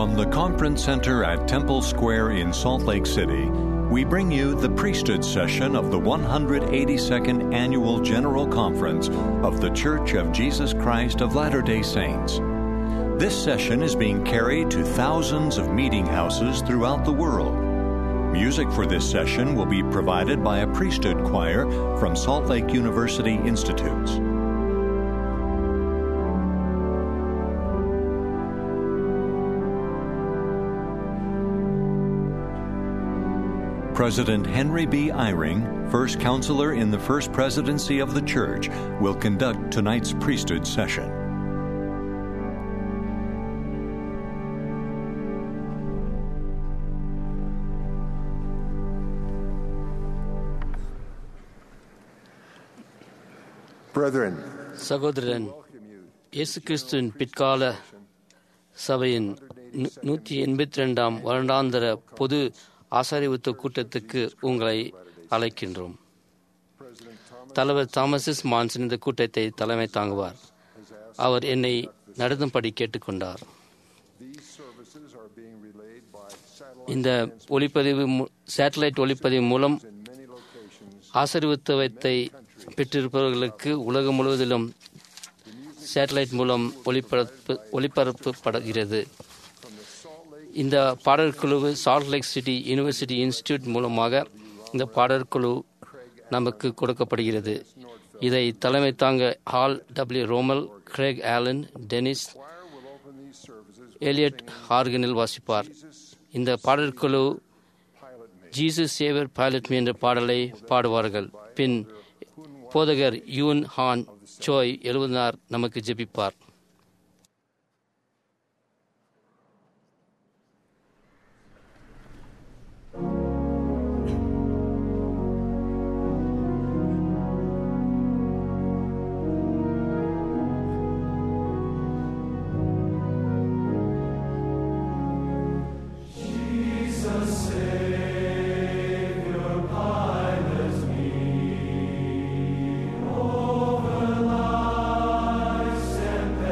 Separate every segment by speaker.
Speaker 1: From the Conference Center at Temple Square in Salt Lake City, we bring you the priesthood session of the 182nd Annual General Conference of The Church of Jesus Christ of Latter day Saints. This session is being carried to thousands of meeting houses throughout the world. Music for this session will be provided by a priesthood choir from Salt Lake University Institutes. President Henry B. Eyring, first counselor in the First Presidency of the Church, will conduct tonight's priesthood session.
Speaker 2: Brethren,
Speaker 3: சகோதரன் இயேசு கிறிஸ்துவின் பிற்கால சபையின் நூ- நூற்றி எண்பத்தி ரெண்டாம் வருடாந்திர பொது ஆசாரிவுத்த கூட்டத்துக்கு உங்களை அழைக்கின்றோம் தலைவர் தாமசிஸ் மான்சன் இந்த கூட்டத்தை தலைமை தாங்குவார் அவர் என்னை நடந்தும்படி கேட்டுக்கொண்டார் இந்த ஒளிப்பதிவு மு- சேட்டலைட் ஒளிப்பதிவு மூலம் ஆசீர்வத்துவத்தை பெற்றிருப்பவர்களுக்கு உலகம் முழுவதிலும் சேட்டலைட் மூலம் ஒளிபரப்பு ஒளிபரப்பப்படுகிறது இந்த பாடற்குழு salt lake city university institute மூலமாக இந்த பாடற்குழு நமக்கு கொடுக்கப்படுகிறது இதை தலைமை தாங்க Hal W Romell Craig Allen Dennis Elliott ஆர்கனில் வாசிப்பார் இந்த பாடற்குழு ஜீசஸ் சேவர் பைலட் மீ என்ற பாடலை பாடுவார்கள் பின் போதகர் யூன் ஹான் சோய் எழுபதார் நமக்கு ஜெபிப்பார்
Speaker 4: Over lives and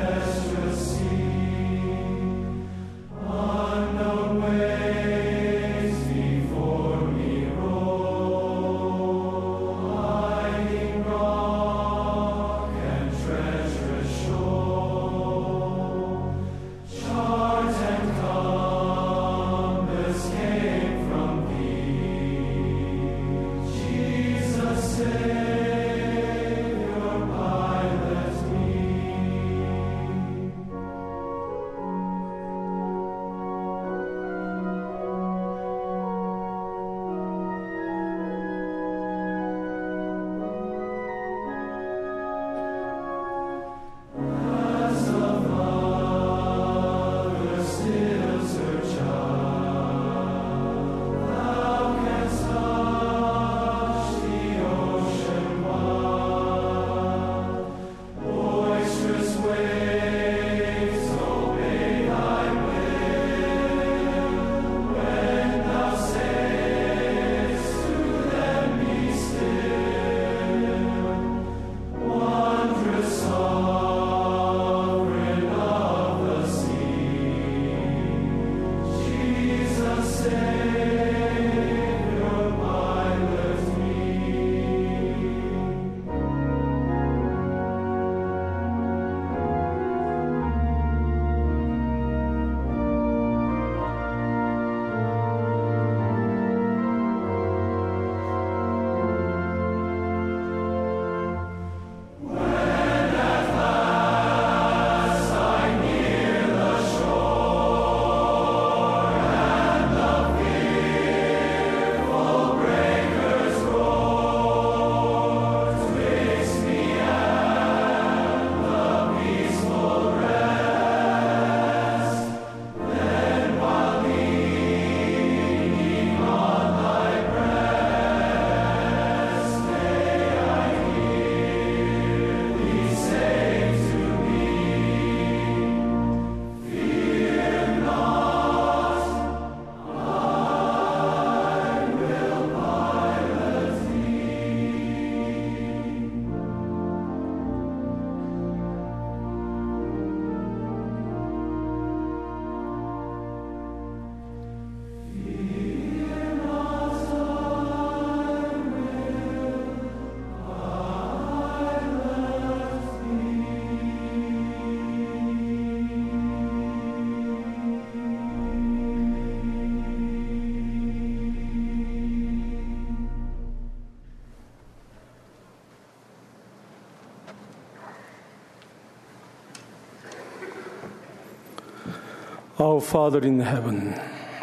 Speaker 2: Our Father in heaven,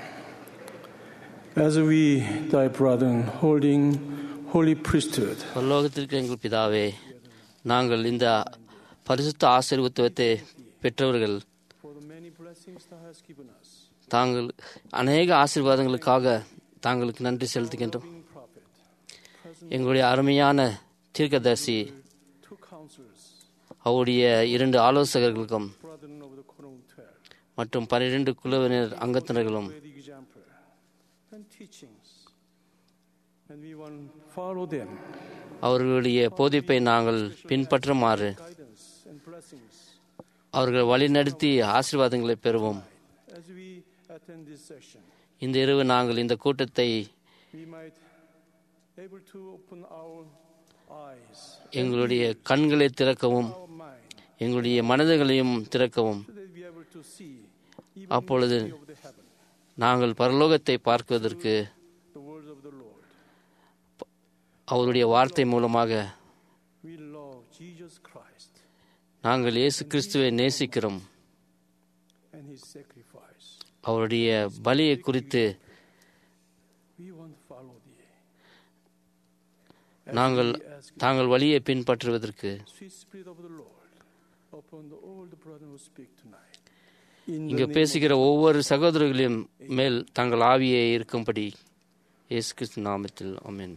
Speaker 2: as we, thy brethren, holding holy priesthood,
Speaker 3: பரலோகத்திற்கு எங்கள் பிதாவே நாங்கள் இந்த பரிசுத்த ஆசீர்வத்துவத்தை பெற்றவர்கள்
Speaker 2: for the many blessings thou hast given us,
Speaker 3: தாங்கள் அநேக ஆசீர்வாதங்களுக்காக தாங்களுக்கு நன்றி செலுத்துகின்றோம்
Speaker 2: being prophet,
Speaker 3: எங்களுடைய அருமையான தீர்க்கதரிசி
Speaker 2: two counselors,
Speaker 3: அவருடைய இரண்டு ஆலோசகர்களுக்கும்
Speaker 2: brethren of the Quorum of Twelve,
Speaker 3: மற்றும் பன்னிரண்டு குழுவினர் அங்கத்தினர்களும்
Speaker 2: with example and teachings, and we want to follow them,
Speaker 3: அவர்களுடைய போதிப்பை நாங்கள் பின்பற்றுமாறு
Speaker 2: guidance and blessings
Speaker 3: அவர்கள் வழிநடத்தி ஆசீர்வாதங்களை பெறுவோம்
Speaker 2: as we attend this session.
Speaker 3: இந்த இரவு நாங்கள் இந்த கூட்டத்தை
Speaker 2: We might able to open our eyes,
Speaker 3: எங்களுடைய கண்களை திறக்கவும்
Speaker 2: our mind,
Speaker 3: எங்களுடைய மனதுகளையும் திறக்கவும்
Speaker 2: so that we are able to see even
Speaker 3: அப்பொழுது
Speaker 2: the of the heaven,
Speaker 3: நாங்கள் பரலோகத்தை பார்க்குவதற்கு
Speaker 2: the words of the Lord.
Speaker 3: அவருடைய வார்த்தை மூலமாக
Speaker 2: We love Jesus Christ
Speaker 3: நாங்கள் இயேசு கிறிஸ்துவை நேசிக்கிறோம்
Speaker 2: and His sacrifice.
Speaker 3: அவருடைய பலியை குறித்து
Speaker 2: We want to follow thee.
Speaker 3: நாங்கள்
Speaker 2: We ask
Speaker 3: தாங்கள் வழியை பின்பற்றுவதற்கு
Speaker 2: sweet spirit of the Lord upon the old brother who speak tonight. In the
Speaker 3: இங்கு
Speaker 2: name
Speaker 3: பேசுகிற ஒவ்வொரு சகோதரர்களின் மேல் தங்கள் ஆவியே இருக்கும்படி இயேசு கிறிஸ்து நாமத்தில் ஆமென்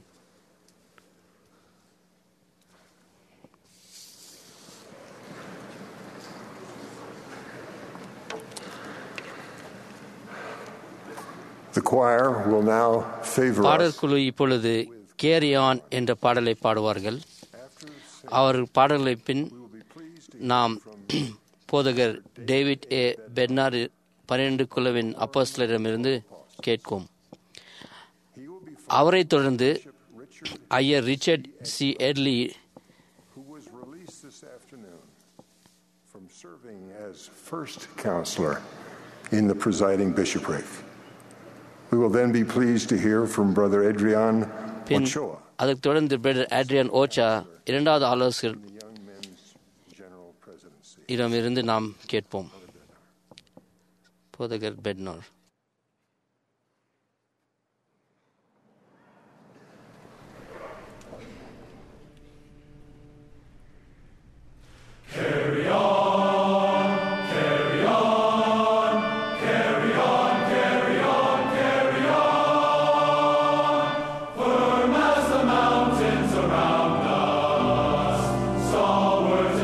Speaker 4: The choir will now favor us
Speaker 3: பாடற்குழு இப்பொழுது கேரியான் என்ற பாடலை பாடுவார்கள் அவர் பாடல்களை பின் நாம் போதகர் டேவிட் ஏ பெர்னார் பன்னிரண்டு குழுவின் அப்போஸ்தலரிடமிருந்து கேட்கும் அவரைத் தொடர்ந்து ஐயர் Richard C Edgley
Speaker 4: who was released this afternoon from serving as first counselor in the presiding bishopric. We will then be pleased to hear from Brother Adrian
Speaker 3: பின்
Speaker 4: Ochoa,
Speaker 3: அதற்கு தொடர்ந்து பிரதர் ஆட்ரியன் ஓச்சா இரண்டாவது ஆலோசகர்
Speaker 4: the Young Men's General Presidency.
Speaker 3: இடமிருந்து நாம் கேட்போம் போதகர் பெட்னார்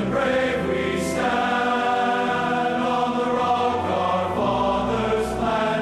Speaker 5: Fathers' plan.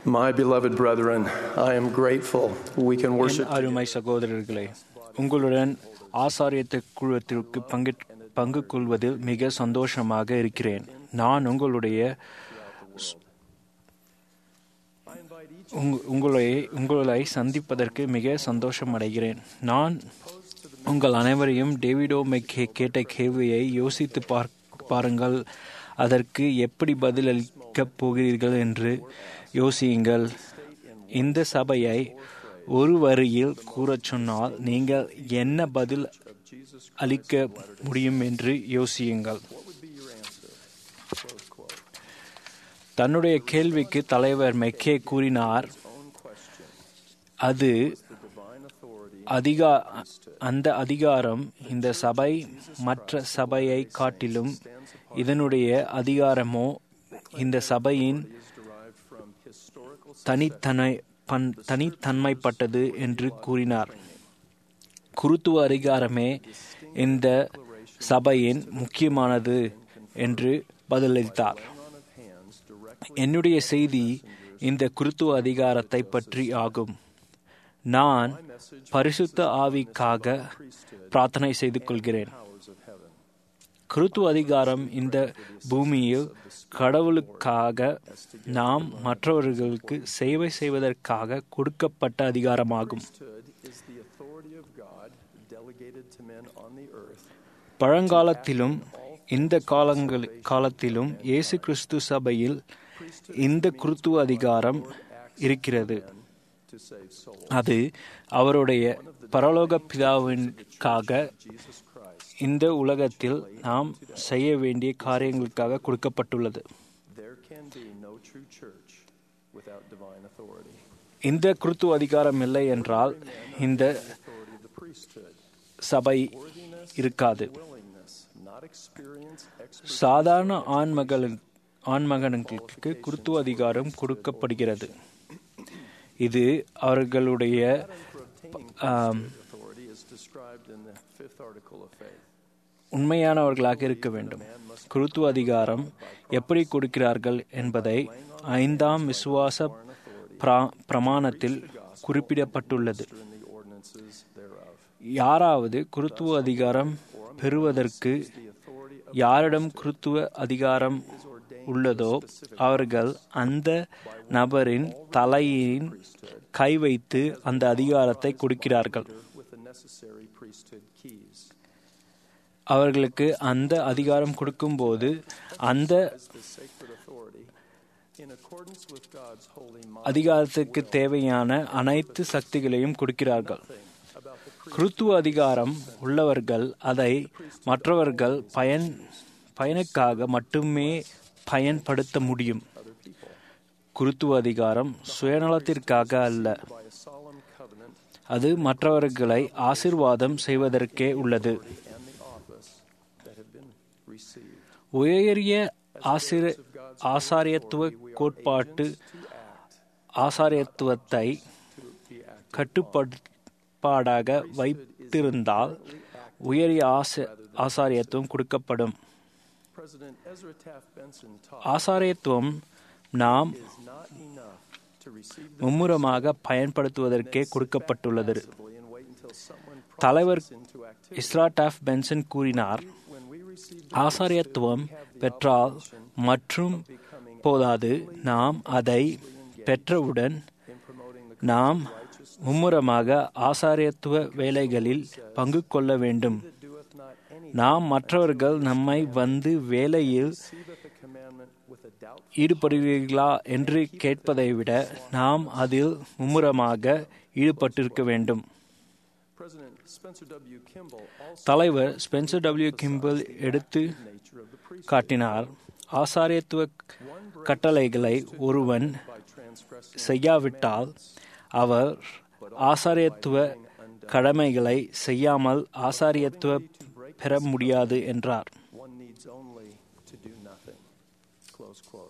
Speaker 5: My beloved brethren, I am grateful we can
Speaker 6: N
Speaker 5: worship
Speaker 6: அருமை சகோதரர்களே உங்களுடன் ஆசாரியத்த குழுவத்திற்கு பங்கு பங்கு கொள்வதில் மிக சந்தோஷமாக இருக்கிறேன் நான் உங்களுடைய ஸ்- உங்க- உங்களை உங்களை சந்திப்பதற்கு மிக சந்தோஷம் அடைகிறேன் நான் உங்கள் அனைவரையும் டேவிடோ மெக்கே கேட்ட கேள்வியை யோசித்து பார் பாருங்கள் அதற்கு எப்படி பதிலளிக்கப் போகிறீர்கள் என்று யோசியுங்கள் இந்த சபையை ஒரு வரியில் கூறச் சொன்னால் நீங்கள் என்ன பதில் அளிக்க முடியும் என்று யோசியுங்கள் தன்னுடைய கேள்விக்கு தலைவர் மெக்கே கூறினார் அது அதிகா அந்த அதிகாரம் இந்த சபை மற்ற சபையை காட்டிலும் இதனுடைய அதிகாரமோ இந்த சபையின் தனித்தனை பன் தனித்தன்மைப்பட்டது என்று கூறினார் குருத்துவ அதிகாரமே இந்த சபையின் முக்கியமானது என்று பதிலளித்தார் என்னுடைய செய்தி இந்த குருத்துவ அதிகாரத்தை பற்றி ஆகும் நான் பரிசுத்த ஆவிக்காக பிரார்த்தனை செய்து கொள்கிறேன் கிறித்துவ அதிகாரம் இந்த பூமியில் கடவுளுக்காக நாம் மற்றவர்களுக்கு சேவை செய்வதற்காக கொடுக்கப்பட்ட அதிகாரமாகும்
Speaker 5: is the authority of God delegated to men on the earth
Speaker 6: பழங்காலத்திலும் இந்த காலங்கள் காலத்திலும் இயேசு கிறிஸ்து சபையில் இந்த குருத்துவ அதிகாரம் இருக்கிறது
Speaker 5: to save souls.
Speaker 6: அது அவருடைய பரலோக பிதாவிற்காக இந்த உலகத்தில் நாம் செய்ய வேண்டிய காரியங்களுக்காக கொடுக்கப்பட்டுள்ளது
Speaker 5: There can be no true church without divine authority.
Speaker 6: இந்த குருத்துவ அதிகாரம் இல்லை என்றால் இந்த
Speaker 5: Authority of the priesthood,
Speaker 6: சபை இருக்காது
Speaker 5: willingness, not experience, expertise.
Speaker 6: சாதாரண ஆண்மகளின் ஆண்மகன்களுக்கு குருத்துவ அதிகாரம் கொடுக்கப்படுகிறது இது அவர்களுடைய ஆம்,
Speaker 5: Authority is described in the fifth article of faith.
Speaker 6: உண்மையானவர்களாக இருக்க வேண்டும் குருத்துவ அதிகாரம் எப்படி கொடுக்கிறார்கள் என்பதை ஐந்தாம் விசுவாச பிரா- பிரமாணத்தில் குறிப்பிடப்பட்டுள்ளது
Speaker 5: In the ordinances thereof.
Speaker 6: யாராவது குருத்துவ அதிகாரம் பெறுவதற்கு யாரிடம் குருத்துவ அதிகாரம் உள்ளதோ அவர்கள் அந்த நபரின் தலையின் கை வைத்து அந்த அதிகாரத்தை கொடுக்கிறார்கள்
Speaker 5: with the necessary priesthood keys.
Speaker 6: அவர்களுக்கு அந்த அதிகாரம் கொடுக்கும்போது அந்த
Speaker 5: The sacred authority, in accordance with God's holy mind,
Speaker 6: அதிகாரத்துக்கு தேவையான அனைத்து சக்திகளையும் கொடுக்கிறார்கள் கிறித்துவ அதிகாரம் உள்ளவர்கள் அதை மற்றவர்கள் பயன் பயனுக்காக மட்டுமே பயன்படுத்த முடியும் குருத்துவ அதிகாரம் சுயநலத்திற்காக அல்ல
Speaker 5: by a solemn covenant
Speaker 6: அது மற்றவர்களை ஆசிர்வாதம் செய்வதற்கே உள்ளது
Speaker 5: and the office that have been received.
Speaker 6: உயரிய ஆசிர ஆசாரியத்துவ கோட்பாட்டு ஆசாரியத்துவத்தை கட்டுப்பாடாக வைத்திருந்தால் உயரிய ஆச ஆசாரியத்துவம் கொடுக்கப்படும்
Speaker 5: President Ezra Taft Benson taught
Speaker 6: ஆசாரியத்துவம் நாம்
Speaker 5: is not enough to receive the
Speaker 6: மும்முரமாக பயன்படுத்துவதற்கே கொடுக்கப்பட்டுள்ளது
Speaker 5: possibly and wait until someone
Speaker 6: தலைவர்
Speaker 5: processes into activity.
Speaker 6: Ezra Taft Benson கூறினார்
Speaker 5: When we receive
Speaker 6: ஆசாரியத்துவம் பெற்றால் மற்றும் போதாது நாம் அதை பெற்றவுடன்
Speaker 5: in promoting the
Speaker 6: நாம் மும்முரமாக ஆசாரியத்துவ வேலைகளில் பங்கு கொள்ள வேண்டும்
Speaker 5: doeth not any
Speaker 6: நாம் மற்றவர்கள் நம்மை வந்து வேலையில்
Speaker 5: receiveth a commandment with a doubt
Speaker 6: ஈடுபடுவீர்களா என்று கேட்பதை விட நாம் அதில் மும்முரமாக ஈடுபட்டிருக்க வேண்டும்
Speaker 5: President Spencer W. Kimball also
Speaker 6: தலைவர் ஸ்பென்சர் டபிள்யூ கிம்பிள் எடுத்து
Speaker 5: nature of the priest
Speaker 6: காட்டினார் ஆசாரியத்துவ கட்டளைகளை ஒருவன்
Speaker 5: by transgressing
Speaker 6: செய்யாவிட்டால் அவர் ஆசாரியத்துவ கடமைகளை செய்யாமல் ஆசாரியத்துவ பெற முடியாது என்றார்
Speaker 5: one needs only to do nothing. Close quote.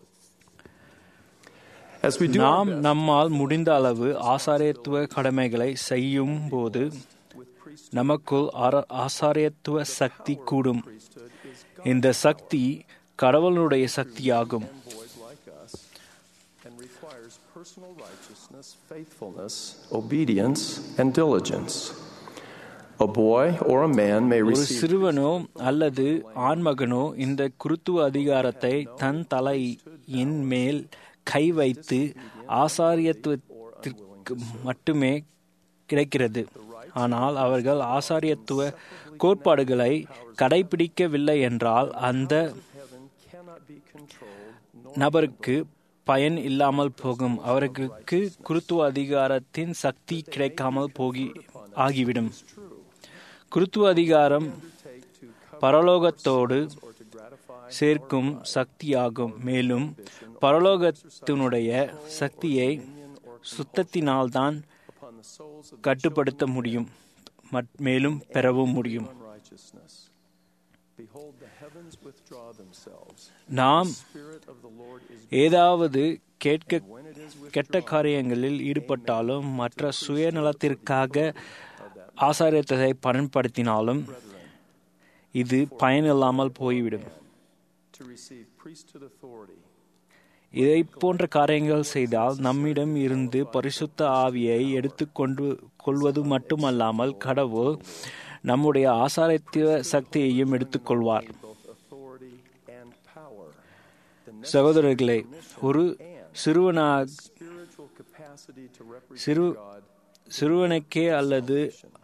Speaker 5: As we do our
Speaker 6: நாம்
Speaker 5: best
Speaker 6: நம்மால் முடிந்த அளவு ஆசாரியத்துவ கடமைகளை செய்யும் போது நமக்குள் ஆர- ஆசாரியத்துவ சக்தி கூடும்
Speaker 5: priesthood is
Speaker 6: இந்த சக்தி கடவுளுடைய சக்தியாகும்
Speaker 5: boys like us and requires personal righteousness, faithfulness, obedience, and diligence. A boy or a man may
Speaker 6: ஒரு
Speaker 5: receive
Speaker 6: சிறுவனோ அல்லது ஆண்மகனோ இந்த குருத்துவ அதிகாரத்தை தன் தலையின் மேல் கை வைத்து ஆசாரியத்துவத்திற்கு மட்டுமே கிடைக்கிறது ஆனால் அவர்கள் ஆசாரியத்துவ கோட்பாடுகளை கடைபிடிக்கவில்லை என்றால் அந்த
Speaker 5: heaven cannot be controlled nor
Speaker 6: நபருக்கு பயன் இல்லாமல் போகும் அவர்களுக்கு குருத்துவ அதிகாரத்தின் சக்தி கிடைக்காமல் போகி ஆகிவிடும் குருத்துவ அதிகாரம் பரலோகத்தோடு சேர்க்கும் சக்தியாகும் மேலும் பரலோகத்தினுடைய சக்தியை சுத்தத்தினால்தான்
Speaker 5: upon the souls of
Speaker 6: கட்டுப்படுத்த முடியும் மட்- மேலும் பெறவும் முடியும்
Speaker 5: unrighteousness. Behold, the heavens withdraw themselves.
Speaker 6: நாம்
Speaker 5: Spirit of the Lord is
Speaker 6: ஏதாவது கேட்க கெட்ட காரியங்களில் ஈடுபட்டாலும் மற்ற சுயநலத்திற்காக ஆசாரியத்தை பயன்படுத்தினாலும் இது பயனில்லாமல் போய்விடும்
Speaker 5: to receive priesthood authority.
Speaker 6: இதை போன்ற காரியங்கள் செய்தால் நம்மிடம் இருந்து பரிசுத்த ஆவியை எடுத்துக்கொண்டு கொள்வது மட்டுமல்லாமல் கடவுள் நம்முடைய ஆசாரத்திய சக்தியையும் எடுத்துக்கொள்வார்
Speaker 5: both authority and power. The
Speaker 6: சகோதரர்களே ஒரு சிறுவனாக
Speaker 5: spiritual capacity to represent
Speaker 6: சிறு
Speaker 5: God
Speaker 6: சிறுவனுக்கே அல்லது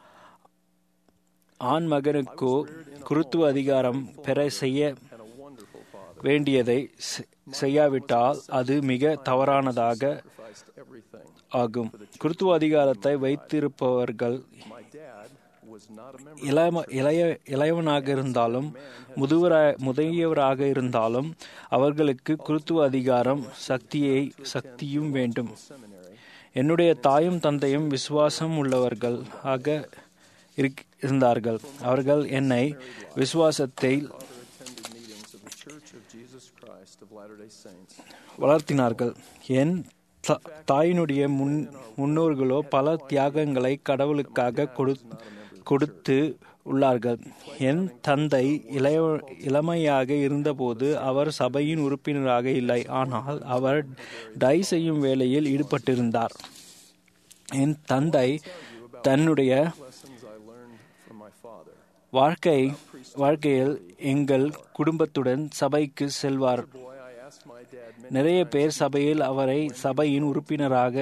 Speaker 6: ஆண் மகனுக்கோ குருத்துவ அதிகாரம் பெற செய்ய
Speaker 5: and a wonderful father
Speaker 6: வேண்டியதை செ- செய்யாவிட்டால் அது மிக தவறானதாக
Speaker 5: sacrificed everything.
Speaker 6: ஆகும் குருத்துவ அதிகாரத்தை வைத்திருப்பவர்கள்
Speaker 5: My dad was not a member
Speaker 6: இளம இளைய இளையவனாக இருந்தாலும் முதுவரா முதியவராக இருந்தாலும் அவர்களுக்கு குருத்துவ அதிகாரம் சக்தியை சக்தியும் வேண்டும்
Speaker 5: seminary.
Speaker 6: என்னுடைய தாயும் தந்தையும் விசுவாசம் உள்ளவர்கள் ஆக இருக்- இருந்தார்கள் அவர்கள் என்னை விசுவாசத்தில்
Speaker 5: Attended meetings of the Church of Jesus Christ of Latter-day Saints.
Speaker 6: வளர்த்தினார்கள் என் த- தாயினுடைய முன் முன்னோர்களோ பல தியாகங்களை கடவுளுக்காக கொடு கொடுத்து உள்ளார்கள் என் தந்தை இளைய இளமையாக இருந்தபோது அவர் சபையின் உறுப்பினராக இல்லை ஆனால் அவர் டை செய்யும் வேலையில் ஈடுபட்டிருந்தார் என் தந்தை தன்னுடைய
Speaker 5: Lessons I learned from my father.
Speaker 6: வாழ்க்கை வாழ்க்கையில் எங்கள் குடும்பத்துடன் சபைக்கு செல்வார்
Speaker 5: Boy, I asked my dad many
Speaker 6: நிறைய பேர் சபையில் அவரை சபையின் உறுப்பினராக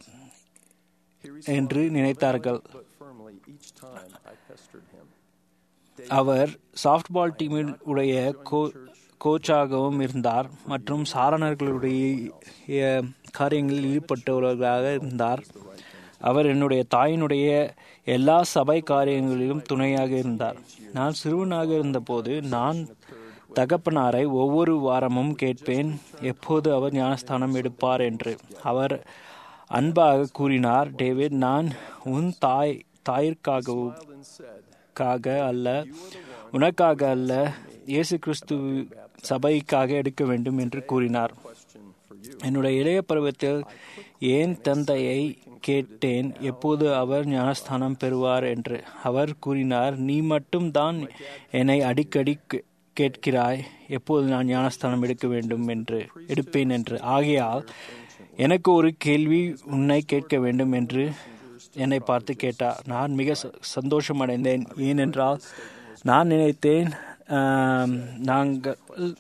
Speaker 6: என்று நினைத்தார்கள்
Speaker 5: but firmly each time I pestered him.
Speaker 6: அவர் சாஃப்ட்பால் டீமில் உடைய கோ- கோச்சாகவும் இருந்தார் மற்றும் சாரணர்களுடைய காரியங்களில் ஈடுபட்டவர்களாக இருந்தார் அவர் என்னுடைய தாயினுடைய எல்லா சபை காரியங்களிலும் துணையாக இருந்தார் நான் சிறுவனாக இருந்தபோது நான் தகப்பனாரை ஒவ்வொரு வாரமும் கேட்பேன் எப்போது அவர் ஞானஸ்தானம் எடுப்பார் என்று அவர் அன்பாக கூறினார் டேவிட் நான் உன் தாய் தாயிற்காகவும்
Speaker 5: And said,
Speaker 6: காக அல்ல உனக்காக அல்ல இயேசு கிறிஸ்து சபைக்காக எடுக்க வேண்டும் என்று கூறினார்
Speaker 5: question for you.
Speaker 6: என்னுடைய இளைய பருவத்தில் ஏன் தந்தையை கேட்டேன் எப்போது அவர் ஞானஸ்தானம் பெறுவார் என்று அவர் கூறினார் நீ மட்டும்தான் என்னை அடிக்கடி கே- கேட்கிறாய் எப்போது நான் ஞானஸ்தானம் எடுக்க வேண்டும் என்று எடுப்பேன் என்று ஆகையால் எனக்கு ஒரு கேள்வி உன்னை கேட்க வேண்டும் என்று என்னை பார்த்து கேட்டார் நான் மிக ச- சந்தோஷமடைந்தேன் ஏனென்றால் நான் நினைத்தேன் ஆம், நாங்கள்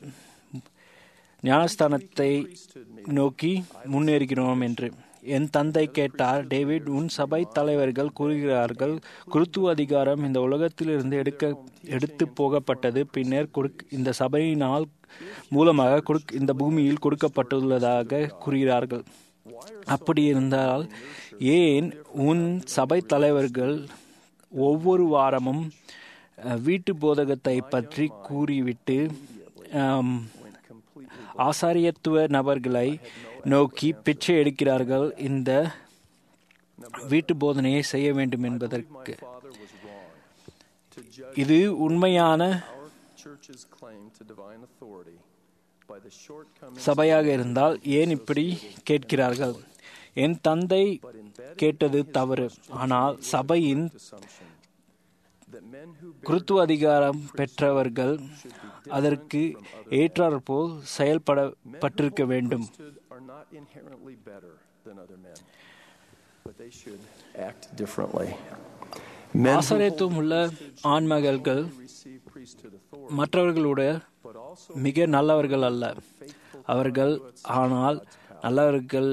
Speaker 6: ஞானஸ்தானத்தை நோக்கி முன்னேறுகிறோம் என்று என் தந்தை கேட்டார் டேவிட் உன் சபை தலைவர்கள் கூறுகிறார்கள் குருத்துவ அதிகாரம் இந்த உலகத்திலிருந்து எடுக்க எடுத்து போகப்பட்டது பின்னர் கொடுக் இந்த சபையினால் மூலமாக கொடுக் இந்த பூமியில் கொடுக்கப்பட்டுள்ளதாக கூறுகிறார்கள் அப்படி இருந்தால் ஏன் உன் சபை தலைவர்கள் ஒவ்வொரு வாரமும் அஹ், வீட்டு போதகத்தை பற்றி கூறிவிட்டு ஆம், ஆசாரியத்துவ நபர்களை நோக்கி பிச்சை எடுக்கிறார்கள் இந்த வீட்டு போதனையை செய்ய வேண்டும் என்பதற்கு
Speaker 5: Father was wrong to judge
Speaker 6: இது உண்மையான
Speaker 5: our church's claim to divine authority by the shortcomings
Speaker 6: சபையாக இருந்தால் ஏன் இப்படி கேட்கிறார்கள் என் தந்தை கேட்டது தவறு ஆனால் சபையின்
Speaker 5: assumption that men who bear
Speaker 6: குருத்துவ அதிகாரம் பெற்றவர்கள் அதற்கு ஏற்றாற்போல் செயல்படப்பட்டிருக்க வேண்டும்
Speaker 5: priesthood are not inherently better than other men, but they should act differently. Men who
Speaker 6: ஆசாரியத்துவம் உள்ள ஆண்மகள்கள்
Speaker 5: receive priesthood authority,
Speaker 6: மற்றவர்களோட
Speaker 5: but also
Speaker 6: மிக நல்லவர்கள் அல்ல அவர்கள் ஆனால் நல்லவர்கள்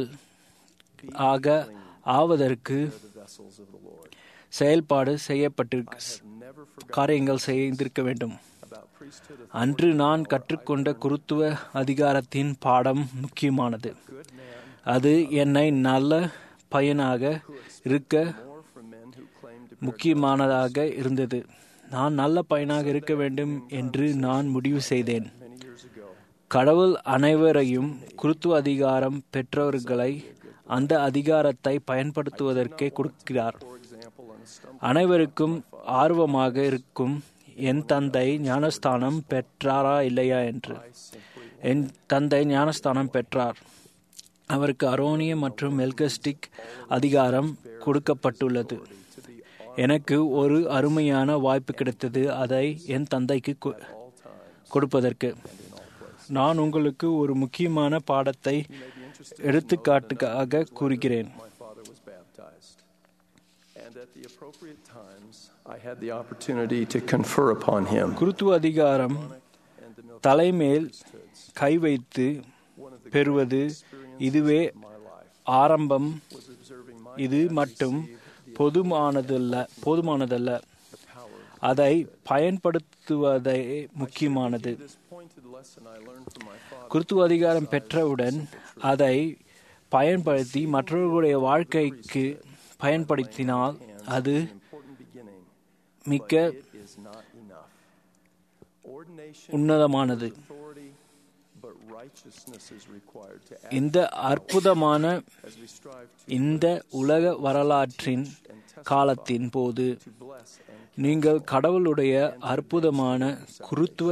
Speaker 6: ஆக ஆவதற்கு
Speaker 5: the vessels of the Lord.
Speaker 6: செயல்பாடு செய்யப்பட்டிருக்க
Speaker 5: Never forget
Speaker 6: காரியங்கள் செய்திருக்க வேண்டும்
Speaker 5: about priesthood authority.
Speaker 6: அன்று நான் கற்றுக்கொண்ட குருத்துவ அதிகாரத்தின் பாடம் முக்கியமானது அது என்னை நல்ல பையனாக இருக்க
Speaker 5: More from men who claim to
Speaker 6: முக்கியமானதாக இருந்தது நான் நல்ல பையனாக இருக்க வேண்டும் என்று நான் முடிவு செய்தேன்
Speaker 5: many years ago.
Speaker 6: கடவுள் அனைவரையும் குருத்துவ அதிகாரம் பெற்றவர்களை அந்த அதிகாரத்தை பயன்படுத்துவதற்கே கொடுக்கிறார்
Speaker 5: For example, on a stump
Speaker 6: அனைவருக்கும் ஆர்வமாக இருக்கும் என் தந்தை ஞானஸ்தானம் பெற்றாரா இல்லையா என்று என் தந்தை ஞானஸ்தானம் பெற்றார் அவருக்கு அரோனிய மற்றும் மெல்கஸ்டிக் அதிகாரம் கொடுக்கப்பட்டுள்ளது எனக்கு ஒரு அருமையான வாய்ப்பு கிடைத்தது அதை என் தந்தைக்கு கொ- கொடுப்பதற்கு நான் உங்களுக்கு ஒரு முக்கியமான பாடத்தை எடுத்துக்காட்டுக்காக கூறுகிறேன்
Speaker 5: my father was baptized. And at the appropriate times, I had the opportunity to confer upon him.
Speaker 6: குருத்துவ அதிகாரம்
Speaker 5: And the
Speaker 6: தலைமேல் கை வைத்து பெறுவது இதுவே ஆரம்பம்
Speaker 5: was observing my
Speaker 6: இது மட்டும் பொதுமானதல்ல போதுமானதல்ல அதை பயன்படுத்துவதே முக்கியமானது
Speaker 5: this pointed lesson I learned from my father.
Speaker 6: குருத்துவ அதிகாரம் பெற்றவுடன் அதை பயன்படுத்தி மற்றவர்களுடைய வாழ்க்கைக்கு பயன்படுத்தினால் அது
Speaker 5: Important beginning.
Speaker 6: மிக்க
Speaker 5: It is not enough. Ordination
Speaker 6: உன்னதமானது
Speaker 5: authority, but righteousness is required to act
Speaker 6: இந்த அற்புதமான
Speaker 5: as we strive to,
Speaker 6: இந்த உலக வரலாற்றின் காலத்தின் போது
Speaker 5: to bless and
Speaker 6: நீங்கள் கடவுளுடைய அற்புதமான குருத்துவ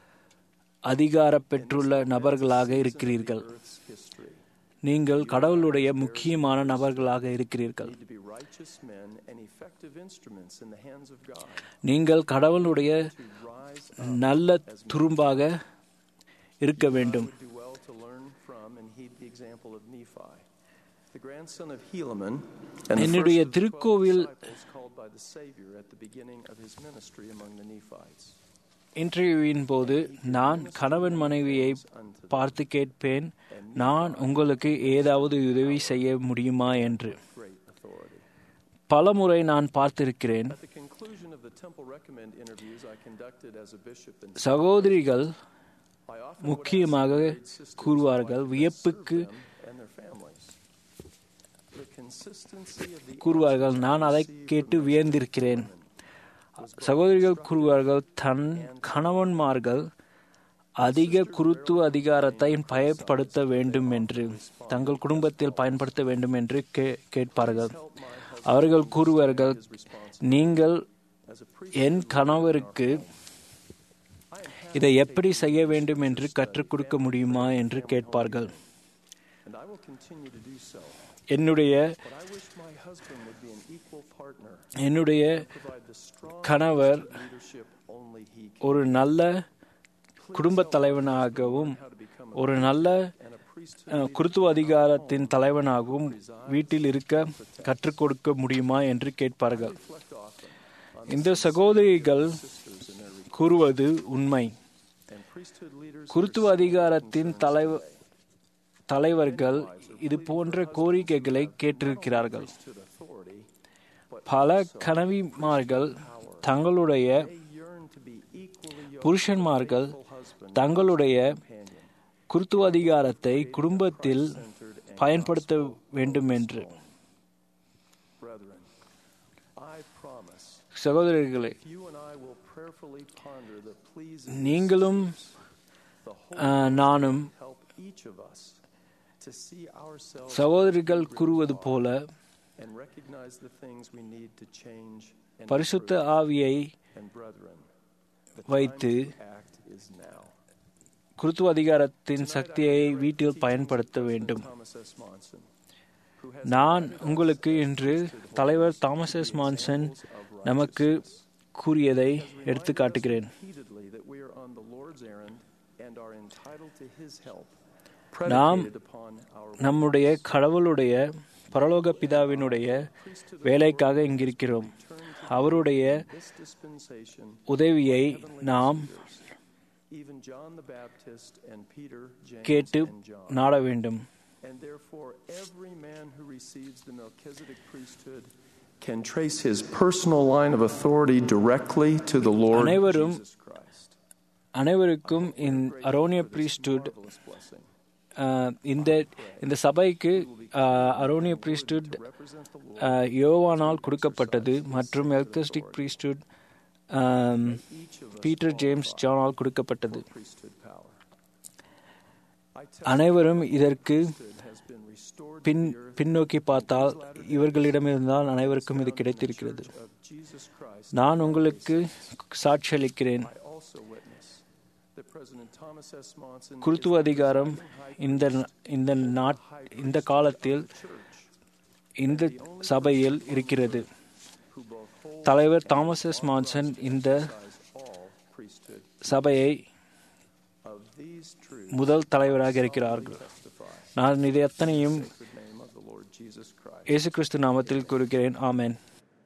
Speaker 6: அதிகார பெற்றுள்ள நபர்களாக இருக்கிறீர்கள்
Speaker 5: earth's history.
Speaker 6: நீங்கள் கடவுளுடைய முக்கியமான நபர்களாக இருக்கிறீர்கள்
Speaker 5: To be righteous men and effective instruments in the hands of God.
Speaker 6: நீங்கள் கடவுளுடைய
Speaker 5: To rise
Speaker 6: நல்ல துரும்பாக இருக்க வேண்டும்
Speaker 5: would do well to learn from and heed the example of Nephi, the grandson of Helaman, and the
Speaker 6: என்னுடைய
Speaker 5: first of 12
Speaker 6: திருக்கோவில்
Speaker 5: disciples called by the Savior at the beginning of his ministry among the Nephites.
Speaker 6: இன்டர்வியூவின் போது நான் கணவன் மனைவியை பார்த்து கேட்பேன் நான் உங்களுக்கு ஏதாவது உதவி செய்ய முடியுமா என்று
Speaker 5: Great authority.
Speaker 6: பலமுறை நான் பார்த்திருக்கிறேன்
Speaker 5: At the conclusion of the Temple Recommend interviews I conducted as a bishop in
Speaker 6: சகோதரிகள்
Speaker 5: I often would ask
Speaker 6: முக்கியமாக
Speaker 5: the married sisters
Speaker 6: கூறுவார்கள்
Speaker 5: how I could
Speaker 6: வியப்புக்கு
Speaker 5: serve them and their families. The consistency of the
Speaker 6: கூறுவார்கள் நான் அதை கேட்டு வியந்திருக்கிறேன் சகோதரிகள் கூறுவார்கள் தன் கணவன்மார்கள் அதிக குருத்துவ அதிகாரத்தை பயன்படுத்த வேண்டும் என்று தங்கள் குடும்பத்தில் பயன்படுத்த வேண்டும் என்று கே- கேட்பார்கள் அவர்கள் கூறுவார்கள் நீங்கள் என் கணவருக்கு இதை எப்படி செய்ய வேண்டும் என்று கற்றுக் கொடுக்க முடியுமா என்று கேட்பார்கள்
Speaker 5: and I will continue to do so.
Speaker 6: என்னுடைய
Speaker 5: But I wish my husband would be an equal partner,
Speaker 6: என்னுடைய
Speaker 5: provide the strong
Speaker 6: கணவர்
Speaker 5: leadership only he can,
Speaker 6: ஒரு நல்ல குடும்பத் தலைவனாகவும் ஒரு நல்ல
Speaker 5: and a priesthood
Speaker 6: அஹ், குருத்துவ அதிகாரத்தின் தலைவனாகவும் வீட்டில் இருக்க கற்றுக் கொடுக்க முடியுமா என்று கேட்பார்கள்
Speaker 5: reflect often
Speaker 6: இந்த சகோதரிகள் கூறுவது உண்மை
Speaker 5: and priesthood leaders
Speaker 6: குருத்துவ அதிகாரத்தின் தலைவ தலைவர்கள் இது போன்ற கோரிக்கைகளை கேட்டிருக்கிறார்கள்
Speaker 5: to authority,
Speaker 6: பல கணவிமார்கள் தங்களுடைய
Speaker 5: they yearn to be equally yoked
Speaker 6: புருஷன்மார்கள்
Speaker 5: husband
Speaker 6: தங்களுடைய
Speaker 5: companion,
Speaker 6: குருத்துவ அதிகாரத்தை குடும்பத்தில் பயன்படுத்த வேண்டும் என்று
Speaker 5: brethren. I promise
Speaker 6: சகோதரர்களே
Speaker 5: you and I will prayerfully ponder the pleas
Speaker 6: நீங்களும்
Speaker 5: the whole
Speaker 6: அஹ், நானும்
Speaker 5: help each of us to see ourselves
Speaker 6: சகோதரிகள் கூறுவது போல
Speaker 5: and recognize the things we need to change and
Speaker 6: பரிசுத்த
Speaker 5: improve.
Speaker 6: ஆவியை
Speaker 5: and brethren, the
Speaker 6: வைத்து
Speaker 5: time to act is now.
Speaker 6: குருத்துவ அதிகாரத்தின் சக்தியை வீட்டில் பயன்படுத்த வேண்டும்
Speaker 5: Thomas S. Monson, who has
Speaker 6: நான் உங்களுக்கு இன்று தலைவர் தாமஸ் எஸ் மான்சன் நமக்கு கூறியதை எடுத்து காட்டுகிறேன்
Speaker 5: repeatedly that we are on the Lord's errand and are entitled to His help
Speaker 6: நாம்
Speaker 5: predicated upon our
Speaker 6: நம்முடைய கடவுளுடைய பரலோக பிதாவினுடைய வேலைக்காக இங்கிருக்கிறோம் அவருடைய
Speaker 5: this dispensation.
Speaker 6: உதவியை நாம்
Speaker 5: Even John the Baptist and Peter, James,
Speaker 6: கேட்டு
Speaker 5: and John.
Speaker 6: நாட வேண்டும்
Speaker 5: And therefore, every man who receives the Melchizedek priesthood can trace his personal line of authority directly to the Lord
Speaker 6: அனைவரும்
Speaker 5: Jesus Christ.
Speaker 6: அனைவருக்கும் இந்த அரோனிய பிரீஸ்டுட்
Speaker 5: Marvelous blessing.
Speaker 6: இந்த இந்த சபைக்கு அரோனிய பிரீஸ்டுட்
Speaker 5: Represent the Lord.
Speaker 6: யோவானால் கொடுக்கப்பட்டது மற்றும் எல்கஸ்டிக் பிரீஸ்டுட் பீட்டர் ஜேம்ஸ் ஜானால் கொடுக்கப்பட்டது
Speaker 5: priesthood power. I tell
Speaker 6: அனைவரும் இதற்கு
Speaker 5: you, it has been restored
Speaker 6: பின் பின்னோக்கி பார்த்தால் இவர்களிடமிருந்தால் அனைவருக்கும் இது கிடைத்திருக்கிறது
Speaker 5: of Jesus Christ.
Speaker 6: நான் உங்களுக்கு சாட்சியளிக்கிறேன்
Speaker 5: I also witness that President Thomas S. Monson
Speaker 6: குருத்துவ அதிகாரம் இந்த இந்த நாட் இந்த காலத்தில் இந்த சபையில் இருக்கிறது
Speaker 5: who both hold
Speaker 6: தலைவர் தாமஸ் எஸ் மான்சன் இந்த
Speaker 5: all priesthood
Speaker 6: சபையை
Speaker 5: of these truths
Speaker 6: முதல் தலைவராக இருக்கிறார்கள்
Speaker 5: testify
Speaker 6: நான் இது எத்தனையும்
Speaker 5: the name of the Lord Jesus Christ.
Speaker 6: இயேசு கிறிஸ்து நாமத்தில் கூறுகிறேன் ஆமென்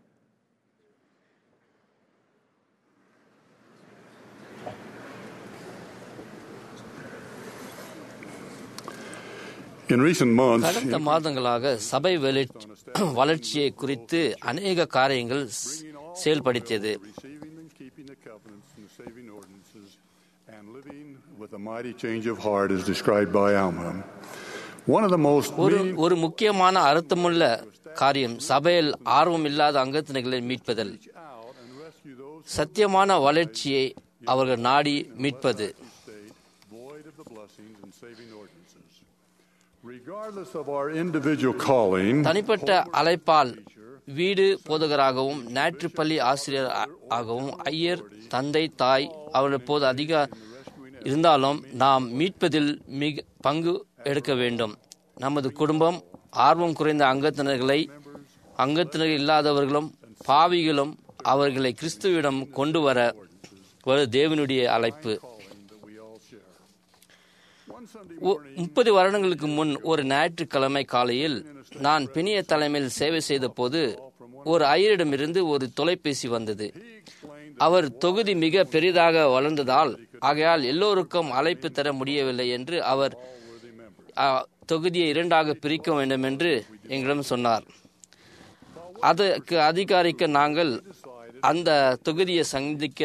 Speaker 7: In recent months,
Speaker 3: கடந்த மாதங்களாக சபை வளர்ச்சி- வளர்ச்சியை குறித்து அநேக காரியங்கள் ஸ்- செயல்படுத்தியது
Speaker 7: receiving and keeping the covenants and the saving ordinances and living with a mighty change of heart as described by Alma. One of the most
Speaker 3: ஒரு
Speaker 7: meaning-
Speaker 3: ஒரு முக்கியமான அர்த்தமுள்ள காரியம் சபையில் ஆர்வம் இல்லாத அங்கத்தினர்களை மீட்பதில்
Speaker 7: out and rescue those
Speaker 3: சத்தியமான வளர்ச்சியை அவர்கள் நாடி மீட்பது
Speaker 7: state void of the blessings and saving ordinances. Regardless of our individual calling,
Speaker 3: தனிப்பட்ட அழைப்பால் வீடு போதகராகவும் ஞாயிற்றுப்பள்ளி ஆசிரியர் ஆ- ஆகவும் ஐயர் தந்தை தாய் அவர்கள் போது அதிக இருந்தாலும் நாம் மீட்பதில் மிக பங்கு எடுக்க வேண்டும் நமது குடும்பம் ஆர்வம் குறைந்த அங்கத்தினர்களை அங்கத்தினர் இல்லாதவர்களும் பாவிகளும் அவர்களை கிறிஸ்துவிடம் கொண்டு வர ஒரு தேவனுடைய அழைப்பு ஒ- முப்பது வருடங்களுக்கு முன் ஒரு ஞாயிற்றுக்கிழமை காலையில் நான் பிணிய தலைமையில் சேவை செய்த போது ஒரு ஐயரிடமிருந்து ஒரு தொலைபேசி வந்தது அவர் தொகுதி மிக பெரிதாக வளர்ந்ததால் ஆகையால் எல்லோருக்கும் அழைப்பு தர முடியவில்லை என்று அவர் அ, தொகுதியை இரண்டாக பிரிக்க வேண்டும் என்று எங்களிடம் சொன்னார் அதற்கு அதிகாரிக்க நாங்கள் அந்த தொகுதியை சந்திக்க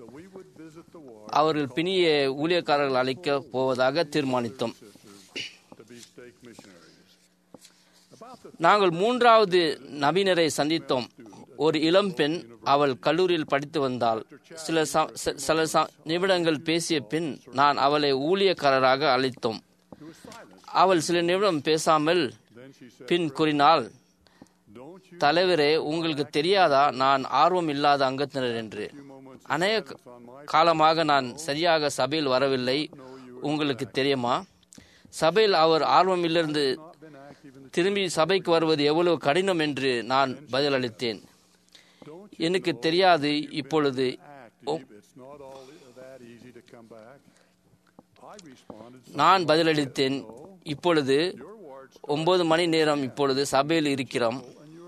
Speaker 3: அவர்கள் பிணிய ஊழியக்காரர்கள் அழைக்க போவதாக தீர்மானித்தோம்
Speaker 7: to be stake missionaries.
Speaker 3: நாங்கள் மூன்றாவது நவீனரை சந்தித்தோம் ஒரு இளம் பெண் அவள் கல்லூரியில் படித்து வந்தாள் சில ச- ச- சில ச- நிமிடங்கள் பேசிய பின் நான் அவளை ஊழியக்காரராக அழைத்தோம் அவள் சில நிமிடம் பேசாமல் பின் கூறினாள் தலைவரே உங்களுக்கு தெரியாதா நான் ஆர்வம் இல்லாத அங்கத்தினர் என்று அநேக காலமாக நான் சரியாக சபையில் வரவில்லை உங்களுக்கு தெரியுமா சபையில் அவர் ஆர்வமிலிருந்து திரும்பி சபைக்கு வருவது எவ்வளவு கடினம் என்று நான் பதிலளித்தேன் எனக்கு தெரியாது இப்பொழுது ஒ-
Speaker 7: It's not all that easy to come back. I responded,
Speaker 3: நான் பதிலளித்தேன் இப்பொழுது ஒன்பது மணி நேரம் இப்பொழுது சபையில் இருக்கிறோம்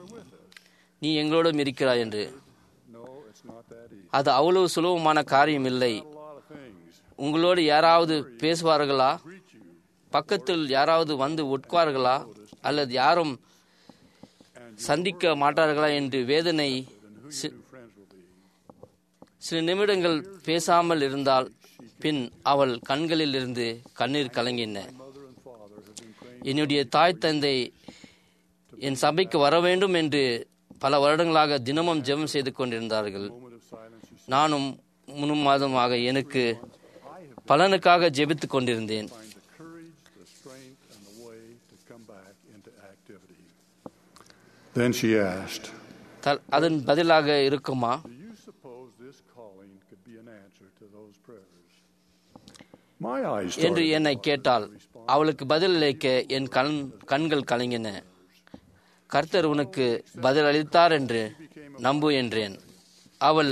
Speaker 3: நீ எங்களோடும் இருக்கிறாய் என்று
Speaker 7: no, it's not that easy.
Speaker 3: அது அவ்வளவு சுலபமான காரியம் இல்லை
Speaker 7: A lot of things
Speaker 3: உங்களோடு யாராவது பேசுவார்களா பக்கத்தில் யாராவது வந்து உட்கார்களா அல்லது யாரும் சந்திக்க மாட்டார்களா என்று வேதனை சி- சில நிமிடங்கள் பேசாமல் இருந்தால் பின் அவள் கண்களில் இருந்து கண்ணீர் கலங்கின என்னுடைய தாய் தந்தை என் சபைக்கு வர வேண்டும் என்று பல வருடங்களாக தினமும் ஜெபம் செய்து கொண்டிருந்தார்கள் நானும் மூணு மாதமாக எனக்கு பலனுக்காக ஜெபித்துக் கொண்டிருந்தேன்
Speaker 7: find the courage, the strength, and the way to come back into activity. Then she asked,
Speaker 3: த- அதன் பதிலாக இருக்குமா
Speaker 7: Do you suppose this calling could be an answer to those prayers? My eyes
Speaker 3: என்று
Speaker 7: started
Speaker 3: என்னை கேட்டால் அவளுக்கு பதிலளிக்க என் கண் கண்கள் கலங்கின கர்த்தர் உனக்கு பதில் அளித்தார் என்று நம்பு என்றேன் அவள்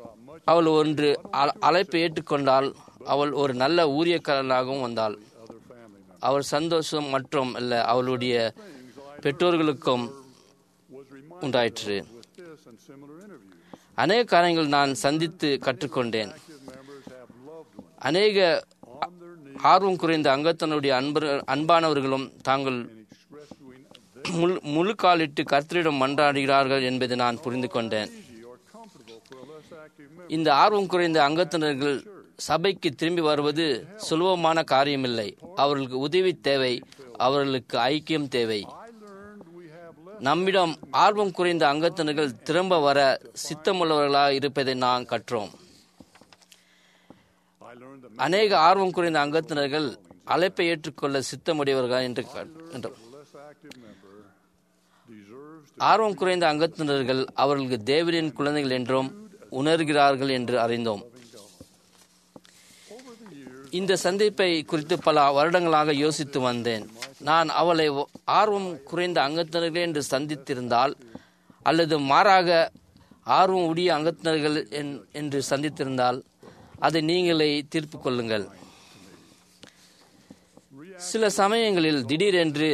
Speaker 3: அவள் ஒன்று அ- அழைப்பை ஏற்றுக்கொண்டால் அவள் ஒரு நல்ல ஊழியக்காரனாகவும் வந்தாள் அவர் சந்தோஷம் மற்றும் அல்ல அவளுடைய பெற்றோர்களுக்கும் உண்டாயிற்று
Speaker 7: with this and similar interviews.
Speaker 3: அநேக காரியங்கள் நான் சந்தித்து கற்றுக்கொண்டேன் அநேக ஆர்வம் குறைந்த அங்கத்தனுடைய அன்பர் அன்பானவர்களும் தாங்கள் முழு முழு காலிட்டு கர்த்தரிடம் மன்றாடுகிறார்கள் என்பதை நான் புரிந்து கொண்டேன் இந்த ஆர்வம் குறைந்த அங்கத்தினர்கள் சபைக்கு திரும்பி வருவது சுலபமான காரியமில்லை அவர்களுக்கு உதவி தேவை அவர்களுக்கு ஐக்கியம் தேவை நம்மிடம் ஆர்வம் குறைந்த அங்கத்தினர்கள் திரும்ப வர சித்தமுள்ளவர்களாக இருப்பதை நான் கற்றோம் அநேக ஆர்வம் குறைந்த அங்கத்தினர்கள் அழைப்பை ஏற்றுக்கொள்ள சித்தமுடையவர்கள் என்று க- என்றோம். ஆர்வம் குறைந்த அங்கத்தினர்கள் அவர்களுக்கு தேவனின் குழந்தைகள் என்றும் உணர்கிறார்கள் என்று அறிந்தோம் இந்த சந்திப்பை குறித்து பல வருடங்களாக யோசித்து வந்தேன் நான் அவளை ஒ- ஆர்வம் குறைந்த அங்கத்தினர்கள் என்று சந்தித்திருந்தால் அல்லது மாறாக ஆர்வம் உடைய அங்கத்தினர்கள் என்- என்று சந்தித்திருந்தால் அதை நீங்களே தீர்ப்பு கொள்ளுங்கள் சில சமயங்களில் திடீரென்று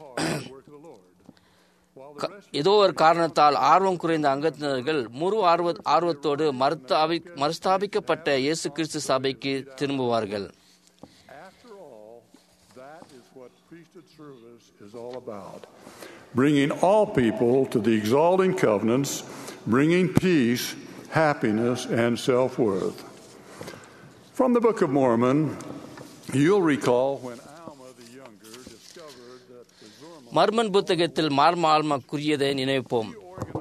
Speaker 3: க- ஏதோ ஒரு காரணத்தால் ஆர்வம் குறைந்த அங்கத்தினர்கள் முழு ஆர்வ ஆர்வத்தோடு மறுத்தாபி மறுஸ்தாபிக்கப்பட்ட இயேசு கிறிஸ்து சபைக்கு திரும்புவார்கள்
Speaker 7: After all, that is what priesthood service is all about. Bringing all people to the exalting covenants, bringing peace, happiness, and self worth. From the Book of Mormon, you'll recall when Alma the Younger discovered that the Zorma
Speaker 3: Mormon புத்தகத்தில் மார்மால்மா கூறியதை நினைப்போம்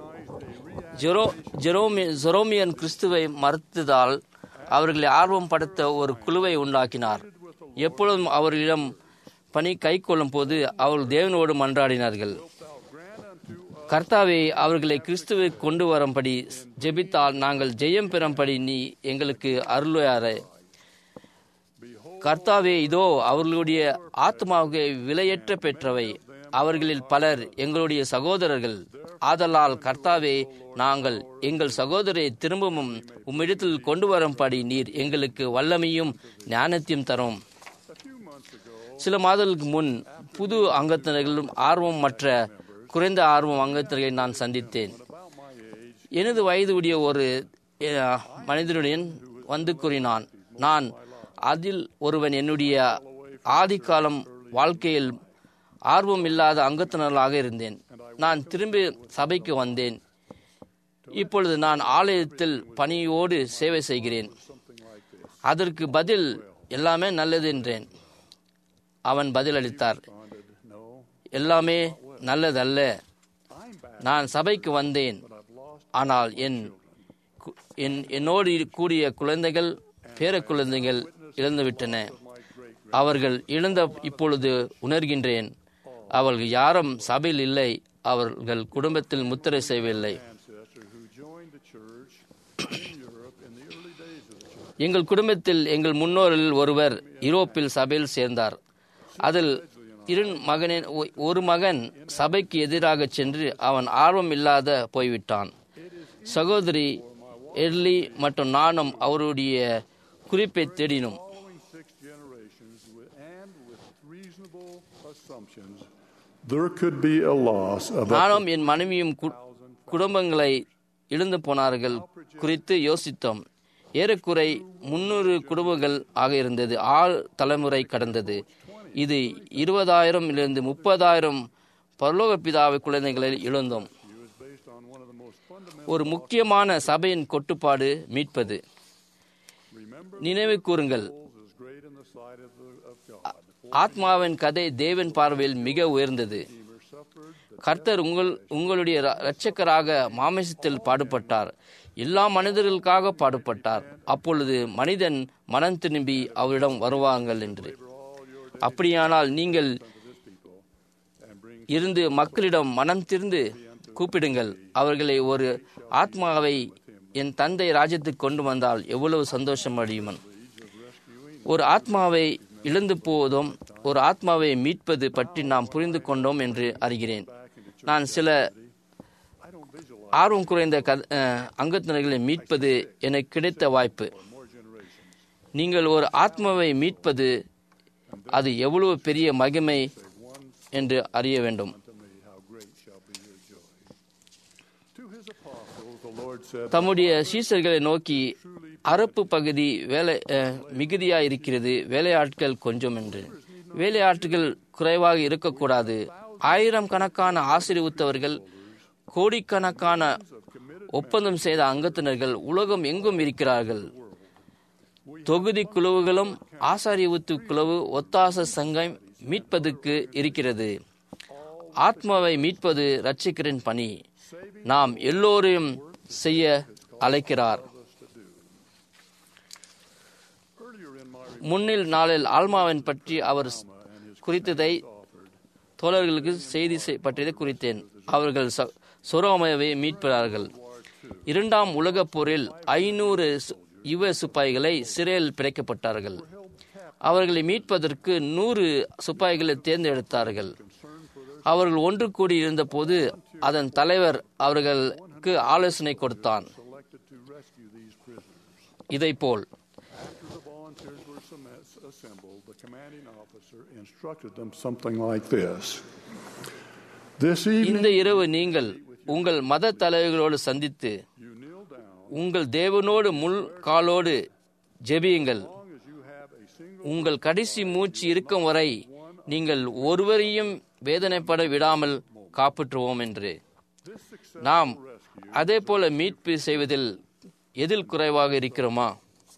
Speaker 3: zero Jerome ஜெரோமியன் கிறிஸ்துவை மறுத்ததால் அவர்களை ஆர்வம் படுத்த ஒரு குழுவை உண்டாக்கினார் எப்பொழுதும் அவர்களிடம் பணி கை கொள்ளும் போது அவர்கள் தேவனோடு மன்றாடினார்கள் கர்த்தாவே அவர்களை கிறிஸ்துவை கொண்டு வரும்படி ஜெபித்தால் நாங்கள் ஜெயம் பெறும்படி நீ எங்களுக்கு அருள்வாரே கர்த்தாவே இதோ அவர்களுடைய ஆத்மாவுக்கு விலையற்ற பெற்றவை அவர்களில் பலர் எங்களுடைய சகோதரர்கள் ஆதலால் கர்த்தாவே நாங்கள் எங்கள் சகோதரை திரும்பவும் உம்மிடத்தில் கொண்டு வரும்படி நீர் எங்களுக்கு வல்லமையும் ஞானத்தையும் தரும் சில மாதங்களுக்கு முன் புது அங்கத்தினர்களும் ஆர்வம் மற்ற குறைந்த ஆர்வம் அங்கத்தினர்களை நான் சந்தித்தேன் எனது வயது உடைய ஒரு அஹ், மனிதனுடன் வந்து கூறினான் நான் அதில் ஒருவன் என்னுடைய ஆதிக்காலம் வாழ்க்கையில் ஆர்வம் இல்லாத அங்கத்தினர்களாக இருந்தேன் நான் திரும்பி சபைக்கு வந்தேன் இப்பொழுது நான் ஆலயத்தில் பணியோடு சேவை செய்கிறேன் அதற்கு பதில் எல்லாமே நல்லது என்றேன் அவன் பதிலளித்தார் எல்லாமே நல்லதல்ல நான் சபைக்கு வந்தேன் ஆனால் என் கு- என் என்னோடு இரு- கூடிய குழந்தைகள் பேர குழந்தைகள் இழந்துவிட்டன அவர்கள் இழந்த இப்பொழுது உணர்கின்றேன் அவர்கள் யாரும் சபையில் இல்லை அவர்கள் குடும்பத்தில் முத்திரை செய்யவில்லை
Speaker 7: ancestor who joined the church in Europe in the early days of the church.
Speaker 3: எங்கள் குடும்பத்தில் எங்கள் முன்னோரில் ஒருவர் யூரோப்பில் சபையில் சேர்ந்தார் அதில் இரு மகனின் ஒ- ஒரு மகன் சபைக்கு எதிராக சென்று அவன் ஆர்வம் இல்லாத போய்விட்டான் சகோதரி எர்லி மற்றும் நானும் அவருடைய குறிப்பை தேடினோம்
Speaker 7: Following six generations with, and with reasonable assumptions, there could be a loss of up
Speaker 3: நானும் என் மனைவியும் கு- குடும்பங்களை இழந்து போனார்கள் குறித்து யோசித்தோம் ஏறக்குறை முன்னூறு குடும்பங்கள் ஆக இருந்தது ஆள் தலைமுறை கடந்தது இது இருபதாயிரம் இருந்து முப்பதாயிரம் பரலோக பிதாவை குழந்தைகளை இழந்தோம்
Speaker 7: based on one of the most fundamental
Speaker 3: ஒரு முக்கியமான சபையின் கொட்டுப்பாடு மீட்பது நினைவு கூறுங்கள்
Speaker 7: rules is great in the sight of, the, of God.
Speaker 3: ஆத்மாவின் கதை தேவன் பார்வையில் மிக உயர்ந்தது கர்த்தர் உங்கள் உங்களுடைய ர- இரட்சகராக மாமிசத்தில் பாடுபட்டார் எல்லா மனிதர்களுக்காக பாடுபட்டார் அப்பொழுது மனிதன் மனம் திரும்பி அவரிடம் வருவாங்கள் என்று அப்படியானால் நீங்கள் இருந்து மக்களிடம் மனம் திருந்து கூப்பிடுங்கள் அவர்களை ஒரு ஆத்மாவை என் தந்தை ராஜ்யத்துக்கு கொண்டு வந்தால் எவ்வளவு சந்தோஷம் அடையுமன் ஒரு ஆத்மாவை இழந்து போவதும் ஒரு ஆத்மாவை மீட்பது பற்றி நாம் புரிந்து கொண்டோம் என்று அறிகிறேன் நான் சில ஆர்வம் குறைந்த கத அஹ், அங்கத்தினர்களை மீட்பது எனக்கு கிடைத்த வாய்ப்பு நீங்கள் ஒரு ஆத்மாவை மீட்பது அது எவ்வளவு பெரிய மகிமை என்று அறிய வேண்டும் தம்முடைய சீசர்களை நோக்கி அரப்பு பகுதி வேலை மிகுதியாக இருக்கிறது வேலையாட்கள் கொஞ்சம் என்று வேலையாட்கள் குறைவாக இருக்கக்கூடாது ஆயிரம் கணக்கான ஆசீர்வித்தவர்கள் கோடிக்கணக்கான ஒப்பந்தம் செய்த அங்கத்தினர்கள் உலகம் எங்கும் இருக்கிறார்கள் தொகுதி குழுவுகளும் ஆசாரியவுத்து குழுவு ஒத்தாச சங்கம் மீட்பதுக்கு இருக்கிறது ஆத்மாவை மீட்பது ரட்சிக்கரின் பணி நாம் எல்லோரையும் செய்ய அழைக்கிறார் முன்னில் நாளில் ஆல்மாவின் பற்றி அவர் குறித்ததை தோழர்களுக்கு செய்தி பற்றியதை குறித்தேன் அவர்கள் சொரோமையவை மீட்கிறார்கள் இரண்டாம் உலகப் போரில் ஐநூறு யுவ சிப்பாய்களை சிறையில் பிழைக்கப்பட்டார்கள் அவர்களை மீட்பதற்கு நூறு சிப்பாய்களை தேர்ந்தெடுத்தார்கள் அவர்கள் ஒன்று கூடி இருந்தபோது அதன் தலைவர் அவர்களுக்கு ஆலோசனை கொடுத்தான் இதை போல் இந்த இரவு நீங்கள் உங்கள் மத தலைவர்களோடு சந்தித்து உங்கள் தேவனோடு முள் காலோடு ஜெபியுங்கள் உங்கள் கடைசி மூச்சு இருக்கும் வரை நீங்கள் ஒருவரையும் வேதனைப்பட விடாமல் காப்பாற்றுவோம் என்று நாம் அதே போல மீட்பு செய்வதில் எதில் குறைவாக இருக்கிறோமா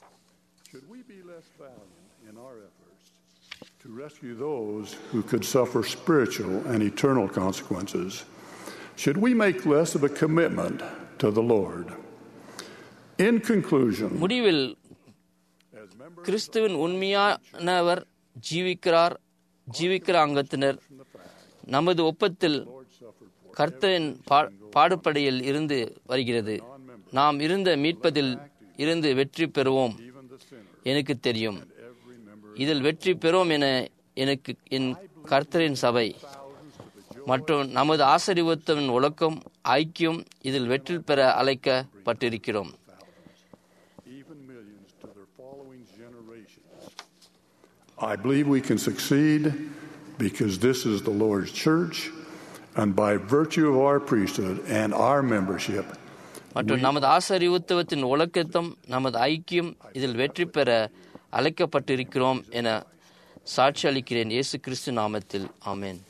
Speaker 7: to rescue those who could suffer spiritual and eternal consequences? Should we make less of a commitment to the Lord? In conclusion,
Speaker 3: முடிவில் கிறிஸ்துவின் உண்மையானவர் ஜீவிக்கிறார் ஜீவிக்கிற அங்கத்தினர் நமது ஒப்பத்தில் கர்த்தரின் பாடுபடையில் இருந்து வருகிறது நாம் இருந்த மீட்பதில் இருந்து வெற்றி பெறுவோம் எனக்கு தெரியும் இதில் வெற்றி பெறும் என எனக்கு என் கர்த்தரின் சபை மற்றும் நமது ஆசரிவத்தின் ஒழுக்கம் ஐக்கியம் இதில் வெற்றி பெற அழைக்கப்பட்டிருக்கிறோம்
Speaker 7: I believe we can succeed because this is the Lord's church, and by virtue of our priesthood and our membership,
Speaker 3: மற்றும் நமது ஆசரிவுத்துவத்தின் ஒழுக்கத்தம் நமது ஐக்கியம் இதில் வெற்றி பெற அழைக்கப்பட்டிருக்கிறோம் என சாட்சி அளிக்கிறேன் இயேசு கிறிஸ்து நாமத்தில் ஆமேன்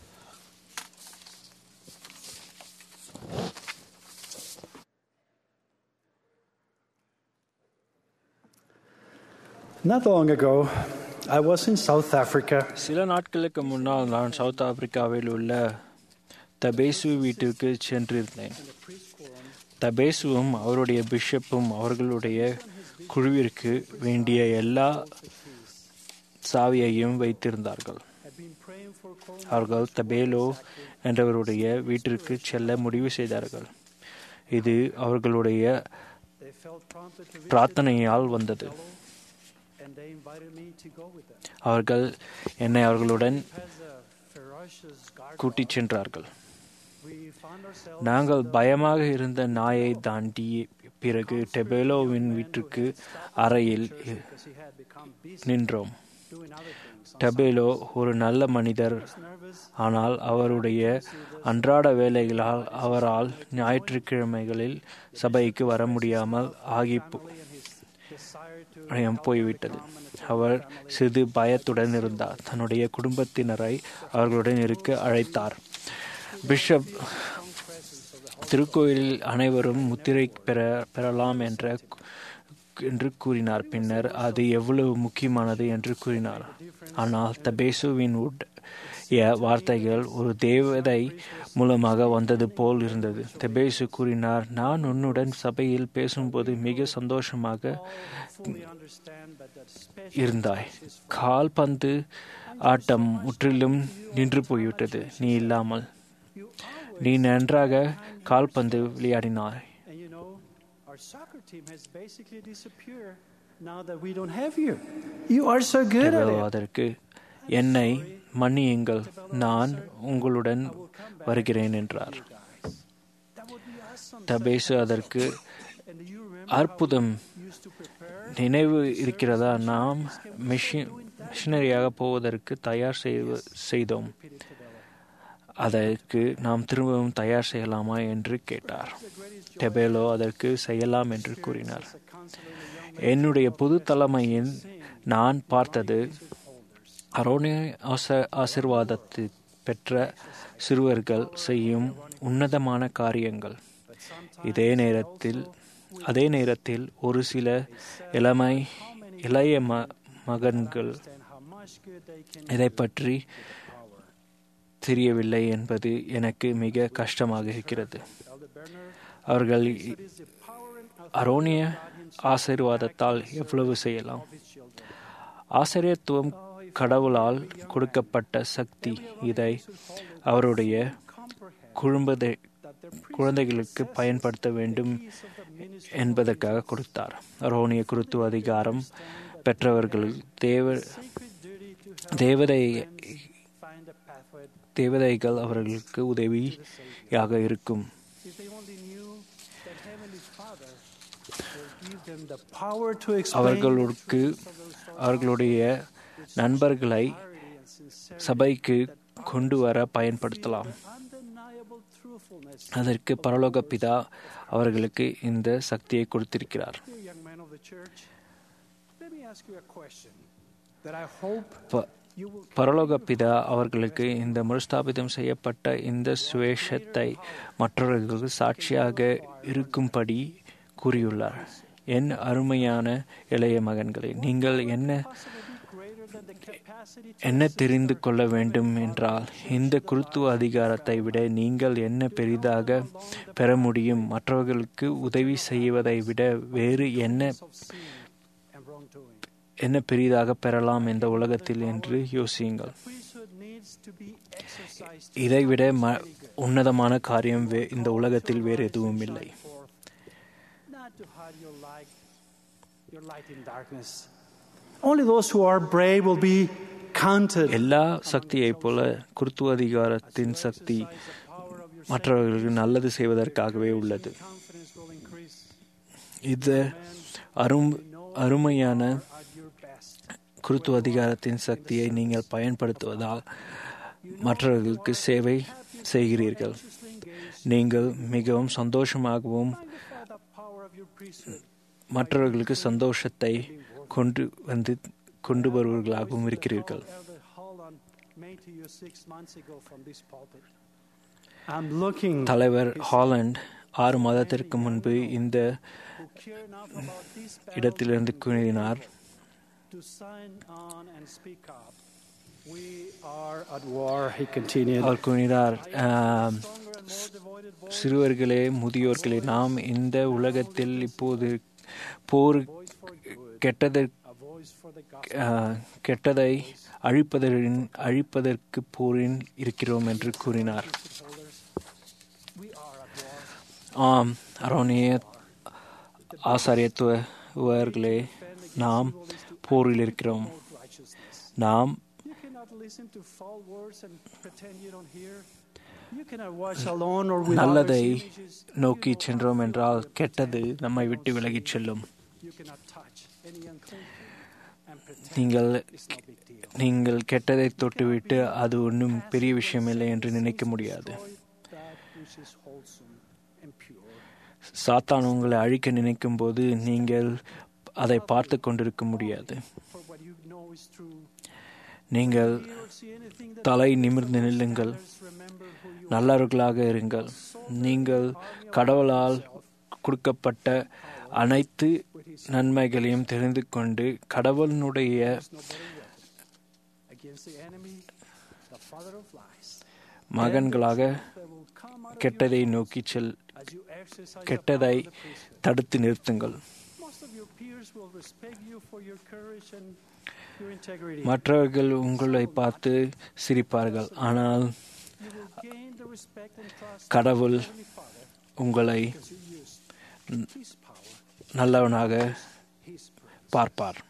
Speaker 8: Not long ago, I was in South Africa.
Speaker 6: சில நாட்களுக்கு முன்னால் நான் சவுத் ஆப்பிரிக்காவில் உள்ள தபேசு வீட்டிற்கு சென்றிருந்தேன் தபேசுவும் அவருடைய பிஷப்பும் அவர்களுடைய குழுவிற்கு வேண்டிய எல்லா சாவியையும் வைத்திருந்தார்கள் அவர்கள் தபேலோ என்றவருடைய வீட்டிற்கு செல்ல முடிவு செய்தார்கள் இது அவர்களுடைய பிரார்த்தனையால் வந்தது அவர்கள் என்னை அவர்களுடன் கூட்டிச் சென்றார்கள் நாங்கள் பயமாக இருந்த நாயை தாண்டி பிறகு டெபேலோவின் வீட்டுக்கு அறையில் நின்றோம் டபேலோ ஒரு நல்ல மனிதர் ஆனால் அவருடைய அன்றாட வேலைகளால் அவரால் ஞாயிற்றுக்கிழமைகளில் சபைக்கு வர முடியாமல் ஆகி போய்விட்டது அவர் சிறிது பயத்துடன் இருந்தார் தன்னுடைய குடும்பத்தினரை அவர்களுடன் இருக்க அழைத்தார் பிஷப் திருக்கோயிலில் அனைவரும் முத்திரை பெற பெறலாம் என்ற என்று கூறினார் பின்னர் அது எவ்வளவு முக்கியமானது என்று கூறினார் ஆனால் தபேசுவின் உடைய வார்த்தைகள் ஒரு தேவதை மூலமாக வந்தது போல் இருந்தது தபேசு கூறினார் நான் உன்னுடன் சபையில் பேசும்போது மிக சந்தோஷமாக இருந்தாய் கால்பந்து ஆட்டம் முற்றிலும் நின்று போய்விட்டது நீ இல்லாமல் நீ நன்றாக கால்பந்து விளையாடினாய்
Speaker 8: soccer team has basically disappeared now that we don't have you. You are so good at it.
Speaker 6: அதற்கு என்னை மன்னியுங்கள் நான் உங்களுடன் வருகிறேன் என்றார் தபேசு அதற்கு அற்புதம் நினைவு இருக்கிறதா நாம் மிஷின் மிஷனரியாக போவதற்கு தயார் செய்வ- செய்தோம் அதற்கு நாம் திரும்பவும் தயார் செய்யலாமா என்று கேட்டார் டெபேலோ அதற்கு செய்யலாம் என்று கூறினார் என்னுடைய புது தலைமையின் நான் பார்த்தது அரோனிய ஆச ஆசிர்வாதத்தை பெற்ற சிறுவர்கள் செய்யும் உன்னதமான காரியங்கள் இதே நேரத்தில் அதே நேரத்தில் ஒரு சில இளமை இளைய ம மகன்கள் இதை பற்றி தெரியவில்லை என்பது எனக்கு மிக கஷ்டமாக இருக்கிறது அவர்கள் இ- அரோனிய ஆசீர்வாதத்தால் எவ்வளவு செய்யலாம் ஆசிரியத்துவம் கடவுளால் கொடுக்கப்பட்ட சக்தி இதை அவருடைய குடும்பத்தை குழந்தைகளுக்கு பயன்படுத்த வேண்டும் என்பதற்காக கொடுத்தார் அரோனிய குருத்துவ அதிகாரம் பெற்றவர்கள் தேவ தேவதை தேவதைகள் அவர்களுக்கு உதவியாக இருக்கும்
Speaker 8: If they only knew that Heavenly Father will give them the power to explain
Speaker 6: அவர்களுக்கு அவர்களுடைய நண்பர்களை சபைக்கு கொண்டு வர பயன்படுத்தலாம்
Speaker 8: undeniable truthfulness.
Speaker 6: அதற்கு பரலோக பிதா அவர்களுக்கு இந்த சக்தியை கொடுத்திருக்கிறார்
Speaker 8: Dear young man of the church, let me ask you a question that I hope
Speaker 6: ப- பரலோக பிதா அவர்களுக்கு இந்த மறுஸ்தாபிதம் செய்யப்பட்ட இந்த சுவேஷத்தை மற்றவர்களுக்கு சாட்சியாக இருக்கும்படி கூறியுள்ளார் என் அருமையான இளைய மகன்களே நீங்கள் என்ன என்ன தெரிந்து கொள்ள வேண்டும் என்றால் இந்த குருத்துவ அதிகாரத்தை விட நீங்கள் என்ன பெரிதாக பெற முடியும் மற்றவர்களுக்கு உதவி செய்வதை விட வேறு என்ன
Speaker 8: and wrongdoing.
Speaker 6: என்ன பெரிதாக பெறலாம் இந்த உலகத்தில் என்று யோசியுங்கள்
Speaker 8: Priesthood needs to be exercised
Speaker 6: இதைவிட ம உன்னதமான காரியம் வே இந்த உலகத்தில் வேறு எதுவும் இல்லை
Speaker 8: forth, not to hide your light, your light in darkness. Only those who are brave will be counted.
Speaker 6: எல்லா சக்தியைப் போல குருத்துவ அதிகாரத்தின் சக்தி மற்றவர்களுக்கு நல்லது செய்வதற்காகவே உள்ளது
Speaker 8: Confidence will increase
Speaker 6: இது அரும் அருமையான
Speaker 8: at your best.
Speaker 6: குருத்துவ அதிகாரத்தின் சக்தியை நீங்கள் பயன்படுத்துவதால் மற்றவர்களுக்கு சேவை செய்கிறீர்கள் நீங்கள் மிகவும் சந்தோஷமாகவும்
Speaker 8: By the power of your priesthood,
Speaker 6: மற்றவர்களுக்கு சந்தோஷத்தை கொண்டு வந்து கொண்டு வருவர்களாகவும் இருக்கிறீர்கள்
Speaker 8: Elder Holland made to you six months ago from this pulpit. I'm looking
Speaker 6: தலைவர் ஹாலண்ட் ஆறு மாதத்திற்கு முன்பு இந்த
Speaker 8: who care enough about this battle
Speaker 6: இடத்திலிருந்து கூறினார்
Speaker 8: to sign on and speak up. We are at war, he continued.
Speaker 6: அவர் கூறினார் ஆம்,
Speaker 8: Stronger and more devoted voice,
Speaker 6: சிறுவர்களே முதியோர்களே நாம் இந்த உலகத்தில் இப்போது போர் கெட்டதற்கு
Speaker 8: a voice for the gospel.
Speaker 6: ஆஹ், கெட்டதை அழிப்பதன் அழிப்பதற்கு போரின் இருக்கிறோம் என்று கூறினார்
Speaker 8: We are at war.
Speaker 6: ஆம் அரோனிய ஆசாரியத்துவர்களே நாம் போரில் இருக்கிறோம்
Speaker 8: Righteousness.
Speaker 6: நாம்
Speaker 8: You cannot listen to foul words and pretend you don't hear. You cannot watch alone or with
Speaker 6: நல்லதை
Speaker 8: others' images.
Speaker 6: நோக்கி சென்றோம் என்றால் கெட்டது நம்மை விட்டு விலகிச் செல்லும்
Speaker 8: You cannot touch any unclean and pretend
Speaker 6: நீங்கள்
Speaker 8: it's no big deal.
Speaker 6: நீங்கள் கெட்டதை தொட்டுவிட்டு அது ஒன்றும் பெரிய விஷயமில்லை என்று நினைக்க முடியாது
Speaker 8: Avoid that which is wholesome and pure.
Speaker 6: சாத்தான் உங்களை அழிக்க நினைக்கும் போது நீங்கள் அதை பார்த்து கொண்டிருக்க முடியாது
Speaker 8: For what you know is true.
Speaker 6: நீங்கள்
Speaker 8: You don't see anything that
Speaker 6: தலை நிமிர்ந்து நில்லுங்கள்
Speaker 8: others remember who you
Speaker 6: நல்லவர்களாக இருங்கள் நீங்கள் கடவுளால் கொடுக்கப்பட்ட அனைத்து நன்மைகளையும் தெரிந்து கொண்டு கடவுளினுடைய
Speaker 8: against the enemy, the father of lies.
Speaker 6: மகன்களாக
Speaker 8: That will come out of
Speaker 6: கெட்டதை நோக்கி செல்
Speaker 8: as you exercise the
Speaker 6: கெட்டதை
Speaker 8: power of the priesthood.
Speaker 6: தடுத்து நிறுத்துங்கள்
Speaker 8: Most of your peers will respect you for your courage and your integrity.
Speaker 6: மற்றவர்கள் உங்களை பார்த்து சிரிப்பார்கள் ஆனால்
Speaker 8: You will gain the respect and trust
Speaker 6: கடவுள்
Speaker 8: of Heavenly Father
Speaker 6: உங்களை
Speaker 8: because you used His power,
Speaker 6: நல்லவனாக
Speaker 8: His praise.
Speaker 6: பார்ப்பார்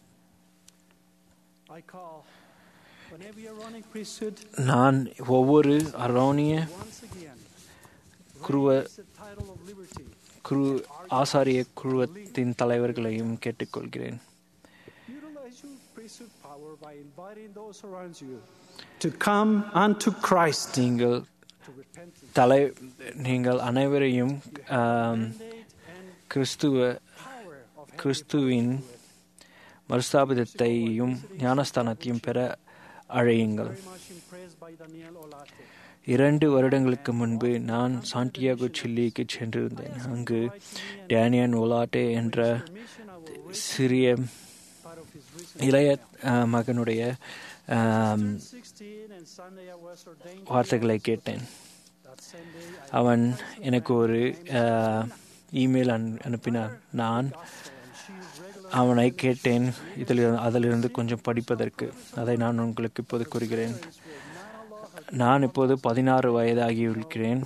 Speaker 8: I call on every Aaronic priesthood
Speaker 6: நான் ஒவ்வொரு அரோனிய
Speaker 8: once again.
Speaker 6: குருவ
Speaker 8: Raise the title of liberty.
Speaker 6: குரு ஆசாரிய குழுவத்தின் தலைவர்களையும் கேட்டுக்கொள்கிறேன்
Speaker 8: Utilize increase your priesthood power by inviting those around you to come unto Christ.
Speaker 6: நீங்கள் தலை நீங்கள் அனைவரையும் ஆம், கிறிஸ்துவ கிறிஸ்துவின் மறுஸ்தாபிதத்தையும் ஞானஸ்தானத்தையும் பெற அழையுங்கள்
Speaker 8: Very much impressed by Daniel Olate.
Speaker 6: இரண்டு வருடங்களுக்கு முன்பு நான் சாண்டியாகோ சில்லிக்கு சென்றிருந்தேன் அங்கு டேனியன் ஒலாட்டே என்ற சிறிய
Speaker 8: Part of his recent
Speaker 6: இளைய அஹ், மகனுடைய ஆம்,
Speaker 8: 16 and Sunday I was ordained.
Speaker 6: வார்த்தைகளை கேட்டேன்
Speaker 8: That same day I
Speaker 6: அவன் எனக்கு ஒரு அஹ், இமெயில் அனு அனுப்பினான் நான் அவனை கேட்டேன் இதில் அதிலிருந்து கொஞ்சம் படிப்பதற்கு அதை நான் உங்களுக்கு இப்போது கூறுகிறேன் நான் இப்போது பதினாறு வயதாகியிருக்கிறேன்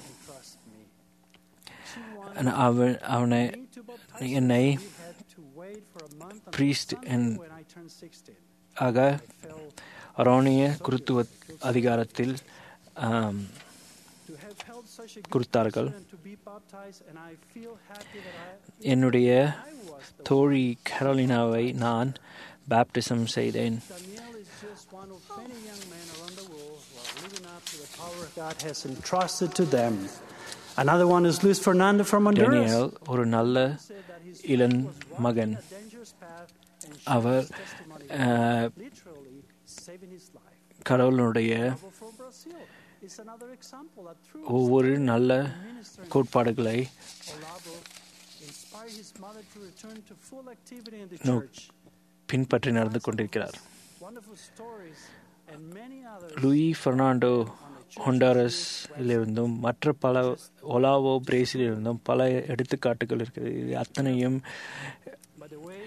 Speaker 6: அவன் அவனை என்னை
Speaker 8: had to wait for a month and
Speaker 6: priest and
Speaker 8: when I turned 16.
Speaker 6: ஆக அரோனிய குருத்துவ அதிகாரத்தில் ஆம்,
Speaker 8: To have held such a good
Speaker 6: கொடுத்தார்கள்
Speaker 8: and to be baptized and I feel happy that I
Speaker 6: என்னுடைய தோழி கரோலினாவை நான் பேப்டிசம் செய்தேன்
Speaker 8: Daniel is just one of many young men around the world who are living up to the power God has entrusted to them. Another one is Luis Fernando from Honduras.
Speaker 6: Daniel ஒரு நல்ல இளன் மகன்
Speaker 8: Dangerous path and
Speaker 6: our ah,
Speaker 8: literally saving his life.
Speaker 6: கடவுளுடைய
Speaker 8: But from Brazil is another example that through
Speaker 6: ஒவ்வொரு நல்ல கோட்பாடுகளை
Speaker 8: Olavo inspired his mother to return to full activity in the
Speaker 6: No.
Speaker 8: church.
Speaker 6: பின்பற்றி நடந்து கொண்டிருக்கிறார்
Speaker 8: Wonderful stories and many others.
Speaker 6: Luis Fernando ஹொண்டாரஸிலிருந்தும் மற்ற பல ஒலாவோ பிரேசிலிருந்தும் பல எடுத்துக்காட்டுகள் இருக்குது இது அத்தனையும்
Speaker 8: By the way,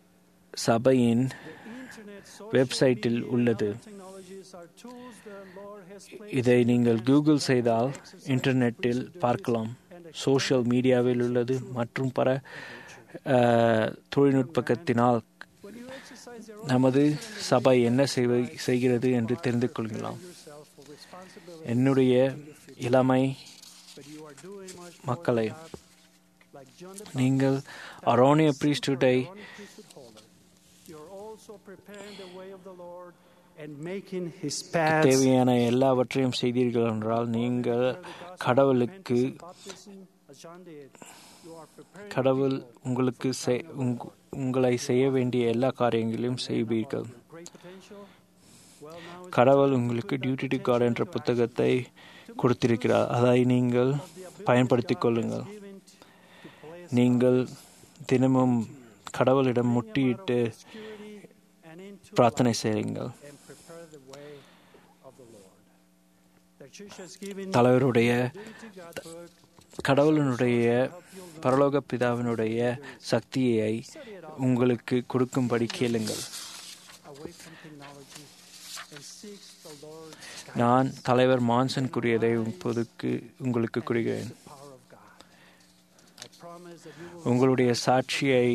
Speaker 6: சபையின்
Speaker 8: internet, social
Speaker 6: வெப்சைட்டில்
Speaker 8: media,
Speaker 6: உள்ளது
Speaker 8: other technologies are tools the Lord has placed
Speaker 6: இதை நீங்கள் கூகுள் செய்தால் இன்டர்நெட்டில் பார்க்கலாம் சோஷியல் மீடியாவில் உள்ளது மற்றும் பல அஹ், தொழில்நுட்பத்தினால்
Speaker 8: when you exercise your
Speaker 6: நமது சபை என்ன செய்வ செய்கிறது என்று தெரிந்து கொள்ளலாம்
Speaker 8: yourself for responsibility,
Speaker 6: என்னுடைய இளமை
Speaker 8: but you are doing much more
Speaker 6: மக்களை
Speaker 8: than that. Like John the
Speaker 6: நீங்கள் அரோனிய பிரீஸ்டுடை
Speaker 8: Baptist, priesthood holder, you're also preparing the way of the Lord and making His paths.
Speaker 6: தேவையான எல்லாவற்றையும் செய்தீர்கள் என்றால் நீங்கள் கடவுளுக்கு
Speaker 8: Baptism, as John did, you are preparing
Speaker 6: கடவுள் உங்களுக்கு செய்- உங்க- உங்களை செய்ய வேண்டிய எல்லா காரியங்களையும் செய்வீர்கள்
Speaker 8: great potential. Well, now it's
Speaker 6: கடவுள் உங்களுக்கு டியூட்டி டு காட் என்ற புத்தகத்தை கொடுத்திருக்கிறார் அதை நீங்கள் பயன்படுத்திக் கொள்ளுங்கள்
Speaker 8: given to, to place
Speaker 6: நீங்கள் தினமும் கடவுளிடம் முட்டியிட்டு
Speaker 8: security and into
Speaker 6: பிரார்த்தனை செய்யுங்கள்
Speaker 8: and prepare the way of the Lord. The church has given
Speaker 6: தலைவருடைய
Speaker 8: to God book,
Speaker 6: கடவுளினுடைய பரலோக பிதாவினுடைய சக்தியை உங்களுக்கு கொடுக்கும்படி கேளுங்கள்
Speaker 8: away from technology and seeks the Lord's
Speaker 6: நான் தலைவர் மான்சன் கூறியதை இப்போதுக்கு உங்களுக்கு கூறுகிறேன்
Speaker 8: power of God. I promise that you will
Speaker 6: உங்களுடைய சாட்சியை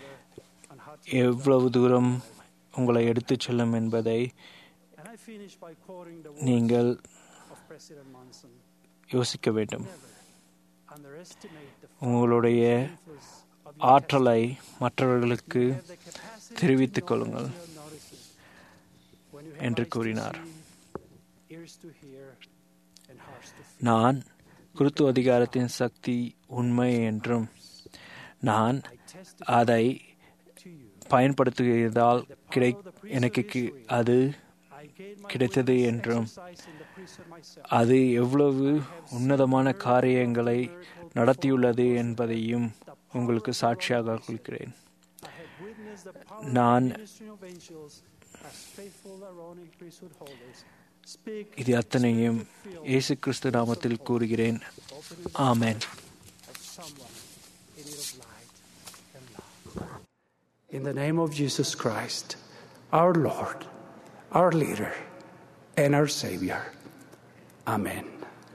Speaker 8: on how to.
Speaker 6: எவ்வளவு தூரம் உங்களை எடுத்துச் செல்லும் என்பதை
Speaker 8: And I finish by quoting the words
Speaker 6: நீங்கள்
Speaker 8: of President Monson.
Speaker 6: யோசிக்க வேண்டும்
Speaker 8: Underestimate the
Speaker 6: உங்களுடைய
Speaker 8: influence of your
Speaker 6: ஆற்றலை மற்றவர்களுக்கு
Speaker 8: have the capacity
Speaker 6: தெரிவித்துக் கொள்ளுங்கள்
Speaker 8: to notice it. When you have
Speaker 6: என்று
Speaker 8: eyes to
Speaker 6: கூறினார்
Speaker 8: see, ears to hear, and hearts to feel.
Speaker 6: நான் குருத்து அதிகாரத்தின் சக்தி உண்மை என்றும் நான்
Speaker 8: I testify
Speaker 6: அதை
Speaker 8: to you.
Speaker 6: பயன்படுத்துகிறதால் கிடை எனக்கு கி- அது
Speaker 8: I gained my
Speaker 6: கிடைத்தது
Speaker 8: witness
Speaker 6: என்றும்
Speaker 8: exercise in the priesthood myself.
Speaker 6: அது எவ்வளவு உன்னதமான காரியங்களை நடத்தியுள்ளது என்பதையும் உங்களுக்கு சாட்சியாக கொடுக்கிறேன்
Speaker 8: I have witnessed the power
Speaker 6: நான்
Speaker 8: of the ministry of angels as faithful Aaronic priesthood holders speak
Speaker 6: இது அத்தனையும் இயேசு கிறிஸ்து நாமத்தில் கூறுகிறேன் ஆமென்
Speaker 8: of someone in need of light and love. In the name of Jesus Christ, our Lord, our leader, and our Savior. Amen.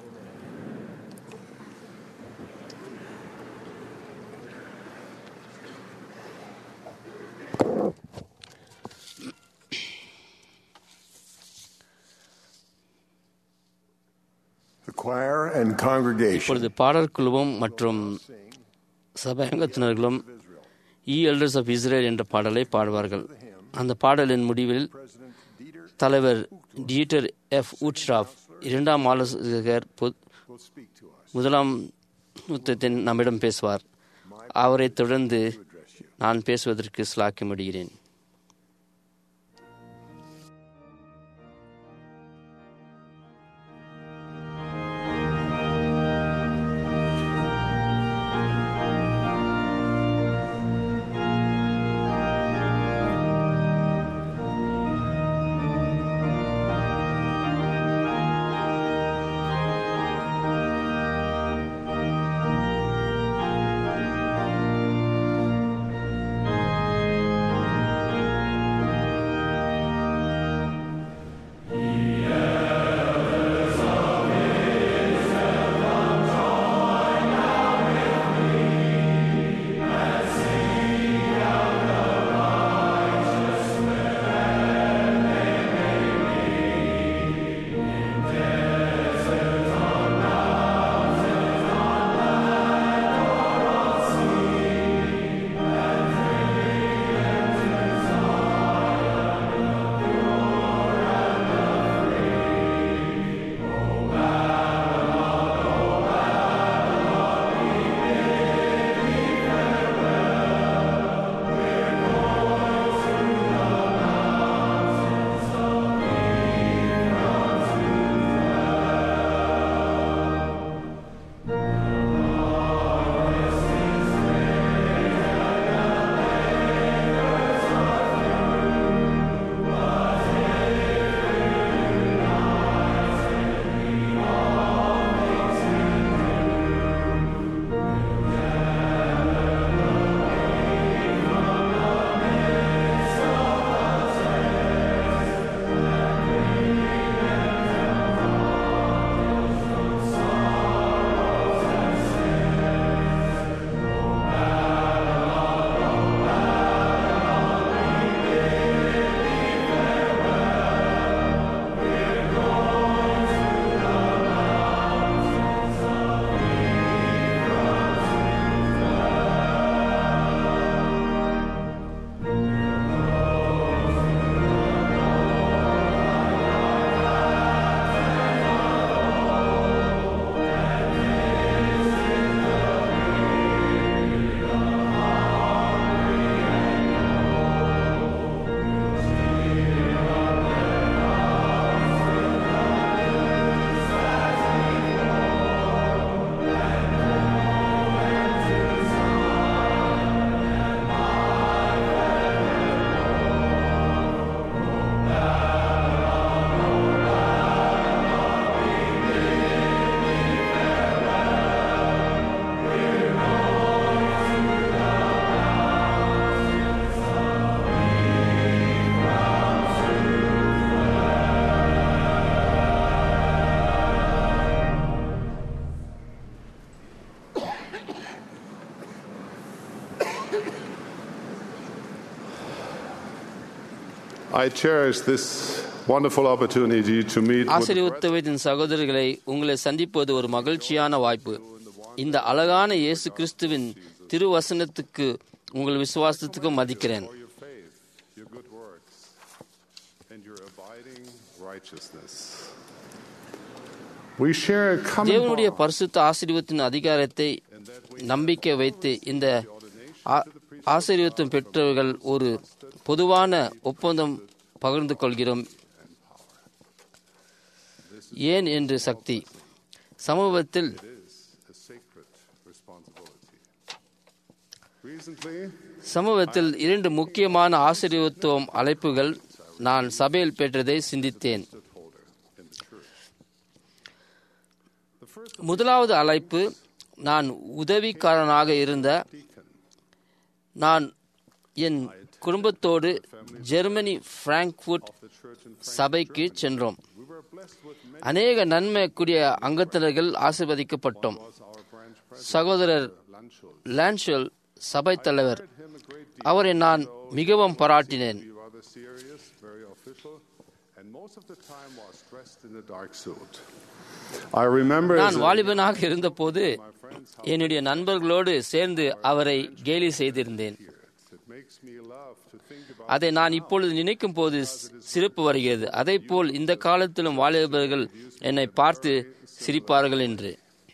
Speaker 4: The choir and congregation
Speaker 3: இப்பொழுது பாடல் குழுவும் மற்றும் சபை அங்கத்தினர்களும் இ எல்டர்ஸ் ஆஃப் இஸ்ரேல் என்ற பாடலை பாடுவார்கள் அந்த பாடலின் முடிவில் தலைவர் டியூட்டர் எஃப் உட்ஸ்டாஃப் இரண்டாம் ஆலோசகர் பொ- முதலாம் முத்தத்தின் நம்மிடம் பேசுவார் அவரை தொடர்ந்து நான் பேசுவதற்கு சிலாக்கி முடிகிறேன்
Speaker 9: I cherish this wonderful opportunity to meet with
Speaker 3: ஆசீர்வத்தவின் சகோதரர்களை உங்களை சந்திப்பது ஒரு மகிழ்ச்சியான வாய்ப்பு இந்த அழகான இயேசு கிறிஸ்துவின் திருவசனத்துக்கு உங்கள் விசுவாசத்துக்கு மதிக்கிறேன்
Speaker 9: your faith, your good works, and your abiding righteousness. We share a common
Speaker 3: தேவனுடைய
Speaker 9: bond
Speaker 3: பரிசுத்த ஆசீர்வத்தின் அதிகாரத்தை நம்பிக்கை வைத்து இந்த ஆ- ஆசீர்வாதம் பெற்றவர்கள் ஒரு பொதுவான ஒப்பந்தம் பகிர்ந்து கொள்கிறோம் ஏன் என்று சக்தி சமூகத்தில்
Speaker 9: a sacred responsibility. Recently,
Speaker 3: சமூகத்தில் இரண்டு முக்கியமான ஆசீர்வத்துவம் அழைப்புகள் நான் சபையில் பெற்றதை சிந்தித்தேன் முதலாவது அழைப்பு நான் உதவிக்காரனாக இருந்த நான் என் குடும்பத்தோடு ஜெர்மனி பிராங்க்ஃபுட் சபைக்கு சென்றோம் அநேக நன்மைக்குரிய அங்கத்தினர்கள் ஆசிர்வதிக்கப்பட்டோம் சகோதரர் லான்ஷல் சபை தலைவர் அவரை நான் மிகவும் பாராட்டினேன்
Speaker 9: be rather serious, very official, and most of the time was dressed in a dark suit. I remember as
Speaker 3: நான்
Speaker 9: a-
Speaker 3: வாலிபனாக இருந்தபோது என்னுடைய நண்பர்களோடு சேர்ந்து அவரை கேலி செய்திருந்தேன்
Speaker 9: It
Speaker 3: அதை நான் இப்பொழுது நினைக்கும் போது சிரிப்பு வருகிறது அதே போல் இந்த காலத்திலும் வாலிபர்கள் என்னை பார்த்து சிரிப்பார்கள் என்று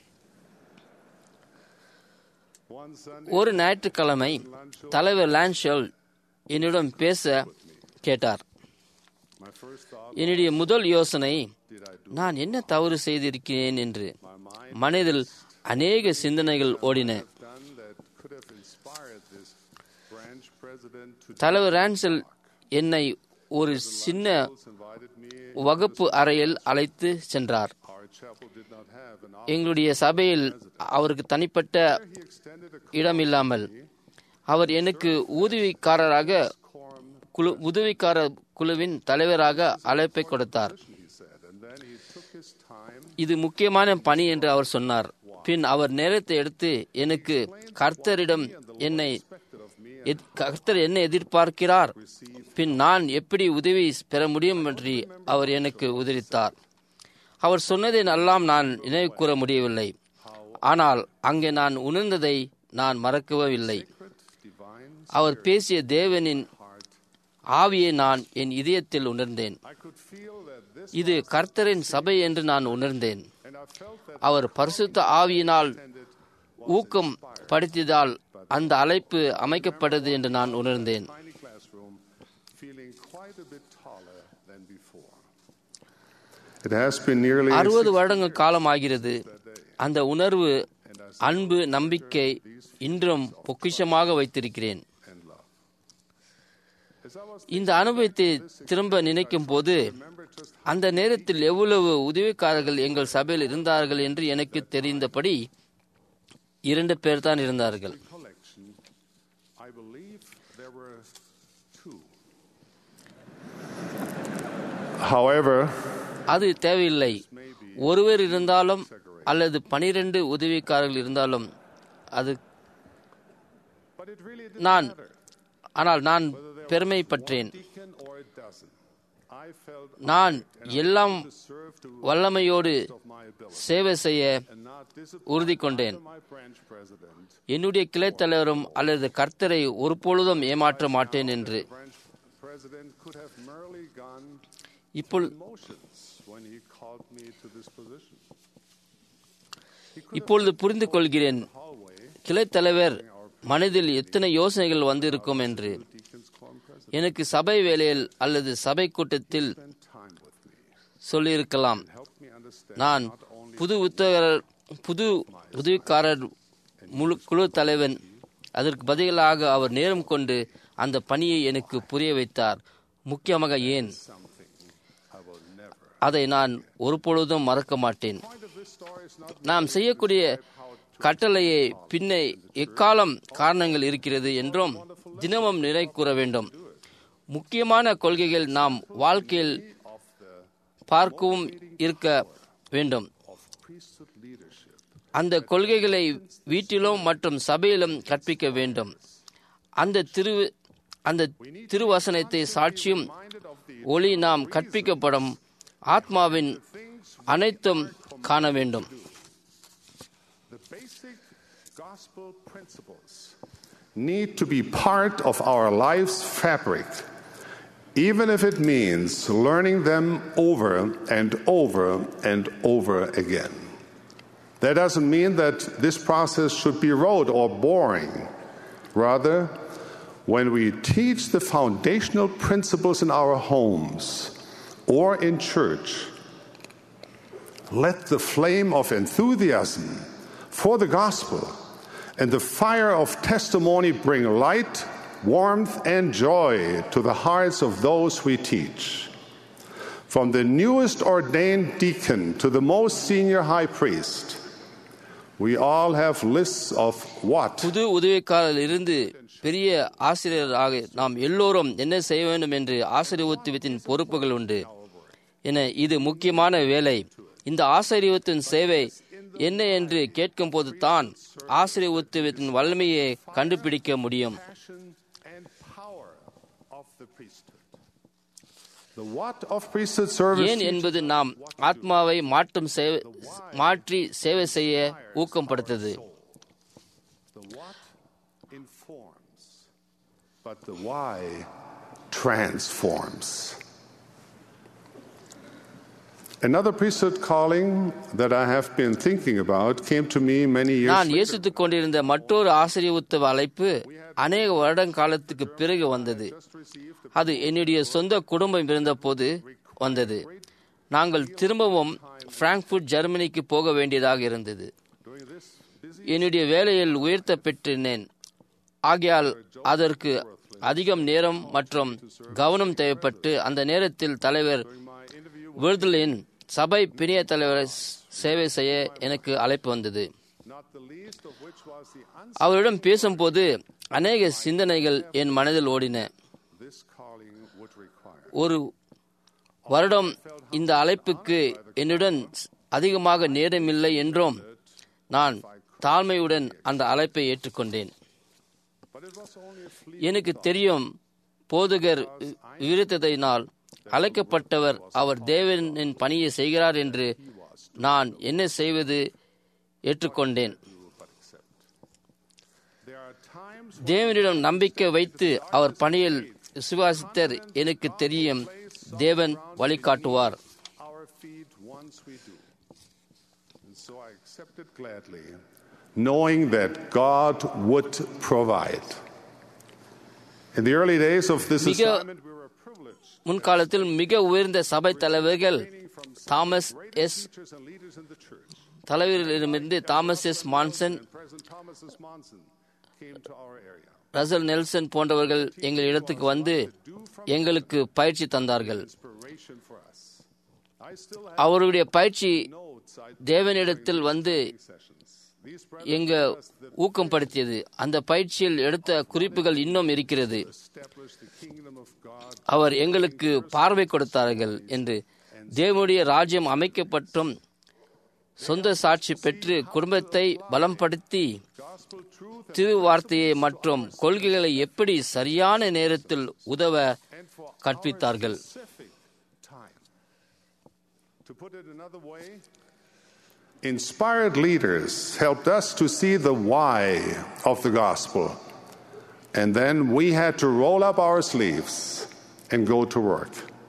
Speaker 3: ஒரு ஞாயிற்றுக்கிழமை தலைவர் லான்ஷல் என்னிடம் பேச கேட்டார் என்னுடைய முதல் யோசனை நான் என்ன தவறு செய்திருக்கிறேன் என்று மனதில் அநேக சிந்தனைகள் ஓடின தலைவர் ரான்சல் என்னை ஒரு சின்ன வகுப்பு அறையில் அழைத்து சென்றார் எங்களுடைய சபையில் அவருக்கு தனிப்பட்ட இடம் இல்லாமல் அவர் எனக்கு உதவிக்காரராக குழு உதவிக்கார குழுவின் தலைவராக அழைப்பை கொடுத்தார் இது முக்கியமான பணி என்று அவர் சொன்னார் பின் அவர் நேரத்தை எடுத்து எனக்கு கர்த்தரிடம் என்னை கர்த்தர் என்ன எதிர்பார்க்கிறார் பின் நான் எப்படி உதவி பெற முடியும் என்று அவர் எனக்கு உதவித்தார் அவர் சொன்னதை எல்லாம் நான் நினைவு கூற முடியவில்லை ஆனால் அங்கே நான் உணர்ந்ததை நான் மறக்கவே அவர் பேசிய தேவனின் ஆவியை நான் என் இதயத்தில் உணர்ந்தேன் இது கர்த்தரின் சபை என்று நான் உணர்ந்தேன் அவர் பரிசுத்த ஆவியினால் ஊக்கம் படுத்தியதால் அந்த அழைப்பு அமைக்கப்பட்டது என்று நான் உணர்ந்தேன் அறுபது வருடங்கள் காலம் ஆகிறது அந்த உணர்வு அன்பு நம்பிக்கை இன்றும் பொக்கிஷமாக வைத்திருக்கிறேன் இந்த அனுபவத்தை திரும்ப நினைக்கும் போது அந்த நேரத்தில் எவ்வளவு உதவிக்காரர்கள் எங்கள் சபையில் இருந்தார்கள் என்று எனக்கு தெரிந்தபடி இரண்டு பேர் தான் இருந்தார்கள்
Speaker 9: However,
Speaker 3: அது தேவையில்லை ஒருவர் இருந்தாலும் அல்லது பனிரெண்டு உதவிக்காரர்கள் இருந்தாலும் அது நான் ஆனால் நான் பெருமைப்பற்றேன் நான் எல்லாம் வல்லமையோடு சேவை செய்ய உறுதி கொண்டேன் என்னுடைய கிளைத் தலைவரும் அல்லது கர்த்தரை ஒருபொழுதும் ஏமாற்ற மாட்டேன் என்று இப்பொழுது இப்பொழுது புரிந்து கொள்கிறேன் கிளைத் தலைவர் மனதில் எத்தனை யோசனைகள் வந்திருக்கும் என்று எனக்கு சபை வேலையில் அல்லது சபை கூட்டத்தில் சொல்லியிருக்கலாம் நான் புது உத்தகர் புது உதவிக்காரர் முழு குழு தலைவன் அதற்கு பதிலாக அவர் நேரம் கொண்டு அந்த பணியை எனக்கு புரிய வைத்தார் முக்கியமாக ஏன் அதை நான் ஒருபொழுதும் மறக்க மாட்டேன் நாம் செய்யக்கூடிய கட்டளையை பின்ன எக்காலம் காரணங்கள் இருக்கிறது என்றும் தினமும் நிறை கூற வேண்டும் முக்கியமான கொள்கைகள் நாம் வாழ்க்கையில் பார்க்கவும் இருக்க வேண்டும் அந்த கொள்கைகளை வீட்டிலும் மற்றும் சபையிலும் கற்பிக்க வேண்டும் அந்த திரு அந்த திருவசனத்தை சாட்சியும் ஒளி நாம் கற்பிக்கப்படும் ஆத்மாவின் அனைத்தும் காண வேண்டும்
Speaker 9: gospel principles need to be part of our life's fabric, even if it means learning them over and over and over again. That doesn't mean that this process should be rote or boring. Rather, when we teach the foundational principles in our homes or in church, let the flame of enthusiasm for the gospel and the fire of testimony bring light, warmth, and joy to the hearts of those we teach. From the newest ordained deacon to the most senior high priest, we all have lists of what
Speaker 3: புது உதவிக்காரர் இருந்து பெரிய ஆசிரியராக நாம் எல்லோரும் என்ன செய்ய வேண்டும் என்று ஆசிரியத்துவத்தின் பொறுப்புகள் உண்டு என இது முக்கியமான வேலை இந்த ஆசிரியத்தின் சேவை என்ன என்று கேட்கும் போது தான் ஆசிரியத்துவத்தின் வல்லமையை கண்டுபிடிக்க முடியும் ஏன் என்பது நாம் ஆத்மாவை மாற்றும் சேவை மாற்றி சேவை செய்ய ஊக்கப்படுத்தது
Speaker 9: but the why transforms. Another priesthood calling that I have been thinking about came to me many years
Speaker 3: நான்
Speaker 9: later.
Speaker 3: யோசித்துக் கொண்டிருந்த மற்றொரு ஆசிரிய உத்தவ அழைப்பு அநேக வருடங்காலத்துக்கு பிறகு வந்தது அது என்னுடைய சொந்த குடும்பம் இருந்தபோது வந்தது நாங்கள் திரும்பவும் பிராங்க்ஃபர்ட் ஜெர்மனிக்கு போக வேண்டியதாக இருந்தது என்னுடைய வேலையில் உயர்த்த பெற்றினேன் ஆகையால் அதற்கு அதிகம் நேரம் மற்றும் கவனம் தேவைப்பட்டு அந்த நேரத்தில் தலைவர் விருதலின் சபை பிணைய தலைவரை சேவை செய்ய எனக்கு அழைப்பு வந்தது
Speaker 9: Not the least of which was the answer
Speaker 3: அவரிடம் பேசும்போது அநேக சிந்தனைகள் என் மனதில் ஓடின
Speaker 9: this calling would require.
Speaker 3: ஒரு வருடம் இந்த அழைப்புக்கு என்னுடன் அதிகமாக நேரமில்லை என்றும் நான் தாழ்மையுடன் அந்த அழைப்பை ஏற்றுக்கொண்டேன்
Speaker 9: But it was only a fleeting
Speaker 3: எனக்கு தெரியும் போதகர் விருத்ததினால் அழைக்கப்பட்டவர் அவர் தேவனின் பணியை செய்கிறார் என்று நான் என்ன செய்வது ஏற்றுக்கொண்டேன்
Speaker 9: There are times
Speaker 3: தேவனிடம் நம்பிக்கை வைத்து அவர் பணியில் விசுவாசித்தர் எனக்கு தெரியும் தேவன் வழிகாட்டுவார்
Speaker 9: our feet once we do. And so I accepted gladly, knowing that God would provide. In the early days of this
Speaker 3: மிக
Speaker 9: assignment, we were privileged
Speaker 3: முன்காலத்தில் மிக உயர்ந்த சபை தலைவர்கள் Thomas S
Speaker 9: teachers and leaders in the church.
Speaker 3: தலைவரிடமிருந்து Thomas S Monson
Speaker 9: And President Thomas S. Monson came to our area.
Speaker 3: Russell Nelson போன்றவர்கள் எங்கள் இடத்துக்கு வந்து எங்களுக்கு பயிற்சி தந்தார்கள்
Speaker 9: Inspiration for us. I still have
Speaker 3: அவருடைய பயிற்சி
Speaker 9: notes I took
Speaker 3: தேவனிடத்தில் வந்து
Speaker 9: sessions. These
Speaker 3: எங்க ஊக்கப்படுத்தியது அந்த பயிற்சியில் எடுத்த குறிப்புகள் இன்னும் இருக்கிறது
Speaker 9: established the kingdom of God
Speaker 3: அவர் எங்களுக்கு பார்வை கொடுத்தார்கள் என்று தேவனுடைய ராஜ்யம் அமைக்கப்பட்டும் சொந்த சாட்சி பெற்று குடும்பத்தை பலப்படுத்தி
Speaker 9: gospel truth
Speaker 3: திருவார்த்தையை மற்றும் கொள்கைகளை எப்படி சரியான நேரத்தில் உதவ கற்பித்தார்கள்
Speaker 9: specific time. To put it another way, inspired leaders helped us to see the why of the gospel. And then we had to roll up our sleeves and go to work.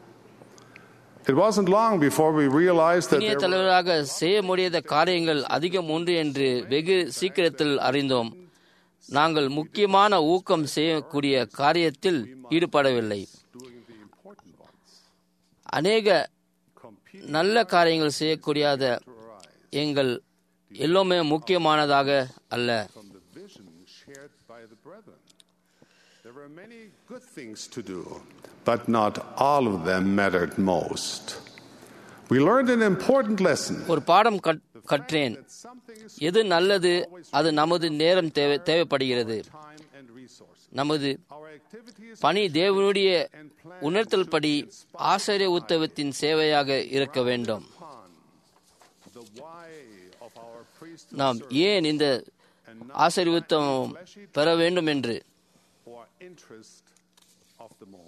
Speaker 9: It wasn't long before we realized that
Speaker 3: இனிய
Speaker 9: there were
Speaker 3: தலைவராக செய்ய முடியாத காரியங்கள் அதிகம் உண்டு என்று வெகு சீக்கிரத்தில் அறிந்தோம் நாங்கள் முக்கியமான ஊக்கம் செய்யக்கூடிய காரியத்தில் ஈடுபடவில்லை
Speaker 9: doing the important ones.
Speaker 3: அநேக நல்ல காரியங்கள் செய்யக்கூடியாத எங்கள் எல்லோருமே முக்கியமானதாக அல்ல
Speaker 9: from the vision shared by the brethren. There were many good things to do, but not all of them mattered most. We learned an important lesson.
Speaker 3: ஒரு பாடம் கற்- கற்றேன்
Speaker 9: that Something is
Speaker 3: எது நல்லது அது நமது நேரம் தேவை தேவைப்படுகிறது
Speaker 9: time and resources.
Speaker 3: நமது
Speaker 9: Our activities
Speaker 3: பணி தேவனுடைய உணர்த்தல் படி ஆசிரிய உத்தவத்தின் சேவையாக இருக்க வேண்டும்
Speaker 9: upon the why of our priesthood
Speaker 3: நாம் ஏன் இந்த ஆசிரிய உத்தவம் பெற வேண்டும் என்று
Speaker 9: or interest of the moment.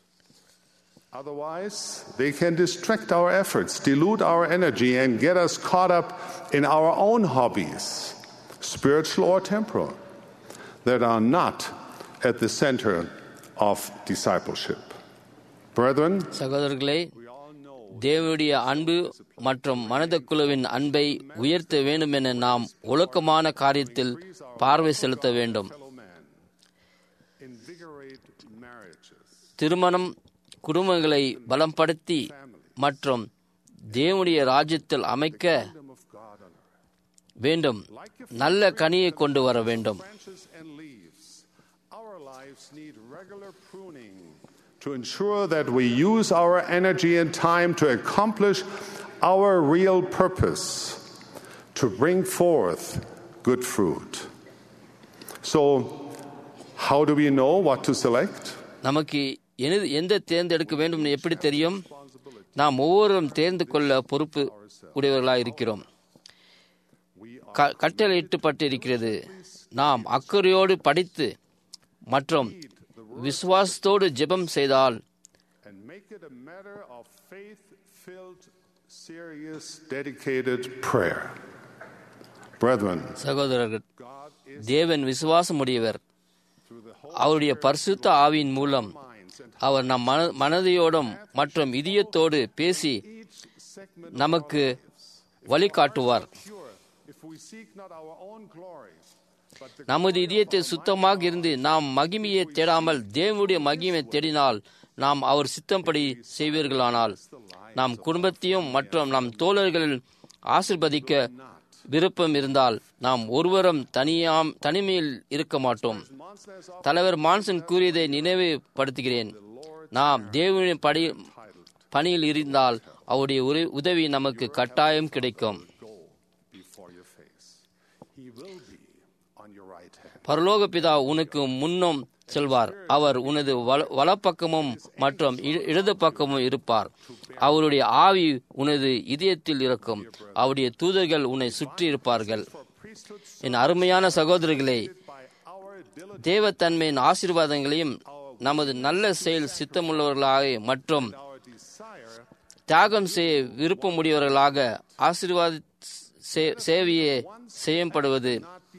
Speaker 9: Otherwise, they can distract our efforts, dilute our energy, and get us caught up in our own hobbies, spiritual or temporal, that are not at the center of discipleship. Brethren,
Speaker 3: சகோதரர்களே
Speaker 9: we all know
Speaker 3: தேவனுடைய அன்பு மற்றும் மனித குழுவின் அன்பை உயர்த்த வேண்டும் என நாம் ஒழுக்கமான காரியத்தில் பார்வை செலுத்த வேண்டும்
Speaker 9: fellow man, invigorate marriages,
Speaker 3: திருமணம் குடும்பங்களை பலப்படுத்தி மற்றும் தேவனுடைய ராஜ்யத்தில் அமைக்க
Speaker 9: kingdom of God on earth.
Speaker 3: வேண்டும் நல்ல கனியை கொண்டு வர வேண்டும்
Speaker 9: branches and leaves. Our lives need regular pruning to ensure that we use our energy and time to accomplish our real purpose, to bring forth good fruit. So, how do we know what to select?
Speaker 3: நமக்கு எனது எந்த தேர்ந்தெடுக்க வேண்டும் என்று எப்படி தெரியும் நாம் ஒவ்வொருவரும் தேர்ந்து கொள்ள பொறுப்பு உடையவர்களாக இருக்கிறோம் க- கட்டளையிட்டுப்பட்டிருக்கிறது நாம் அக்கறையோடு படித்து மற்றும் விசுவாசத்தோடு ஜெபம் செய்தால்
Speaker 9: And make it a matter of faith filled, serious, dedicated prayer. Brethren,
Speaker 3: சகோதரர்கள்
Speaker 9: God is
Speaker 3: தேவன் விசுவாசமுடையவர்
Speaker 9: through the
Speaker 3: அவருடைய பரிசுத்த ஆவியின் மூலம் அவர் நம் மன மனதையோடும் மற்றும் இதயத்தோடு பேசி நமக்கு வழிகாட்டுவார் நமது இதயத்தை சுத்தமாக இருந்து நாம் மகிமையை தேடாமல் தேவனுடைய மகிமையை தேடினால் நாம் அவர் சித்தம்படி செய்வீர்களானால் நாம் குடும்பத்தையும் மற்றும் நம் தோழர்களில் ஆசிர்வதிக்க விருப்பம் இருந்தால் நாம் ஒருவரும் தனியாம் தனிமையில் இருக்க மாட்டோம் தலைவர் மான்சன் கூறியதை நினைவுபடுத்துகிறேன் நாம் தேவனுடைய படி பணியில் இருந்தால் அவருடைய உரி- உதவி நமக்கு கட்டாயம் கிடைக்கும் பரலோக பிதா உனக்கு முன்னும் செல்வார் அவர் உனது வல- வலப்பக்கமும் மற்றும் இ- இடது பக்கமும் இருப்பார் அவருடைய ஆவி உனது இதயத்தில் இருக்கும் அவருடைய தூதர்கள் உன்னை சுற்றி இருப்பார்கள் என் அருமையான சகோதரர்களே தேவத்தன்மையின் ஆசீர்வாதங்களையும் நமது நல்ல செயல் சித்தமுள்ளவர்களாக மற்றும் தியாகம் செய்ய விருப்பமுடையவர்களாக ஆசீர்வாத சே- சேவையை செய்யப்படுவது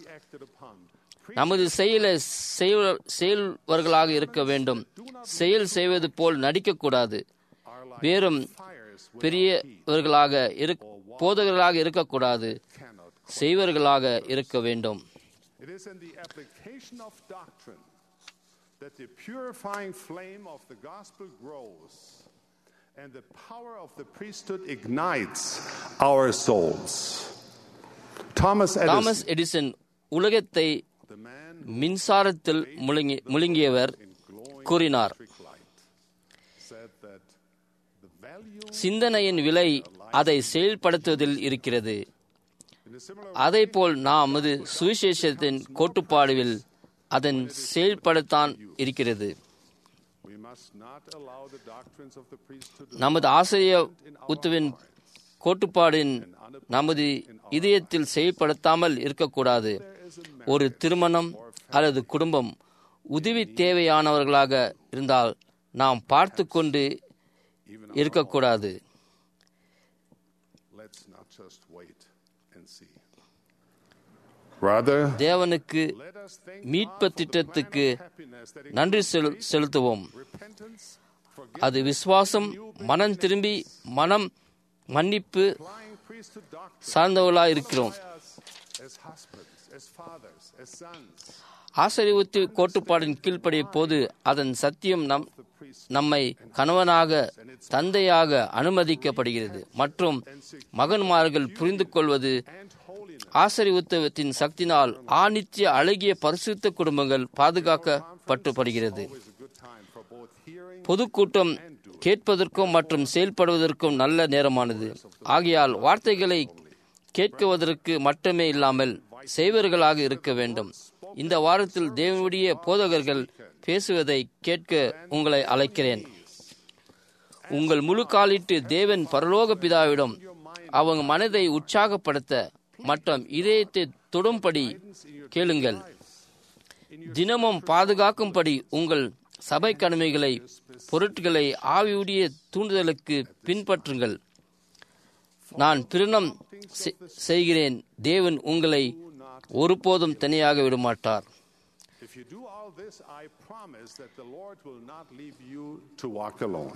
Speaker 3: நமது செயலை செய்வ- செயல்வர்களாக இருக்க வேண்டும் செயல் செய்வது போல் நடிக்கக்கூடாது வேறும் பெரியவர்களாக இருக் போதகர்களாக இருக்கக்கூடாது செய்வர்களாக இருக்க வேண்டும்
Speaker 9: It is in the application of doctrine that the purifying flame of the gospel grows and the power of the priesthood ignites our souls. Thomas
Speaker 3: Thomas
Speaker 9: Edison,
Speaker 3: Edison உலகத்தை
Speaker 9: the man
Speaker 3: மின்சாரத்தில் முழுங்கி முழுங்கியவர் கூறினார்
Speaker 9: said that the value
Speaker 3: சிந்தனையின் விலை அதை செயல்படுத்துவதில் இருக்கிறது அதேபோல் நமது சுவிசேஷத்தின் கோட்பாடுவில் அதன் செயல்படத்தான் இருக்கிறது
Speaker 9: we must not allow the doctrines of the priesthood
Speaker 3: நமது ஆசிரிய உத்துவின் கோட்பாடின் நமது இதயத்தில் செயல்படுத்தாமல் இருக்கக்கூடாது ஒரு திருமணம் அல்லது குடும்பம் உதவி தேவையானவர்களாக இருந்தால் நாம் பார்த்து கொண்டு இருக்கக்கூடாது
Speaker 9: let's not just wait and see. Rather,
Speaker 3: தேவனுக்கு
Speaker 9: let us thank
Speaker 3: மீட்பு
Speaker 9: God for the
Speaker 3: திட்டத்துக்கு
Speaker 9: plan of happiness that
Speaker 3: நன்றி செலு- செலுத்துவோம்
Speaker 9: repentance,
Speaker 3: அது விசுவாசம் மனம் திரும்பி மனம் மன்னிப்பு
Speaker 9: applying priesthood doctrine
Speaker 3: சார்ந்தவர்களாக இருக்கிறோம்
Speaker 9: us as husbands, as fathers, as sons,
Speaker 3: ஆசரிவுத்து கோட்பாடின் கீழ்ப்படிய போது அதன் சத்தியம் நம் நம்மை கணவனாக தந்தையாக அனுமதிக்கப்படுகிறது மற்றும் மகன்மார்கள் புரிந்து கொள்வது ஆசரிவுத்துவத்தின் சக்தினால் ஆணித்திய அழகிய பரிசுத்த குடும்பங்கள் பாதுகாக்கப்பட்டுப்படுகிறது பொதுக்கூட்டம் கேட்பதற்கும் மற்றும் செயல்படுவதற்கும் நல்ல நேரமானது ஆகையால் வார்த்தைகளை கேட்குவதற்கு மட்டுமே இல்லாமல் செய்வர்களாக இருக்க வேண்டும் இந்த வாரத்தில் தேவனுடைய போதகர்கள் பேசுவதை கேட்க உங்களை அழைக்கிறேன் உங்கள் முழு காலிட்டு தேவன் பரலோக பிதாவிடம் அவங்க மனதை உற்சாகப்படுத்த மற்றும் இதயத்தை தொடும்படி கேளுங்கள் தினமும் பாதுகாக்கும்படி உங்கள் சபை கடமைகளை பொருட்களை ஆவியுடைய தூண்டுதலுக்கு பின்பற்றுங்கள் நான் பிரணம் செ- செய்கிறேன் தேவன் உங்களை ஒருபோதும் தனியாக விடமாட்டார்
Speaker 9: If you do all this, I promise that the Lord will not leave you to walk alone.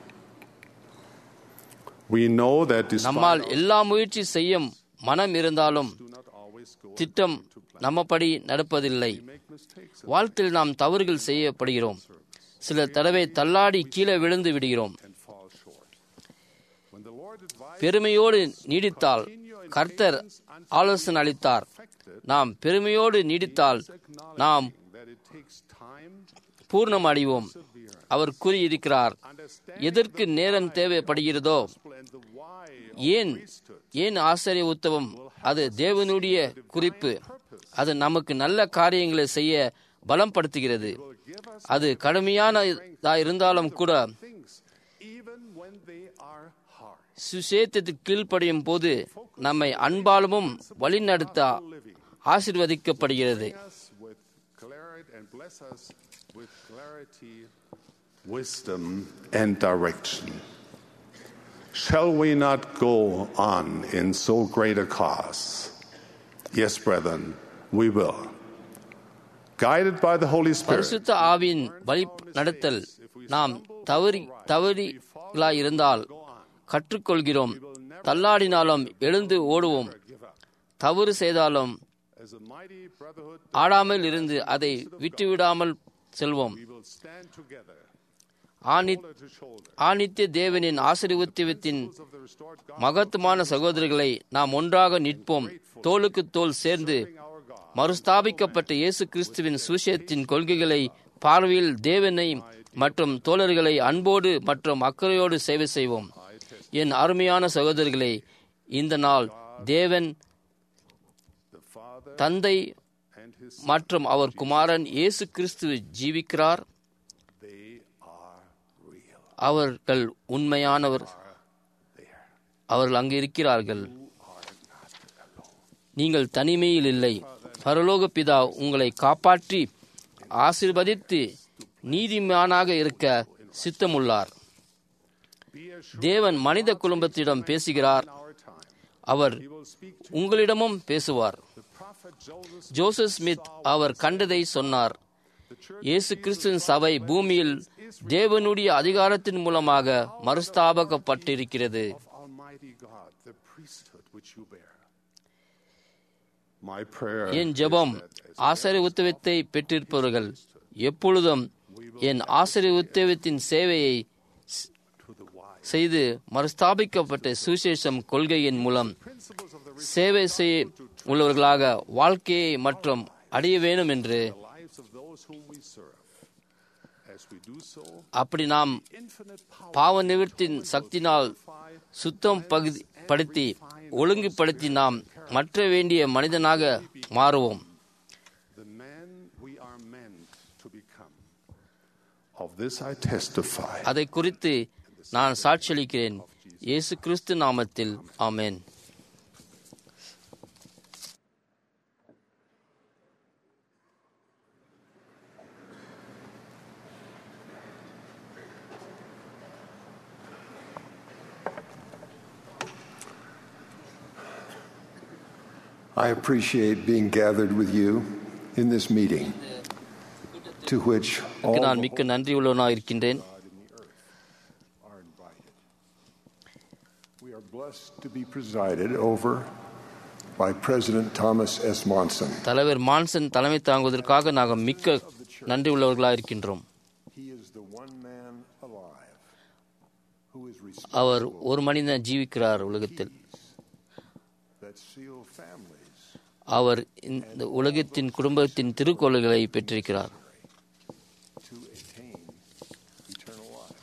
Speaker 9: We know that
Speaker 3: நம்மால்
Speaker 9: despite
Speaker 3: எல்லா முயற்சி செய்ய மனம் இருந்தாலும்
Speaker 9: do not always go
Speaker 3: திட்டம் நம்மபடி நடப்பதில்லை வாழ்க்கையில் நாம் தவறுகள் செய்யப்படுகிறோம் சில தடவை தள்ளாடி கீழே விழுந்து விடுகிறோம்
Speaker 9: and fall short. When the Lord advised
Speaker 3: பெருமையோடு நீடித்தால் கர்த்தர் ஆலோசனை அளித்தார் நாம் பெருமையோடு நீடித்தால் நாம்
Speaker 9: that it takes time,
Speaker 3: பூர்ணம் அடைவோம் அவர் கூறியிருக்கிறார் எதற்கு நேரம் தேவைப்படுகிறதோ
Speaker 9: and the why
Speaker 3: ஏன் ஏன் ஆசிரிய உத்தவம் அது தேவனுடைய குறிப்பு அது நமக்கு நல்ல காரியங்களை செய்ய பலப்படுத்துகிறது அது கடுமையானதா இருந்தாலும் கூட
Speaker 9: things, even when they are hard.
Speaker 3: சுசேத்தத்துக்கு கீழ்ப்படியும் போது நம்மை அன்பாலும் வழிநடத்த ஆசிர்வதிக்கப்படுகிறது
Speaker 9: us with clarity and bless us with clarity, wisdom, and direction. Shall we not go on in so great a cause? Yes, brethren, we will. guided by the Holy Spirit.
Speaker 3: பரிசுத்த ஆவியின் வழி நடத்தல் நாம் தவறி தவறிகளாய் இருந்தால் கற்றுக்கொள்கிறோம் தள்ளாடினாலும் எழுந்து ஓடுவோம் தவறு செய்தாலும்
Speaker 9: As a mighty brotherhood,
Speaker 3: ஆடாமல் இருந்து அதை விட்டுவிடாமல் செல்வோம்
Speaker 9: we will stand together,
Speaker 3: Aani
Speaker 9: shoulder to shoulder,
Speaker 3: ஆனித்திய தேவனின் ஆசீர்வத்தியத்தின்
Speaker 9: of the restored God,
Speaker 3: மகத்துவமான சகோதரர்களை நாம் ஒன்றாக நிற்போம் தோளுக்கு தோள் சேர்ந்து
Speaker 9: our God.
Speaker 3: மறுஸ்தாபிக்கப்பட்ட இயேசு கிறிஸ்துவின் சுவிசேஷத்தின் கொள்கைகளை பார்வையில் தேவனை மற்றும் தோழர்களை அன்போடு மற்றும் அக்கறையோடு சேவை செய்வோம் என் அருமையான சகோதரர்களே இந்த நாள் தேவன்
Speaker 9: The Father
Speaker 3: தந்தை
Speaker 9: and His
Speaker 3: மற்றும் அவர் குமாரன் இயேசு கிறிஸ்து ஜீவிக்கிறார்
Speaker 9: they are real.
Speaker 3: அவர்கள் உண்மையானவர் அவர்கள் அங்கு இருக்கிறார்கள் நீங்கள் தனிமையில் இல்லை பரலோக பிதா உங்களை காப்பாற்றி ஆசீர்வதித்து நீதிமானாக இருக்க சித்தமுள்ளார் தேவன் மனித குடும்பத்திடம் பேசுகிறார் அவர் உங்களிடமும் பேசுவார் ஜோசப் ஸ்மித் அவர் கண்டதை சொன்னார் இயேசு கிறிஸ்துவின் சபை பூமியில் தேவனுடைய அதிகாரத்தின் மூலமாக மறுஸ்தாபகப்பட்டிருக்கிறது
Speaker 9: Almighty God, the priesthood which you bear. My prayer
Speaker 3: என் ஜெபம் ஆசிரிய உத்தவத்தை பெற்றிருப்பவர்கள் எப்பொழுதும் என் ஆசிரிய உத்தவத்தின் சேவையை ஸ்- செய்து மறுஸ்தாபிக்கப்பட்ட சுவிசேஷம் கொள்கையின் மூலம் சேவை செய்ய உள்ளவர்களாக வாழ்க்கையை மற்றும் அடைய வேணும் என்று
Speaker 9: lives of those whom we serve. As we do so,
Speaker 3: அப்படி நாம் பாவ நிவர்த்தின் சக்தினால் சுத்தம் பகுதி படுத்தி ஒழுங்குபடுத்தி நாம் மற்ற வேண்டிய மனிதனாக மாறுவோம்
Speaker 9: the man we are meant to become. Of this I testify.
Speaker 3: அதை குறித்து நான் சாட்சியளிக்கிறேன் இயேசு கிறிஸ்து நாமத்தில் ஆமென்
Speaker 4: I appreciate being gathered with you in this meeting to which all
Speaker 3: இதற்கு நான்
Speaker 4: the
Speaker 3: மிக்க நன்றி உள்ளவனாக இருக்கின்றேன்
Speaker 4: are invited. We are blessed to be presided over by President Thomas S. Monson.
Speaker 3: தலைவர் மான்சன் தலைமை தாங்குவதற்காக நாங்கள் மிக்க நன்றி உள்ளவர்களாக இருக்கின்றோம்
Speaker 4: He is the one man alive who is
Speaker 3: our
Speaker 4: responsible
Speaker 3: ஒரு மனிதன் ஜீவிக்கிறார் உலகத்தில்
Speaker 4: that seal families
Speaker 3: அவர் இந்த உலகத்தின் குடும்பத்தின் திருக்கோள்களை பெற்றிருக்கிறார்
Speaker 4: to attain eternal life,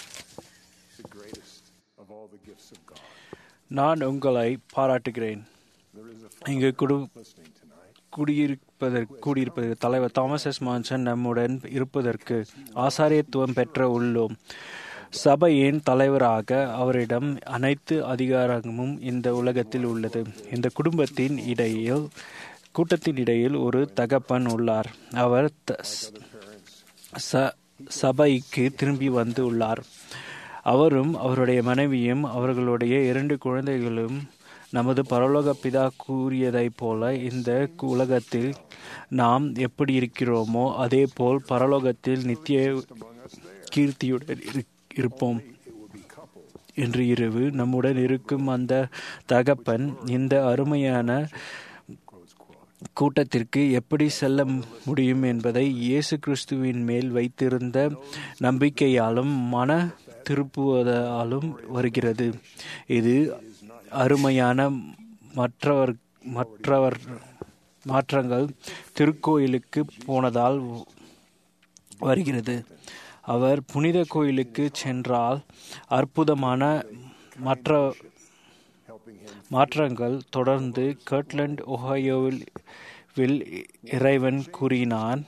Speaker 4: the greatest of all the gifts of God.
Speaker 6: நான் உங்களை பாராட்டுகிறேன்
Speaker 4: There is a
Speaker 6: இங்கு குடு
Speaker 4: listening tonight.
Speaker 6: குடியிருப்பதற்கு கூடியிருப்பதற்கு தலைவர் தாமஸ் எஸ் மான்சன் நம்முடன் இருப்பதற்கு ஆசாரியத்துவம் பெற்ற உள்ளோம் சபையின் தலைவராக அவரிடம் அனைத்து அதிகாரமும் இந்த உலகத்தில் உள்ளது இந்த குடும்பத்தின் இடையில் கூட்டத்தின் இடையில் ஒரு தகப்பன் உள்ளார் அவர் த- ச- சபைக்கு திரும்பி வந்து உள்ளார் அவரும் அவருடைய மனைவியும் அவர்களுடைய இரண்டு குழந்தைகளும் நமது பரலோக பிதா கூறியதைப் போல இந்த உலகத்தில் நாம் எப்படி இருக்கிறோமோ அதே போல் பரலோகத்தில் நித்திய கீர்த்தியுடன் இரு- இருப்போம் இன்று இரவு நம்முடன் இருக்கும் அந்த தகப்பன் இந்த அருமையான கூட்டத்திற்கு எப்படி செல்ல முடியும் என்பதை இயேசு கிறிஸ்துவின் மேல் வைத்திருந்த நம்பிக்கையாலும் மன திருப்புவதாலும் வருகிறது இது அருமையான மற்றவர் மற்றவர் மாற்றங்கள் திருக்கோயிலுக்கு போனதால் வருகிறது அவர் புனித கோயிலுக்கு சென்றால் அற்புதமான மற்ற மாற்றங்கள் தொடர்ந்து கர்ட்லண்ட் ஒஹாயோவில் வில் இறைவன் கூறினான்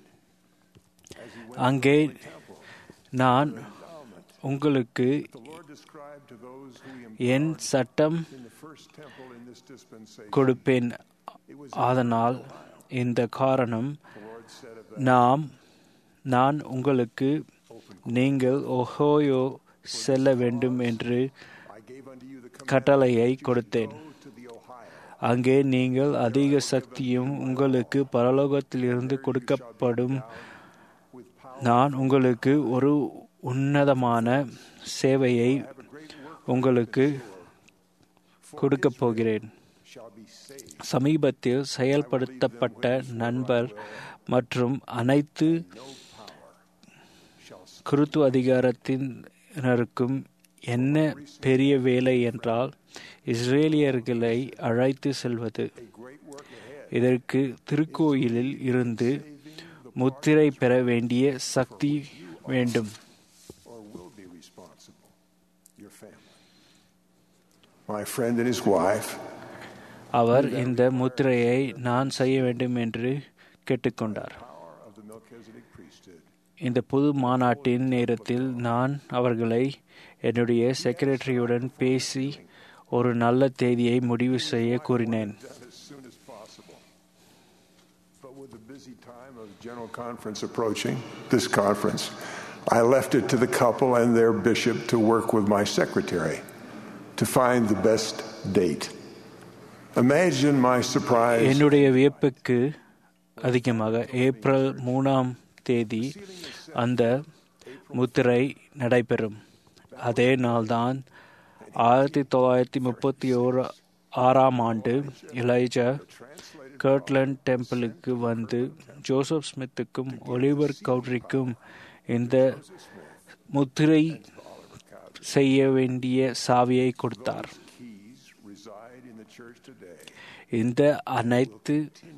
Speaker 6: அங்கே நான் உங்களுக்கு
Speaker 4: Lord described to those who he
Speaker 6: என் சட்டம்
Speaker 4: in the first temple in this dispensation.
Speaker 6: கொடுப்பேன் அதனால் இந்த காரணம் நாம் நான் உங்களுக்கு நீங்கள் ஒஹோயோ செல்ல வேண்டும் என்று
Speaker 4: I gave unto you the command
Speaker 6: கட்டளையை கொடுத்தேன்
Speaker 4: to the Ohio.
Speaker 6: அங்கே நீங்கள் அதிக சக்தியும் உங்களுக்கு பரலோகத்திலிருந்து கொடுக்கப்படும் நான் உங்களுக்கு ஒரு உன்னதமான சேவையை உங்களுக்கு கொடுக்கப் போகிறேன் சமீபத்தில் செயல்படுத்தப்பட்ட நண்பர் மற்றும் அனைத்து குருத்து அதிகாரத்தினருக்கும் என்ன பெரிய வேலை என்றால் இஸ்ரேலியர்களை அழைத்து செல்வது இதற்கு திருக்கோயிலில் இருந்து முத்திரை பெற வேண்டிய சக்தி வேண்டும்
Speaker 4: My friend and his wife
Speaker 6: அவர் இந்த முத்திரையை நான் செய்ய வேண்டும் என்று கேட்டுக்கொண்டார் இந்த பொது மாநாட்டின் நேரத்தில் நான் அவர்களை என்னுடைய செக்ரட்டரியுடன் பேசி ஒரு நல்ல தேதியை முடிவு செய்ய கூறினேன்
Speaker 4: busy time of General Conference approaching, this conference, I left it to the couple and their bishop to work with my secretary to find the best date. Imagine my surprise.
Speaker 6: என்னுடைய வியப்புக்கு அதிகமாக ஏப்ரல் மூணாம் தேதி அந்த முத்திரை நடைபெறும் அதே நாள்தான் ஆயிரத்தி தொள்ளாயிரத்தி முப்பத்தி ஓரு ஆறாம் ஆண்டு இளைஜா கர்ட்லண்ட் டெம்பிளுக்கு வந்து ஜோசப் ஸ்மித்துக்கும் ஒலிவர் கவுட்ரிக்கும் இந்த முத்திரை செய்ய வேண்டிய சாவியை கொடுத்தார் இந்த அனைத்து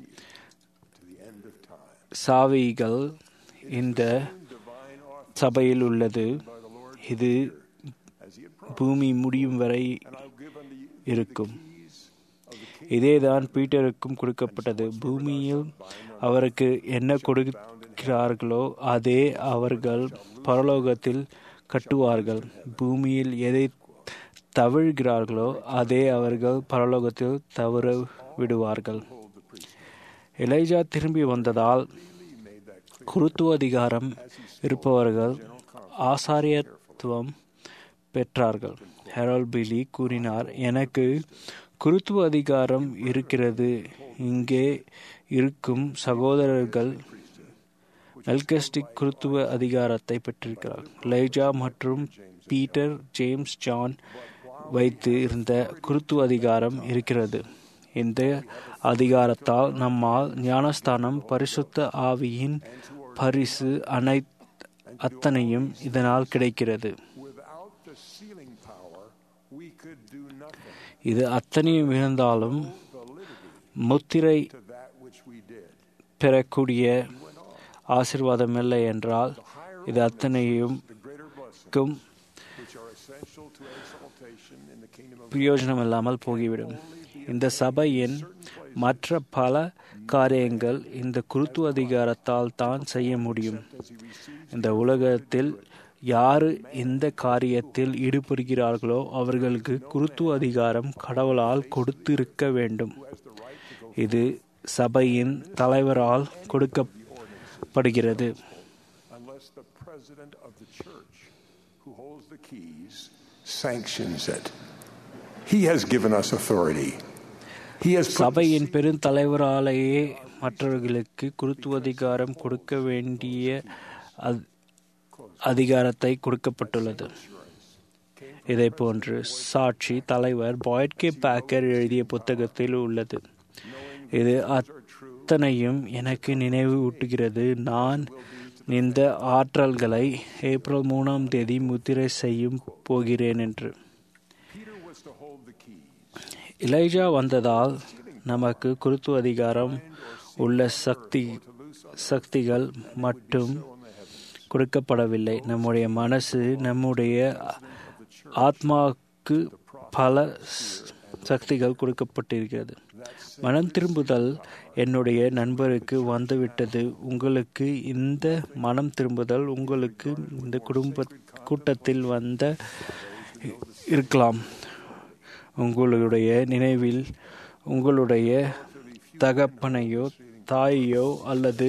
Speaker 6: சாவிகள் இந்த சபையில் உள்ளது இது பூமி முடியும் வரை இருக்கும் இதேதான் பீட்டருக்கும் கொடுக்கப்பட்டது பூமியில் அவருக்கு என்ன கொடுக்கிறார்களோ அதே அவர்கள் பரலோகத்தில் கட்டுவார்கள் பூமியில் எதை தவிழ்கிறார்களோ அதே அவர்கள் பரலோகத்தில் தவற விடுவார்கள் இளைஜா திரும்பி வந்ததால் குருத்துவ அதிகாரம் இருப்பவர்கள் ஆசாரியத்துவம் பெற்றார்கள் ஹெரால் பிலி கூறினார் எனக்கு குருத்துவ அதிகாரம் இருக்கிறது இங்கே இருக்கும் சகோதரர்கள் மெல்கஸ்டிக் குருத்துவ அதிகாரத்தை பெற்றிருக்கிறார் லைஜா மற்றும் பீட்டர் ஜேம்ஸ் ஜான் வைத்து இருந்த குருத்துவ அதிகாரம் இருக்கிறது இந்த அதிகாரத்தால் நம்மால் ஞானஸ்தானம் பரிசுத்த ஆவியின் பரிசு அனை அத்தனையும் இதனால் கிடைக்கிறது இது அத்தனையும் இருந்தாலும் முத்திரை பெறக்கூடிய ஆசிர்வாதம் இல்லை என்றால் இது அத்தனையும் பிரயோஜனம் இல்லாமல் போகிவிடும் இந்த சபையின் மற்ற பல காரியங்கள் இந்த குருத்து அதிகாரத்தால் தான் செய்ய முடியும் இந்த உலகத்தில் யாரு இந்த காரியத்தில் ஈடுபடுகிறார்களோ அவர்களுக்கு குருத்துவ அதிகாரம் கடவுளால் கொடுத்திருக்க வேண்டும் இது சபையின் தலைவரால் கொடுக்கப்படுகிறது
Speaker 4: sanctions it. He has given us authority. He has put
Speaker 6: சபையின் பெருந்தலைவராலேயே மற்றவர்களுக்கு குருத்துவ அதிகாரம் கொடுக்க வேண்டிய அதிகாரத்தை கொடுக்கப்பட்டுள்ளது இதே போன்று சாட்சி தலைவர் பாய்ட் கே பேக்கர் எழுதிய புத்தகத்தில் உள்ளது இது அத்தனையும் எனக்கு நினைவு ஊட்டுகிறது நான் இந்த ஆற்றல்களை ஏப்ரல் மூணாம் தேதி முத்திரை செய்யும் போகிறேன் என்று இளைஜா வந்ததால் நமக்கு குருத்து அதிகாரம் உள்ள சக்தி சக்திகள் மட்டும் கொடுக்கப்படவில்லை நம்முடைய மனசு நம்முடைய ஆத்மாவுக்கு பல சக்திகள் கொடுக்கப்பட்டிருக்கிறது மனம் திரும்புதல் என்னுடைய நண்பருக்கு வந்துவிட்டது உங்களுக்கு இந்த மனம் திரும்புதல் உங்களுக்கு இந்த குடும்ப கூட்டத்தில் வந்த இருக்கலாம் உங்களுடைய நினைவில் உங்களுடைய தகப்பனையோ தாயையோ அல்லது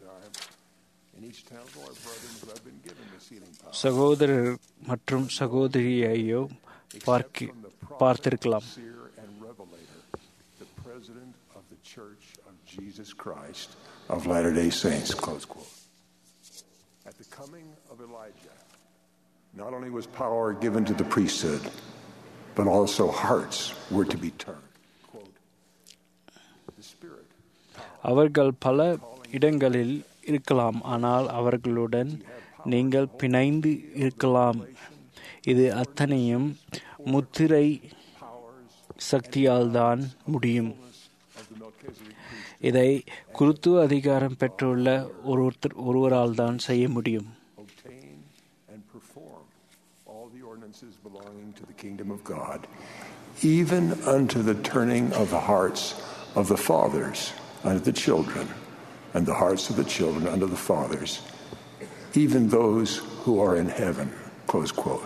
Speaker 6: சகோதரர் மற்றும் சகோதரியையோ பார்க்க பார்த்திருக்கலாம்
Speaker 4: president of the Church of Jesus Christ of Latter day Saints. Close quote. At the coming of Elijah, not only was power given to the priesthood, but also hearts were to be turned. Quote, the Spirit
Speaker 6: அவர்கள் பல இடங்களில் இருக்கலாம் ஆனால் அவர்களுடன் நீங்கள் பிணைந்து இருக்கலாம் இது அத்தனையும் முத்திரை சக்தியால் தான் முடியும் இதை குருத்துவ அதிகாரம் பெற்றுள்ள ஒருத்தர் ஒருவரால் தான் செய்ய முடியும்
Speaker 4: obtain and perform all the ordinances belonging to the kingdom of God, even unto the turning of the hearts of the fathers unto the children, and the hearts of the children unto the fathers, even those who are in heaven. Close quote.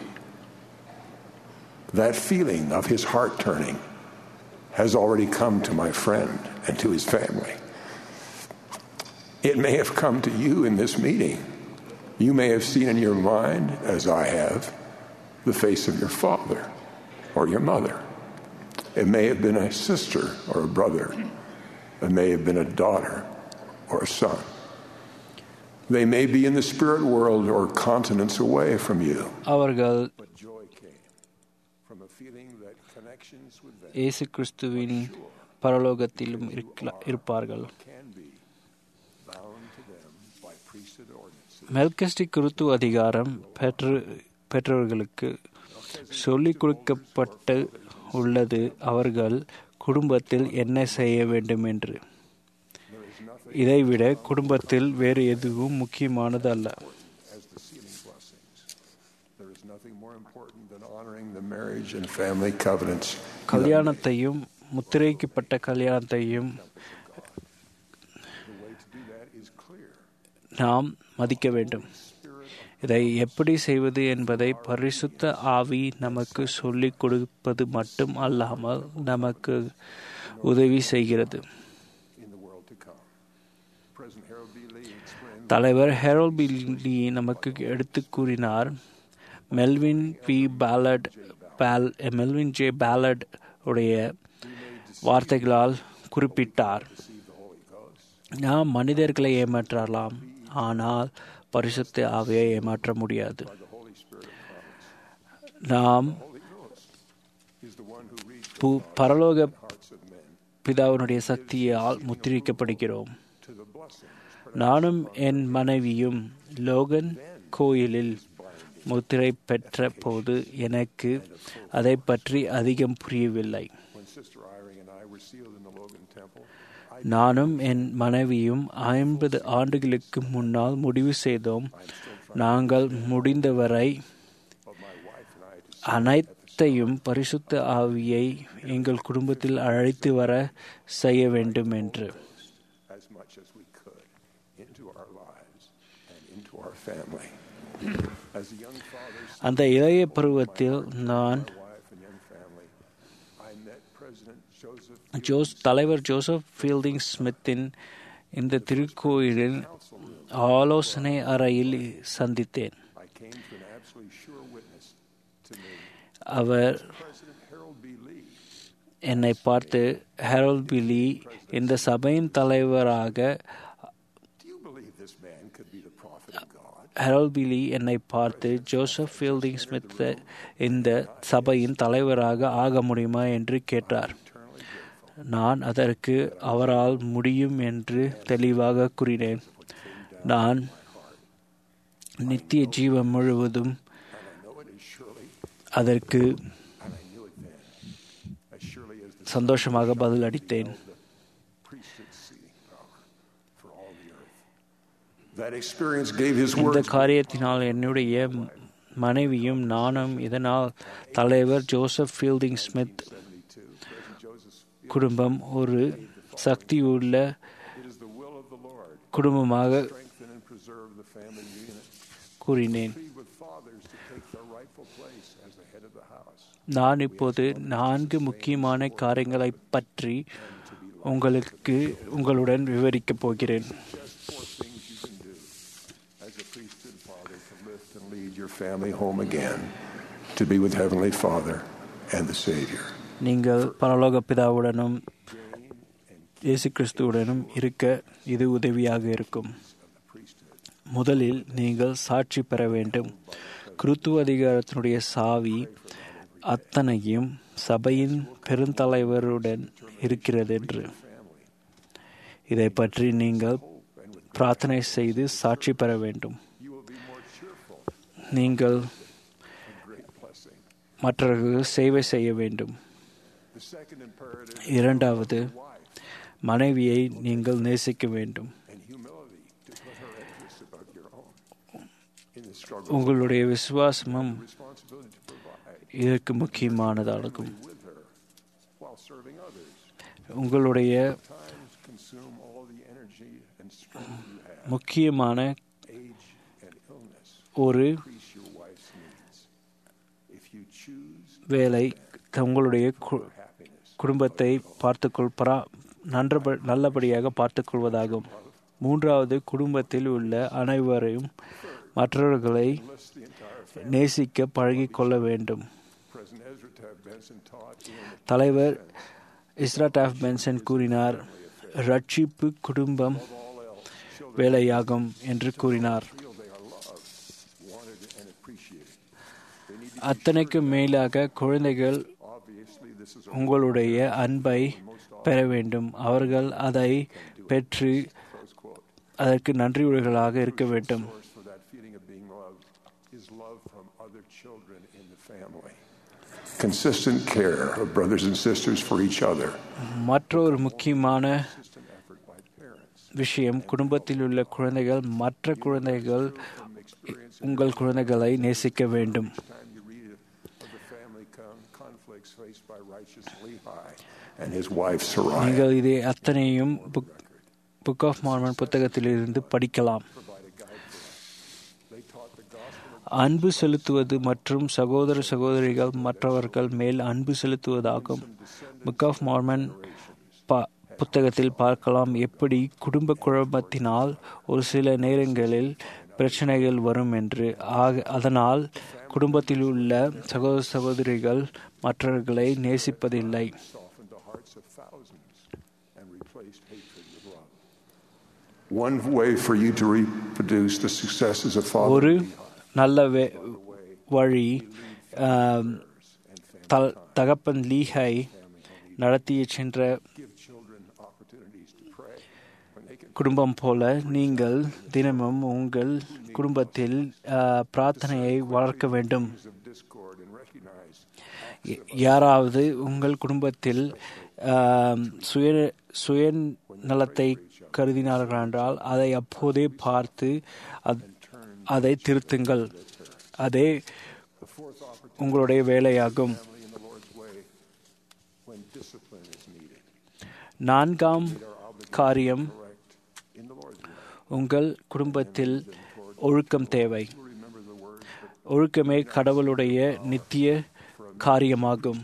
Speaker 4: That feeling of his heart turning has already come to my friend and to his family. It may have come to you in this meeting. You may have seen in your mind, as I have, the face of your father or your mother. It may have been a sister or a brother. It may have been a daughter or a son. They may be in the spirit world or continents away from you.
Speaker 6: அவர்கள்
Speaker 4: But joy came from a feeling that connections with them
Speaker 6: இயேசு கிறிஸ்துவின் பரலோகத்திலும் இருக்கல- இருப்பார்கள்
Speaker 4: can be bound to them by priesthood ordinances.
Speaker 6: மெல்கஸ்டி குருத்து அதிகாரம் பெற்று பெற்றவர்களுக்கு சொல்லிக் கொடுக்கப்பட்டு உள்ளது அவர்கள் குடும்பத்தில் என்ன செய்ய வேண்டும் என்று இதைவிட குடும்பத்தில் வேறு எதுவும் முக்கியமானது அல்ல
Speaker 4: as the sealing blessings. There is nothing more important than honoring the marriage and family covenants.
Speaker 6: கல்யாணத்தையும் முத்திரைக்கப்பட்ட கல்யாணத்தையும்
Speaker 4: The way to do that is clear.
Speaker 6: நாம் மதிக்க வேண்டும் இதை எப்படி செய்வது என்பதை பரிசுத்த ஆவி நமக்கு சொல்லிக் கொடுப்பது மட்டும் அல்லாமல் நமக்கு உதவி செய்கிறது
Speaker 4: in the world to come. President Harold B. Lee explained
Speaker 6: தலைவர் ஹெரோல் பில்லி நமக்கு எடுத்து கூறினார் மெல்வின் பி பேலட் பேல் மெல்வின் ஜே பேலட் உடைய வார்த்தைகளால் குறிப்பிட்டார் நாம் மனிதர்களை ஏமாற்றலாம் ஆனால் பரிசுத்த ஆவியை ஏமாற்ற முடியாது நாம்
Speaker 4: is the one who reached
Speaker 6: பு- பரலோக
Speaker 4: hearts of men
Speaker 6: பிதாவினுடைய சக்தியால் முத்திரிக்கப்படுகிறோம்
Speaker 4: to the blessings.
Speaker 6: நானும் என் மனைவியும் லோகன் கோயிலில் முத்திரை பெற்ற போது எனக்கு அதை பற்றி அதிகம் புரியவில்லை
Speaker 4: When Sister Iring and I were sealed in the Logan Temple, I
Speaker 6: நானும் என் மனைவியும் ஐம்பது ஆண்டுகளுக்கு முன்னால் முடிவு செய்தோம் நாங்கள் முடிந்தவரை
Speaker 4: of my wife and I to
Speaker 6: அனைத்தையும் பரிசுத்த ஆவியை எங்கள் குடும்பத்தில் அழைத்து வர செய்ய வேண்டும் என்று
Speaker 4: as much as we could into our lives and into our family. As a young father,
Speaker 6: அந்த இளைய பருவத்தில் நான்
Speaker 4: my wife and young family, I met President Joseph
Speaker 6: ஜோஸ் தலைவர் ஜோசப் ஃபீல்டிங் ஸ்மித்தின் இந்த திருக்கோயிலில் ஆலோசனை அறையில் சந்தித்தேன்
Speaker 4: I came to an absolutely sure witness to me.
Speaker 6: Our
Speaker 4: President Harold B. Lee
Speaker 6: என்னை பார்த்து ஹெரோல் பிலி இந்த சபையின் தலைவராக
Speaker 4: Do you believe this man could be the prophet of God?
Speaker 6: ஹெரோல் பிலி என்னை பார்த்து ஜோசப் ஃபீல்டிங் ஸ்மித் இந்த சபையின் தலைவராக ஆக முடியுமா என்று கேட்டார் நான் அதற்கு அவரால் முடியும் என்று தெளிவாக கூறினேன் நான் நித்திய ஜீவன் முழுவதும் அதற்கு
Speaker 4: And I knew it then. As surely as the
Speaker 6: சந்தோஷமாக பதிலளித்தேன்
Speaker 4: priesthood seating power for all the earth. That experience gave his
Speaker 6: இந்த
Speaker 4: words
Speaker 6: காரியத்தினால் என்னுடைய மனைவியும் நானும் இதனால் தலைவர் Joseph fielding Smith
Speaker 4: 72. President Joseph's
Speaker 6: குடும்பம் ஒரு சக்தியுள்ள
Speaker 4: It is the will of the Lord
Speaker 6: குடும்பமாக
Speaker 4: strengthen and preserve the family unit.
Speaker 6: கூறினேன்
Speaker 4: Plead with fathers to take their rightful place as the head of the house.
Speaker 6: நான் இப்போது நான்கு முக்கியமான காரியங்களை பற்றி உங்களுக்கு உங்களுடன் விவரிக்கப் போகிறேன்
Speaker 4: Just four things you can do as a priesthood father to lift and lead your family home again to be with Heavenly Father and the Savior.
Speaker 6: நீங்கள் பரலோக பிதாவுடனும் இயேசு கிறிஸ்துவுடனும் இருக்க இது உதவியாக இருக்கும் முதலில் நீங்கள் சாட்சி பெற வேண்டும் கிறித்துவ அதிகாரத்தினுடைய சாவி அத்தனையும் சபையின் பெருந்தலைவருடன் இருக்கிறது என்று இதை பற்றி நீங்கள் பிரார்த்தனை செய்து சாட்சி பெற வேண்டும் நீங்கள் மற்றவர்களுக்கு சேவை செய்ய வேண்டும் இரண்டாவது மனைவியை நீங்கள் நேசிக்க வேண்டும் உங்களுடைய விசுவாசமும் இதற்கு முக்கியமானதாகும் உங்களுடைய முக்கியமான ஒரு வேலை உங்களுடைய குடும்பத்தை பார்த்துக்கொள் பரா நன்ற நல்லபடியாக பார்த்துக்கொள்வதாகும் மூன்றாவது குடும்பத்தில் உள்ள அனைவரையும் மற்றவர்களை நேசிக்க பழகிக்கொள்ள வேண்டும் தலைவர் இஸ்ரா டாஃப் பென்சன் கூறினார் ரட்சிப்பு குடும்பம் வேலையாகும் என்று கூறினார் அத்தனைக்கு மேலாக குழந்தைகள் உங்களுடைய அன்பை பெற வேண்டும் அவர்கள் அதை பெற்று அதற்கு நன்றியுடைகளாக இருக்க வேண்டும்
Speaker 4: Consistent care of brothers and sisters for each other.
Speaker 6: மற்றொரு முக்கியமான விஷயம் குடும்பத்தில் உள்ள குழந்தைகள் மற்ற குழந்தைகள் உங்கள் குழந்தைகளை நேசிக்க வேண்டும் நீங்கள் இதை அத்தனையும் புக் ஆஃப் மார்மன் புத்தகத்திலிருந்து படிக்கலாம் அன்பு செலுத்துவது மற்றும் சகோதர சகோதரிகள் மற்றவர்கள் மேல் அன்பு செலுத்துவதாகும் புக் ஆஃப் மார்மன் புத்தகத்தில் பார்க்கலாம் எப்படி குடும்ப குழப்பத்தினால் ஒரு சில நேரங்களில் பிரச்சனைகள் வரும் என்று ஆக அதனால் குடும்பத்தில் உள்ள சகோதர சகோதரிகள் மற்றவர்களை நேசிப்பதில்லை
Speaker 4: One way for you to reproduce the successes of
Speaker 6: ஒரு
Speaker 4: father
Speaker 6: நல்ல வழி தகப்பன் லீஹை நடத்திய சென்ற குடும்பம் போல நீங்கள் தினமும் உங்கள் குடும்பத்தில் பிரார்த்தனையை வளர்க்க வேண்டும் யாராவது உங்கள் குடும்பத்தில் சுய சுயநலத்தை கருதினார்கள் என்றால் அதை அப்போதே பார்த்து அதை திருத்துங்கள் அதே உங்களுடைய வேலையாகும் நான்காம் காரியம் உங்கள் குடும்பத்தில் ஒழுக்கம் தேவை ஒழுக்கமே கடவுளுடைய நித்திய காரியமாகும்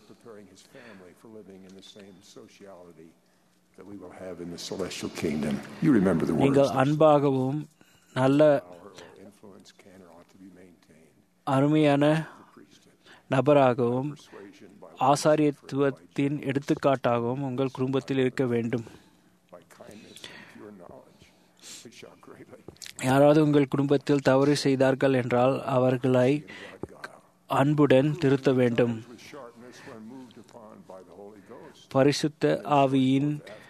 Speaker 6: நீங்கள் அன்பாகவும் நல்ல அருமையான நபராகவும் ஆசாரியத்துவத்தின் எடுத்துக்காட்டாகவும் உங்கள் குடும்பத்தில் இருக்க வேண்டும் யாராவது உங்கள் குடும்பத்தில் தவறு செய்தார்கள் என்றால் அவர்களை அன்புடன் திருத்த வேண்டும் பரிசுத்த ஆவியின்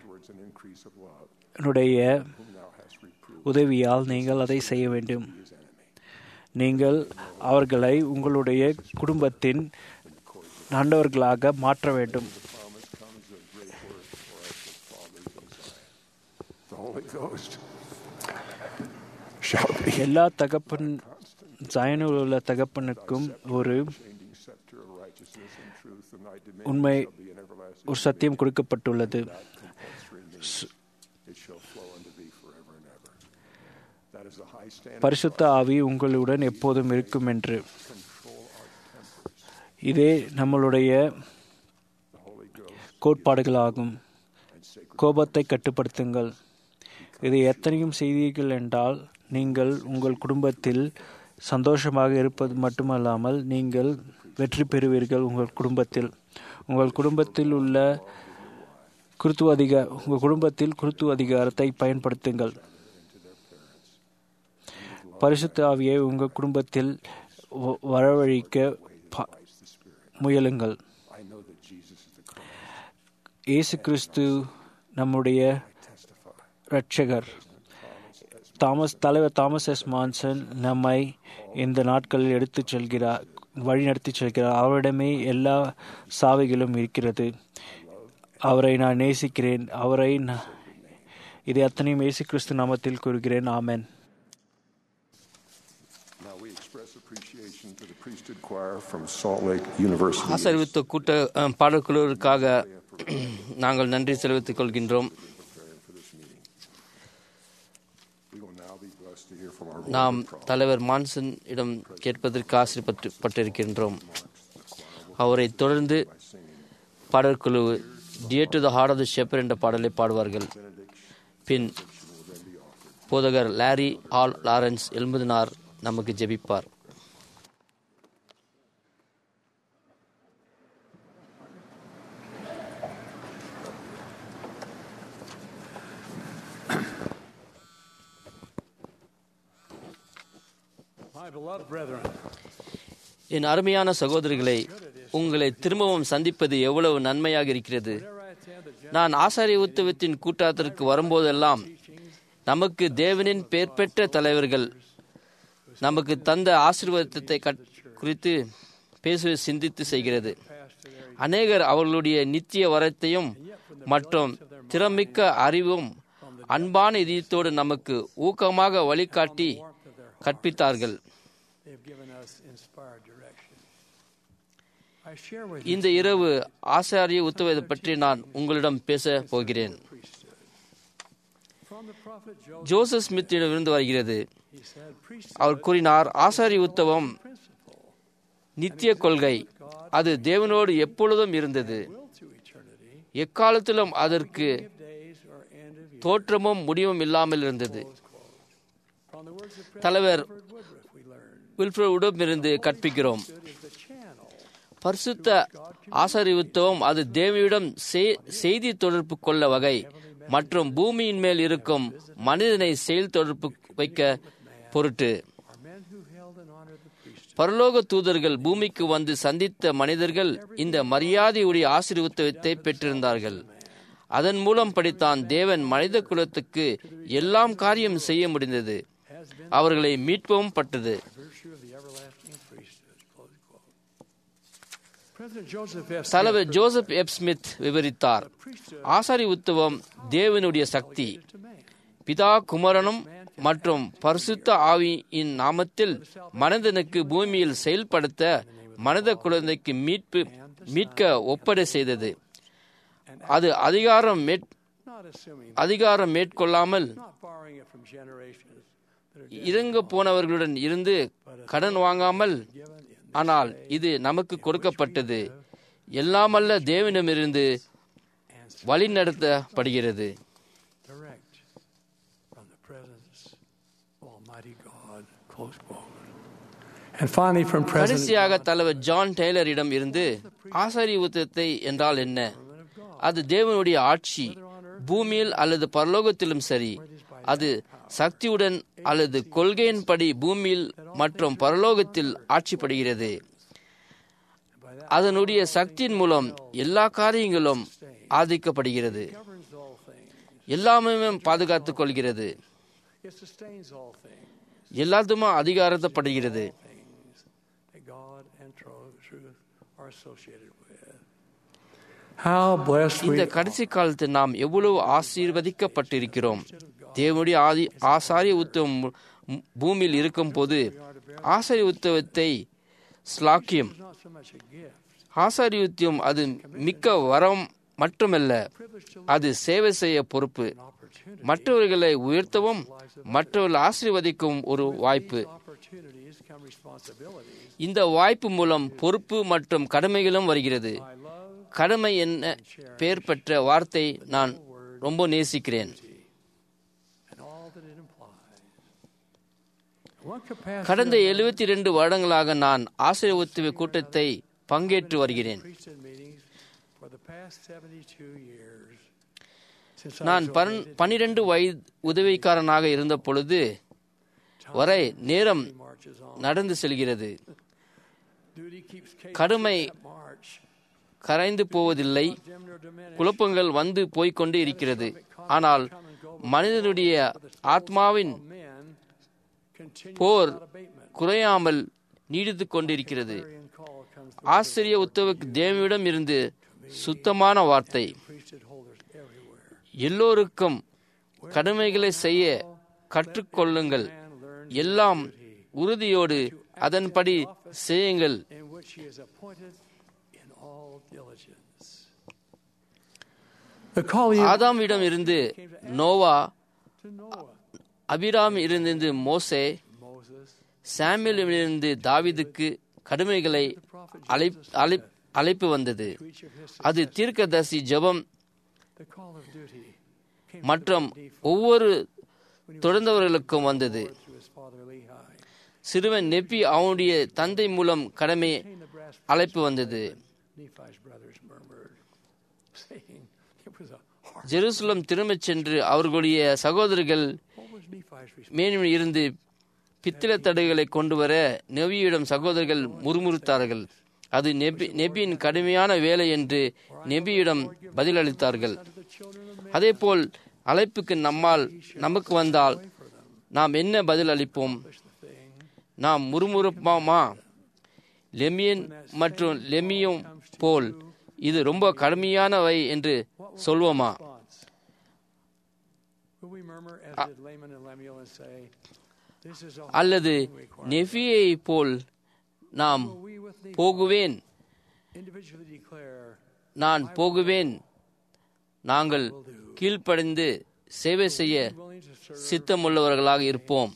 Speaker 6: உதவியால் நீங்கள் அதை செய்ய வேண்டும் நீங்கள் அவர்களை உங்களுடைய குடும்பத்தின் நல்லவர்களாக மாற்ற வேண்டும் எல்லா தகப்பன் ஜாயனில் உள்ள தகப்பனுக்கும் ஒரு உண்மை ஒரு சத்தியம் கொடுக்கப்பட்டுள்ளது பரிசுத்த ஆவி உங்களுடன் எப்போதும் இருக்கும் என்று இதே நம்மளுடைய கோட்பாடுகளாகும் கோபத்தை கட்டுப்படுத்துங்கள் இதை எத்தனையும் செய்தீர்கள் என்றால் நீங்கள் உங்கள் குடும்பத்தில் சந்தோஷமாக இருப்பது மட்டுமல்லாமல் நீங்கள் வெற்றி பெறுவீர்கள் உங்கள் குடும்பத்தில் உங்கள் குடும்பத்தில் உள்ள குருத்துவ அதிக உங்கள் குடும்பத்தில் குருத்துவ அதிகாரத்தை பயன்படுத்துங்கள் பரிசுத்த ஆவியை உங்கள் குடும்பத்தில் வ- வரவழைக்க ப- முயலுங்கள் இயேசு கிறிஸ்து நம்முடைய இரட்சகர் தாமஸ் தலைவர் தாமஸ் எஸ் மான்சன் நம்மை இந்த நாட்களில் எடுத்துச் செல்கிறார் வழி நடத்திச் செல்கிறார் அவரிடமே எல்லா சாவிகளும் இருக்கிறது அவரை நான் நேசிக்கிறேன் அவரை நான் இதை அத்தனையும் இயேசு கிறிஸ்து நாமத்தில் கூறுகிறேன் ஆமென்
Speaker 4: Now we express appreciation to the priesthood choir from Salt Lake University.
Speaker 3: ஆசரிவித்த கூட்ட அஹ், பாடக்குழுவிற்காக நாங்கள் நன்றி செலுத்திக் கொள்கின்றோம்
Speaker 4: We will now be blessed to hear from our
Speaker 3: நாம் தலைவர் மான்சன் இடம் கேட்பதற்கு ஆசைப்பட்டிருக்கின்றோம் அவரை தொடர்ந்து பாடற்குழு dear to the heart of the shepherd என்ற பாடலை பாடுவார்கள் பின் போதகர் லாரி ஆல் லாரன்ஸ் எல்முதினார் நமக்கு ஜெபிப்பார்
Speaker 2: My beloved brethren,
Speaker 3: என் அருமையான சகோதரிகளை உங்களை திரும்பவும் சந்திப்பது எவ்வளவு நன்மையாக இருக்கிறது நான் ஆசாரிய உத்தவத்தின் கூட்டத்திற்கு வரும்போதெல்லாம் நமக்கு தேவனின் பெயர் பெற்ற தலைவர்கள் நமக்கு தந்த ஆசீர்வாதத்தை கட்- குறித்து பேசுவது சிந்தித்து செய்கிறது அநேகர் அவர்களுடைய நித்திய வரத்தையும் மற்றும் திறமிக்க அறிவும் அன்பான இதயத்தோடு நமக்கு ஊக்கமாக வழிகாட்டி கற்பித்தார்கள்
Speaker 2: they've given us inspired direction. I share with you
Speaker 3: இந்த இரவு ஆசாரிய உத்தவதை பற்றி நான் உங்களிடம் பேச போகிறேன்
Speaker 2: from the prophet Joel,
Speaker 3: Joseph ஸ்மித்திடமிருந்து வருகிறது
Speaker 2: he said, priesthood
Speaker 3: அவர் கூறினார் ஆசாரிய உத்தவம் நித்திய கொள்கை அது தேவனோடு எப்பொழுதும் இருந்தது
Speaker 2: will to eternity,
Speaker 3: எக்காலத்திலும் அதற்கு
Speaker 2: days or end of years.
Speaker 3: தோற்றமும் முடிவும் இல்லாமல் இருந்தது
Speaker 2: From the words of
Speaker 3: தலைவர்
Speaker 2: Woodruff, we learn
Speaker 3: வில்ஃபுடன் இருந்து கற்பிக்கிறோம்
Speaker 2: is the channel
Speaker 3: பரிசுத்த ஆசாரியுத்தவம் அது தேவியிடம் செய்- செய்தி தொடர்பு கொள்ள வகை மற்றும் பூமியின் மேல் இருக்கும் மனிதனை செயல் தொடர்பு வைக்க பொருட்டு
Speaker 2: are men who held and honored the priesthood.
Speaker 3: பரலோக தூதர்கள் பூமிக்கு வந்து சந்தித்த மனிதர்கள் இந்த மரியாதையுடைய ஆசீர்வாதத்தை பெற்றிருந்தார்கள் அதன் மூலம் படித்தான் தேவன் மனித குலத்துக்கு எல்லாம் காரியம் செய்ய முடிந்தது அவர்களை மீட்பவும் பட்டது
Speaker 2: virtue of the everlasting priesthood. Close quote. President Joseph F.
Speaker 3: தலைவர் ஜோசப் எப் ஸ்மித் விவரித்தார் ஆசாரி உத்துவம் தேவனுடைய சக்தி
Speaker 2: to man.
Speaker 3: பிதா குமரனும் மற்றும் பரிசுத்த ஆவியின் நாமத்தில் மனிதனுக்கு பூமியில் செயல்படுத்த மனித குழந்தைக்கு மீட்பு மீட்க ஒப்படை செய்தது அது அதிகாரம் மேற்-
Speaker 2: Not assuming,
Speaker 3: அதிகாரம் மேற்கொள்ளாமல்
Speaker 2: not borrowing it from generations that are
Speaker 3: இறங்க போனவர்களுடன் இருந்து கடன் வாங்காமல் ஆனால் இது நமக்கு கொடுக்கப்பட்டது எல்லாமல்ல தேவனிடமிருந்து வழிநடத்தப்படுகிறது
Speaker 2: direct from the presence of Almighty God. Close quote. And finally, from President
Speaker 3: கடைசியாக தலைவர் ஜான் டெய்லரிடம் இருந்து ஆசாரி உத்தத்தை என்றால் என்ன அது தேவனுடைய ஆட்சி பூமியில் அல்லது பரலோகத்திலும் சரி அது சக்தியுடன் அல்லது கொள்கையின்படி பூமியில் மற்றும் பரலோகத்தில் ஆட்சிப்படுகிறது அதனுடைய சக்தியின் மூலம் எல்லா காரியங்களும் ஆதிக்கப்படுகிறது
Speaker 2: governs all things.
Speaker 3: எல்லாமே பாதுகாத்துக் கொள்கிறது
Speaker 2: It sustains all things.
Speaker 3: எல்லாத்துமே அதிகாரத்தப்படுகிறது
Speaker 2: Things that God and tro- truth are associated with. How blessed we
Speaker 3: இந்த
Speaker 2: are.
Speaker 3: கடைசி காலத்தில் நாம் எவ்வளவு ஆசீர்வதிக்கப்பட்டிருக்கிறோம் தேவனுடைய ஆதி ஆசாரிய உத்தவம் மு- பூமியில் இருக்கும் போது ஆசாரிய உத்தவத்தை ஸ்லாக்கியம்
Speaker 2: It's not so much a gift.
Speaker 3: ஆசாரிய உத்தியம் அது மிக்க வரம் மட்டுமல்ல அது சேவை செய்ய பொறுப்பு மற்றவர்களை உயர்த்தவும் மற்றவர்கள் ஆசீர்வதிக்கவும் ஒரு வாய்ப்பு
Speaker 2: Opportunities come responsibilities.
Speaker 3: இந்த வாய்ப்பு மூலம் பொறுப்பு மற்றும் கடமைகளும் வருகிறது கடமை என்ன பெயர் பெற்ற வார்த்தை நான் ரொம்ப நேசிக்கிறேன்
Speaker 2: and all that it implies. One capacity
Speaker 3: கடந்த எழுபத்தி ரெண்டு வருடங்களாக நான் ஆசிரியத்துவ கூட்டத்தை பங்கேற்று வருகிறேன்
Speaker 2: priesthood meetings for the past 72 years. Since I
Speaker 3: நான்
Speaker 2: was
Speaker 3: பன்
Speaker 2: ordained,
Speaker 3: பனிரெண்டு வயது உதவிக்காரனாக இருந்த பொழுது வரை நேரம்
Speaker 2: he marches on.
Speaker 3: நடந்து செல்கிறது
Speaker 2: Duty keeps Kate
Speaker 3: கடுமை
Speaker 2: that march.
Speaker 3: கரைந்து போவதில்லை
Speaker 2: Dim nor diminished.
Speaker 3: குழப்பங்கள் வந்து போய்க்கொண்டே இருக்கிறது ஆனால் மனிதனுடைய ஆத்மாவின்
Speaker 2: Men continue
Speaker 3: போர்
Speaker 2: without abatement.
Speaker 3: குறையாமல் நீடித்துக் கொண்டிருக்கிறது
Speaker 2: Clarion call comes
Speaker 3: ஆசிரிய உத்தவுக்கு தேவனிடம் இருந்து சுத்தமான வார்த்தை
Speaker 2: priesthood holders everywhere.
Speaker 3: எல்லோருக்கும் கடமைகளை செய்ய கற்றுக்கொள்ளுங்கள் எல்லாம் உறுதியோடு அதன்படி செய்யுங்கள்
Speaker 2: in which he is appointed in all diligence. The call he
Speaker 3: ஆதாமிடம் இருந்து நோவா
Speaker 2: to Noah,
Speaker 3: அபிராம் இருந்து மோசே
Speaker 2: Moses,
Speaker 3: சாமியலிருந்து தாவீதுக்கு கடுமைகளை அழை அழை அழைப்பு வந்தது
Speaker 2: to each of his
Speaker 3: அது தீர்க்கதரிசி ஜெபம்
Speaker 2: the call of duty came
Speaker 3: மற்றும் ஒவ்வொரு தொடர்ந்தவர்களுக்கும் வந்தது
Speaker 2: to his father Lehi.
Speaker 3: சிறுவன் நெப்பி அவனுடைய தந்தை மூலம் கடமை
Speaker 2: The brass
Speaker 3: அழைப்பு வந்தது
Speaker 2: Nephi's brothers murmured, saying it was a hard.
Speaker 3: Jerusalem திரும்பச் சென்று அவர்களுடைய சகோதரர்கள்
Speaker 2: What was Nephi's response?
Speaker 3: மேலும் இருந்து பித்தளை தடைகளை கொண்டு வர நெபியிடம் சகோதரர்கள் முறுமுறுத்தார்கள் அது நெபி நெபியின் கடுமையான வேலை என்று நெபியிடம் பதிலளித்தார்கள் அதேபோல் அழைப்புக்கு நம்மால் நமக்கு வந்தால் நாம் என்ன பதில் அளிப்போம் நாம் முறுமுறுப்போமா லெமியன் மற்றும் லெமியும் போல் இது ரொம்ப கடுமையானவை என்று சொல்வோமா
Speaker 2: Response. Will we murmur as did Laman and Lemuel and say, This is a
Speaker 3: அல்லது நெஃபியை போல் நாம்
Speaker 2: we with Nephi
Speaker 3: போகுவேன்
Speaker 2: individually declare,
Speaker 3: நான் போகுவேன் நாங்கள் கீழ்ப்படிந்து சேவை செய்ய
Speaker 2: willing to serve
Speaker 3: சித்தமுள்ளவர்களாக இருப்போம்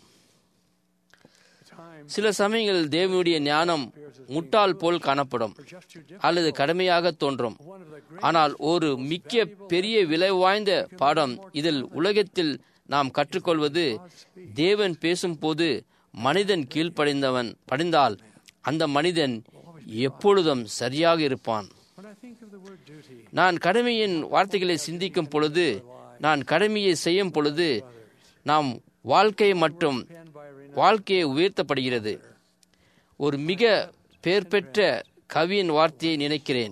Speaker 2: time
Speaker 3: சில சமயங்களில் தேவனுடைய ஞானம் முட்டாள் போல் காணப்படும்
Speaker 2: or just too different.
Speaker 3: அல்லது கடமையாக தோன்றும்
Speaker 2: One of the
Speaker 3: ஆனால் ஒரு மிக்க பெரிய விலை வாய்ந்த பாடம் இதில் உலகத்தில் நாம் கற்றுக்கொள்வது தேவன் பேசும்போது மனிதன் கீழ்ப்படிந்தவன் படிந்தால் அந்த மனிதன் எப்பொழுதும் சரியாக இருப்பான்
Speaker 2: when I think of the word duty,
Speaker 3: நான் கடமையின் வார்த்தைகளை சிந்திக்கும் பொழுது நான் கடமையை செய்யும் பொழுது நாம் வாழ்க்கை மற்றும்
Speaker 2: penned by Rena,
Speaker 3: வாழ்க்கையை உயர்த்தப்படுகிறது ஒரு மிக பெயர் பெற்ற கவியின் வார்த்தையை நினைக்கிறேன்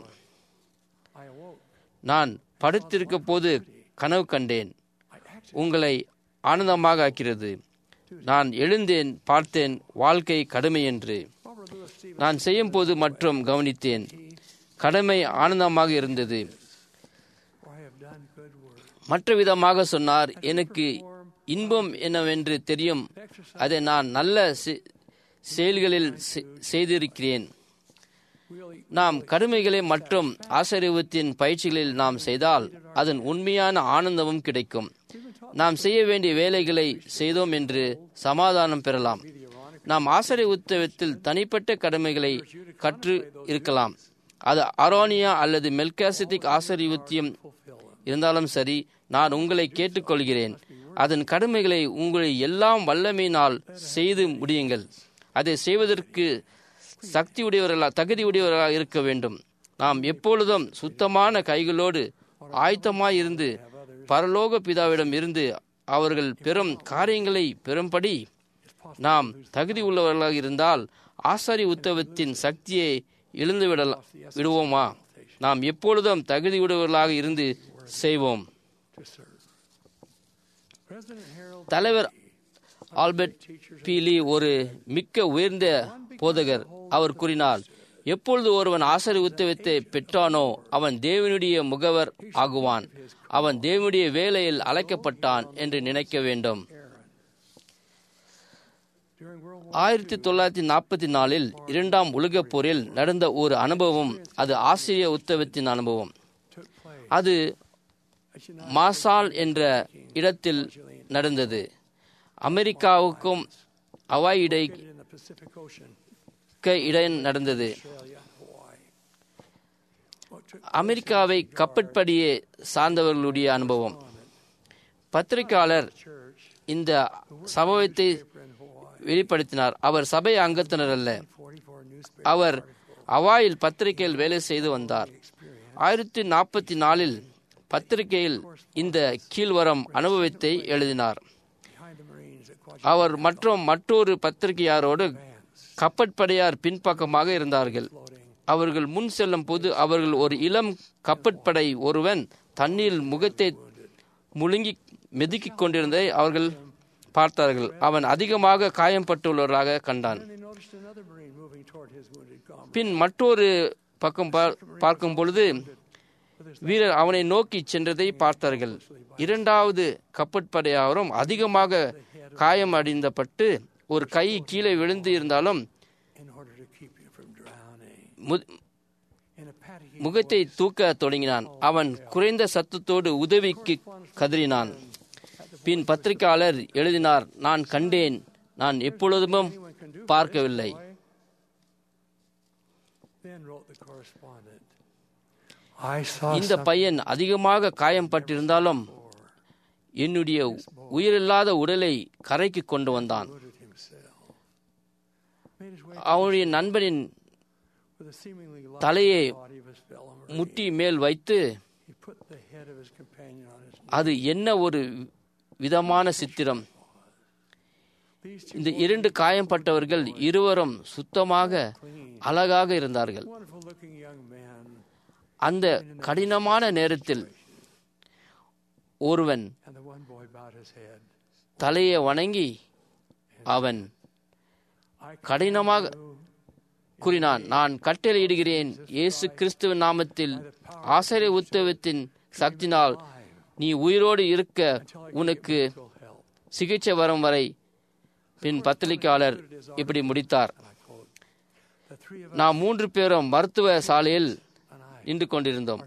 Speaker 2: I awoke.
Speaker 3: நான் படுத்திருக்க போது கனவு கண்டேன்
Speaker 2: I acted.
Speaker 3: உங்களை ஆனந்தமாக ஆக்கிறது நான் எழுந்தேன் பார்த்தேன் வாழ்க்கை கடமை என்று
Speaker 2: Robert Louis Stevens,
Speaker 3: நான் செய்யும் போது மற்றும் கவனித்தேன் கடமை ஆனந்தமாக இருந்தது
Speaker 2: for I have done good work.
Speaker 3: மற்ற விதமாக சொன்னார் எனக்கு இன்பம் என்னவென்று தெரியும் அதை நான் நல்ல செ- செயல்களில் செ- செய்திருக்கிறேன்
Speaker 2: Really,
Speaker 3: நாம் கடுமைகளை மற்றும் ஆசீர்வத்தின் பயிற்சிகளில் நாம் செய்தால் அதன் உண்மையான ஆனந்தமும் கிடைக்கும் நாம் செய்ய வேண்டிய வேலைகளை செய்தோம் என்று சமாதானம் பெறலாம் நாம் ஆசிரிய உத்தவத்தில் தனிப்பட்ட கடமைகளை கற்று இருக்கலாம் அது அரோனியா அல்லது மெல்காசித்திக் ஆசரிவுத்தியம் இருந்தாலும் சரி நான் உங்களை கேட்டுக்கொள்கிறேன் அதன் கடமைகளை உங்களை எல்லாம் வல்லமையினால் செய்து முடியுங்கள் அதை செய்வதற்கு சக்தி உடையவர்களாக தகுதி உடையவர்களாக இருக்க வேண்டும் நாம் எப்பொழுதும் சுத்தமான கைகளோடு ஆயத்தமாய் இருந்து பரலோக பிதாவிடம் இருந்து அவர்கள் பெறும் காரியங்களை பெறும்படி நாம் தகுதி உள்ளவர்களாக இருந்தால் ஆசாரி உத்தவத்தின் சக்தியை இழந்து விட விடுவோமா நாம் எப்பொழுதும் தகுதியுடையவர்களாக இருந்து செய்வோம்
Speaker 2: to serve. President Harold
Speaker 3: தலைவர் ஆல்பர்ட் பீலி ஒரு மிக்க உயர்ந்த போதகர் அவர் கூறினார் எப்பொழுது ஒருவன் ஆசரி உத்தவத்தை பெற்றானோ அவன் தேவனுடைய முகவர் ஆகுவான் அவன் தேவனுடைய வேலையில் அழைக்கப்பட்டான் என்று நினைக்க வேண்டும்
Speaker 2: during World War
Speaker 3: ஆயிரத்தி தொள்ளாயிரத்தி நாற்பத்தி நாலில் இரண்டாம் உலகப் போரில் நடந்த ஒரு அனுபவம் அது ஆசிரிய உத்தவத்தின் அனுபவம்
Speaker 2: took place
Speaker 3: அது
Speaker 2: at United
Speaker 3: மாசால் என்ற இடத்தில் நடந்தது அமெரிக்காவுக்கும் ஹவாய் இடை
Speaker 2: in the Pacific Ocean,
Speaker 3: இடம் நடந்தது
Speaker 2: Australia, Hawaii. What took
Speaker 3: அமெரிக்காவை கப்பற்படியே சார்ந்தவர்களுடைய அனுபவம் பத்திரிகையாளர்
Speaker 2: church
Speaker 3: இந்த சம்பவத்தை
Speaker 2: in Hawaii,
Speaker 3: வெளிப்படுத்தினார் அவர் சபை அங்கத்தினர் அல்ல
Speaker 2: 44 newspaper
Speaker 3: அவர் அவாயில் பத்திரிகையில் வேலை செய்து வந்தார் ஆயிரத்தி நாற்பத்தி நாலில் பத்திரிகையில் இந்த கீழ்வரம் அனுபவத்தை எழுதினார் அவர் மற்றும் மற்றொரு பத்திரிகையாரோடு கப்பற்படையார் பின்பக்கமாக இருந்தார்கள் அவர்கள் முன் செல்லும் போது அவர்கள் ஒரு இளம் கப்பற்படை ஒருவன் தண்ணீர் முகத்தை முழுங்கி மெதுக்கிக் கொண்டிருந்ததை அவர்கள் பார்த்தார்கள் அவன் அதிகமாக காயம்பட்டுள்ளவராக கண்டான் பின் மற்றொரு பக்கம் பார்க்கும் பொழுது வீரர் அவனை நோக்கி சென்றதை பார்த்தார்கள் இரண்டாவது கப்பற்படையாரும் அதிகமாக காயம் அடைந்தப்பட்டு ஒரு கை கீழே விழுந்து இருந்தாலும் முகத்தை தூக்க தொடங்கினான் அவன் குறைந்த சத்தத்தோடு உதவிக்கு கதறினான் பின் பத்திரிகையாளர் எழுதினார் நான் கண்டேன் நான் எப்பொழுதும் பார்க்கவில்லை இந்த பையன் அதிகமாக காயம்பட்டிருந்தாலும் என்னுடைய உயிரில்லாத உடலை கரைக்கு கொண்டு வந்தான் அவனுடைய நண்பனின் தலையை முட்டி மேல் வைத்து அது என்ன ஒரு விதமான சித்திரம் இந்த இரண்டு காயம்பட்டவர்கள் இருவரும் சுத்தமாக அழகாக இருந்தார்கள் அந்த கடினமான நேரத்தில் ஒருவன் தலையை வணங்கி அவன் கடினமாக கூறினான் நான் கட்டளையிடுகிறேன் இயேசு கிறிஸ்துவ நாமத்தில் ஆசிரிய உத்தவத்தின் சக்தினால் நீ உயிரோடு இருக்க உனக்கு சிகிச்சை வரும் வரை பின் பத்திரிகையாளர் இப்படி முடித்தார் நாம் மூன்று பேரும் மருத்துவ சாலையில் நின்று கொண்டிருந்தோம்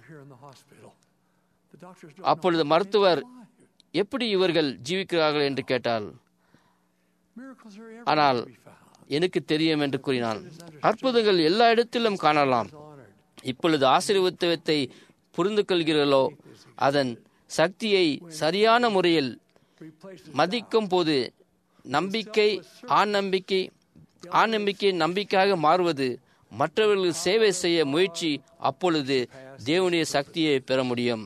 Speaker 3: அப்பொழுது மருத்துவர் எப்படி இவர்கள் ஜீவிக்கிறார்கள் என்று கேட்டால் ஆனால் எனக்கு தெரியும் என்று கூறினான் அற்புதங்கள் எல்லா இடத்திலும் காணலாம் இப்பொழுது ஆசீர்வத்துவத்தை புரிந்து கொள்கிறீர்களோ அதன் சக்தியை சரியான முறையில் மதிக்கும் போது நம்பிக்கை ஆண் நம்பிக்கை ஆண் நம்பிக்கை நம்பிக்கையாக மாறுவது மற்றவர்கள் சேவை செய்ய முயற்சி அப்பொழுது தேவனுடைய சக்தியை பெற முடியும்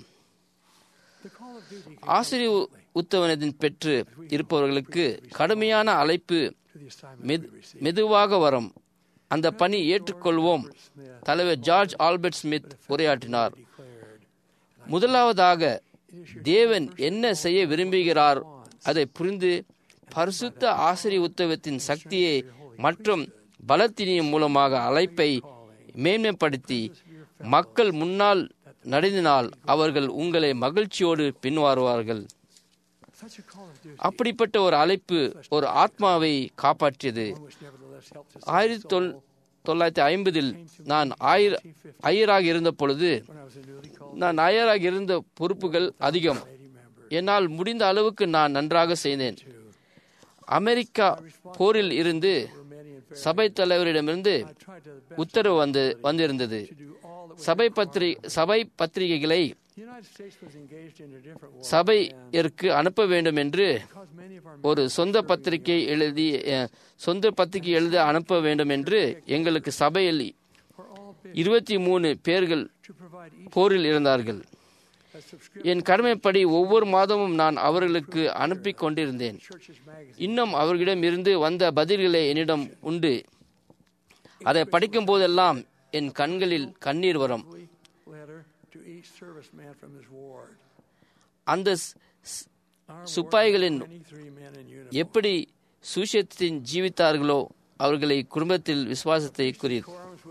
Speaker 3: ஆசிரியர் உத்தவனத்தின் பெற்று இருப்பவர்களுக்கு கடுமையான அழைப்பு மெதுவாக வரும் அந்த பணி ஏற்றுக்கொள்வோம் தலைவர் ஜார்ஜ் ஆல்பர்ட் ஸ்மித் உரையாற்றினார் முதலாவதாக தேவன் என்ன செய்ய விரும்புகிறார் அதை புரிந்து பரிசுத்த ஆசிரிய உத்தவத்தின் சக்தியை மற்றும் பலத்தினியம் மூலமாக அழைப்பை மேன்மைப்படுத்தி மக்கள் முன்னால் நடந்தினால் அவர்கள் உங்களை மகிழ்ச்சியோடு பின்வாருவார்கள் அப்படிப்பட்ட ஒரு அழைப்பு ஒரு ஆத்மாவை காப்பாற்றியது ஆயிரத்தி தொள் தொள்ளாயிரத்தி ஐம்பதில் நான் ஆயிர ஐயராக இருந்த பொழுது நான் ஐயராக இருந்த பொறுப்புகள் அதிகம் என்னால் முடிந்த அளவுக்கு நான் நன்றாக செய்தேன் அமெரிக்கா போரில் இருந்து சபை தலைவரிடமிருந்து உத்தரவு வந்து வந்திருந்தது சபை பத்திரி சபை பத்திரிகைகளை சபையிற்கு அனுப்ப வேண்டும் என்று ஒரு சொந்த பத்திரிகை எழுதி சொந்த பத்திரிகை எழுத அனுப்ப வேண்டும் என்று எங்களுக்கு சபையில் இருபத்தி மூணு பேர்கள் போரில் இருந்தார்கள் என் கடமைப்படி ஒவ்வொரு மாதமும் நான் அவர்களுக்கு அனுப்பி கொண்டிருந்தேன் இன்னும் அவர்களிடம் இருந்து வந்த பதில்களை என்னிடம் உண்டு அதை படிக்கும் போதெல்லாம் என் கண்களில் கண்ணீர் வரும் அந்த சுப்பாய்களின் எப்படி சுஷத்தின் ஜீவித்தார்களோ அவர்களை குடும்பத்தில் விசுவாசத்தை கூறியது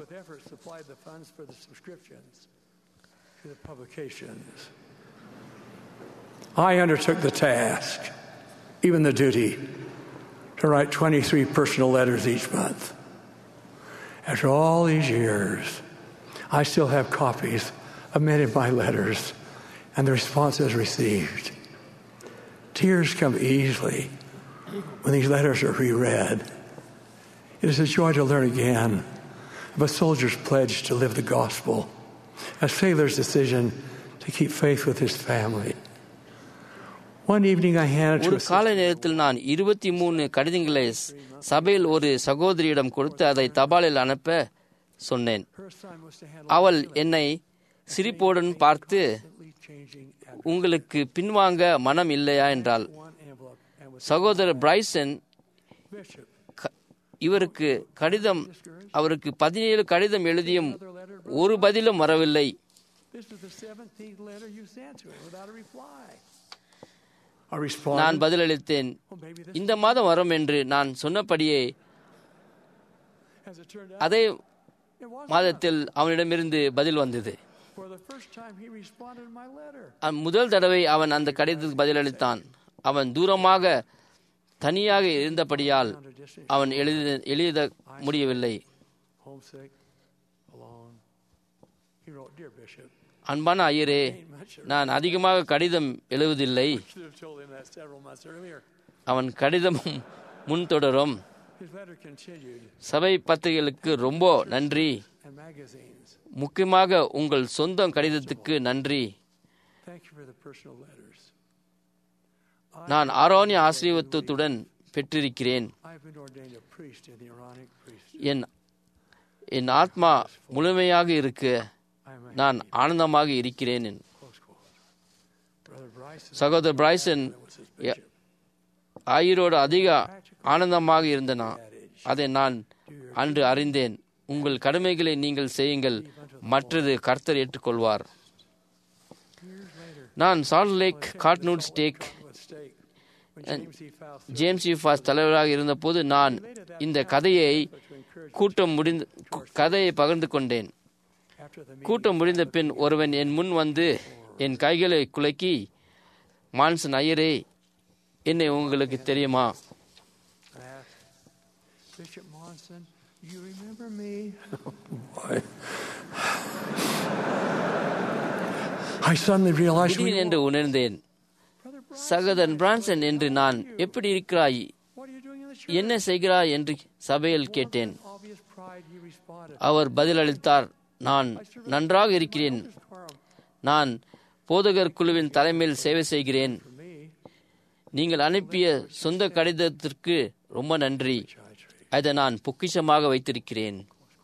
Speaker 2: I undertook the task, even the duty, to write 23 personal letters each month. After all these years, I still have copies of many of my letters and the responses received. Tears come easily when these letters are reread. It is a joy to learn again of a soldier's pledge to live the gospel, a sailor's decision to keep faith with his family. One evening I handed
Speaker 3: ஒரு
Speaker 2: to a
Speaker 3: கால நேரத்தில் நான் இருபத்தி மூணு கடிதங்களை சபையில் ஒரு சகோதரியிடம் கொடுத்து அதை தபாலில் அனுப்ப சொன்னேன்
Speaker 2: Her son was to handle
Speaker 3: அவள் என்னை சிரிப்போடன் பார்த்து
Speaker 2: constantly changing address.
Speaker 3: உங்களுக்கு பின்வாங்க மனம் இல்லையா என்றாள்
Speaker 2: one envelope and was
Speaker 3: சகோதரர் பிரைசன்
Speaker 2: bishop.
Speaker 3: க- இவருக்கு கடிதம் அவருக்கு பதினேழு கடிதம் எழுதியும் ஒரு பதிலும் வரவில்லை
Speaker 2: This is the 17th letter you sent to him without a reply. I responded.
Speaker 3: நான் பதிலளித்தேன்
Speaker 2: well, maybe this,
Speaker 3: இந்த மாதம் வரும் என்று நான் சொன்னபடியே
Speaker 2: as it turned out,
Speaker 3: அதே
Speaker 2: it was
Speaker 3: மாதத்தில் அவனிடமிருந்து பதில் வந்தது
Speaker 2: for the first time he responded to my letter.
Speaker 3: அ- முதல் தடவை அவன் அந்த கடிதத்துக்கு பதிலளித்தான் அவன் தூரமாக தனியாக இருந்தபடியால்
Speaker 2: Found a distant,
Speaker 3: அவன் எழுத எழுத முடியவில்லை
Speaker 2: homesick, alone. He wrote, Dear Bishop,
Speaker 3: அன்பான ஐயரே
Speaker 2: ain't much.
Speaker 3: நான் அதிகமாக கடிதம் எழுவதில்லை
Speaker 2: should have told him that several months earlier.
Speaker 3: அவன் கடிதமும் முன்தொடரும்
Speaker 2: His letter continued,
Speaker 3: சபை பத்திரிகைகளுக்கு ரொம்ப நன்றி
Speaker 2: and magazines.
Speaker 3: முக்கியமாக உங்கள் சொந்த கடிதத்துக்கு நன்றி
Speaker 2: Thank you for the personal letters.
Speaker 3: நான் ஆரோனிய ஆசீர்வத்துடன் பெற்றிருக்கிறேன்
Speaker 2: I've been ordained a priest in the Aaronic priesthood.
Speaker 3: என் என் ஆத்மா முழுமையாக இருக்க
Speaker 2: I am a
Speaker 3: நான் ஆனந்தமாக இருக்கிறேன் என்
Speaker 2: close quote. Brother Bryson
Speaker 3: சகோதரர் பிரைசன்
Speaker 2: was his
Speaker 3: எ-
Speaker 2: bishop.
Speaker 3: ஆயிரோடு அதிக ஆனந்தமாக இருந்தனா அதை நான் அன்று அறிந்தேன் உங்கள் கடமைகளை நீங்கள் செய்யுங்கள் மற்றது கர்த்தர் ஏற்றுக்கொள்வார் நான் salt lake Cottonwood stake
Speaker 2: At stake when James E. Faust
Speaker 3: James E Faust தலைவராக இருந்தபோது நான் இந்த கதையை
Speaker 2: to encourage
Speaker 3: கூட்டம் முடிந்து கு- கதையை பகிர்ந்து கொண்டேன்
Speaker 2: after the meeting.
Speaker 3: கூட்டம் முடிந்த பின் ஒருவன் என் முன் வந்து என் கைகளை குலுக்கி மான்சன் ஐயரே என்னை உங்களுக்கு தெரியுமா
Speaker 2: I asked, Bishop Monson, you remember me? Boy. I suddenly realized we
Speaker 3: திடீர் என்று உணர்ந்தேன்
Speaker 2: Brother Bryson,
Speaker 3: சகோதரன் பிரான்சன் என்று நான் எப்படி இருக்கிறாய்
Speaker 2: what are you doing in the church?
Speaker 3: என்ன செய்கிறாய் என்று சபையில் கேட்டேன்
Speaker 2: Obvious pride, he responded.
Speaker 3: அவர் பதிலளித்தார் நான் நன்றாக இருக்கிறேன்
Speaker 2: Quorum
Speaker 3: நான் போதகர் குழுவின் தலைமையில் சேவை செய்கிறேன்
Speaker 2: for me,
Speaker 3: நீங்கள் அனுப்பிய சொந்த கடிதத்திற்கு ரொம்ப நன்றி
Speaker 2: which I treat.
Speaker 3: அதை நான் பொக்கிஷமாக வைத்திருக்கிறேன்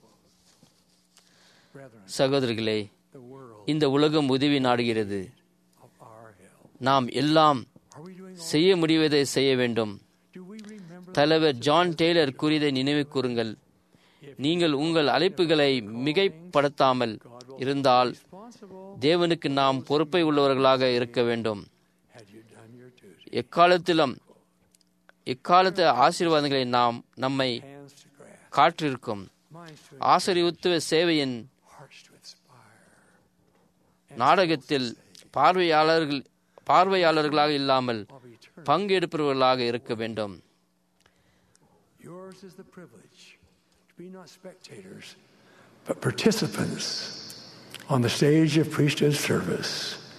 Speaker 2: Brethren,
Speaker 3: சகோதரர்களே
Speaker 2: the world
Speaker 3: இந்த உலகம் உதவி நாடுகிறது
Speaker 2: of our help.
Speaker 3: நாம் எல்லாம்
Speaker 2: Are we doing all?
Speaker 3: செய்ய முடிவதை செய்ய வேண்டும்
Speaker 2: Do we remember
Speaker 3: தலைவர் ஜான் டெய்லர் கூறியதை நினைவு கூறுங்கள் நீங்கள் உங்கள் அழைப்புகளை மிகைப்படுத்தாமல் இருந்தால்
Speaker 2: responsible?
Speaker 3: தேவனுக்கு நாம் பொறுப்பை உள்ளவர்களாக இருக்க வேண்டும்
Speaker 2: Had you done your duty?
Speaker 3: எக்காலத்திலும் எக்காலத்து ஆசீர்வாதங்களை நாம் நம்மை
Speaker 2: Hands to grasp,
Speaker 3: காற்றிருக்கும்
Speaker 2: minds to
Speaker 3: ஆசரியுத்துவ சேவையின்
Speaker 2: hearts to inspire.
Speaker 3: நாடகத்தில் பார்வையாளர்கள் பார்வையாளர்களாக இல்லாமல்
Speaker 2: Of eternity.
Speaker 3: பங்கெடுப்பவர்களாக இருக்க வேண்டும்
Speaker 2: Yours is the privilege to be not spectators, but participants on the stage of priesthood service.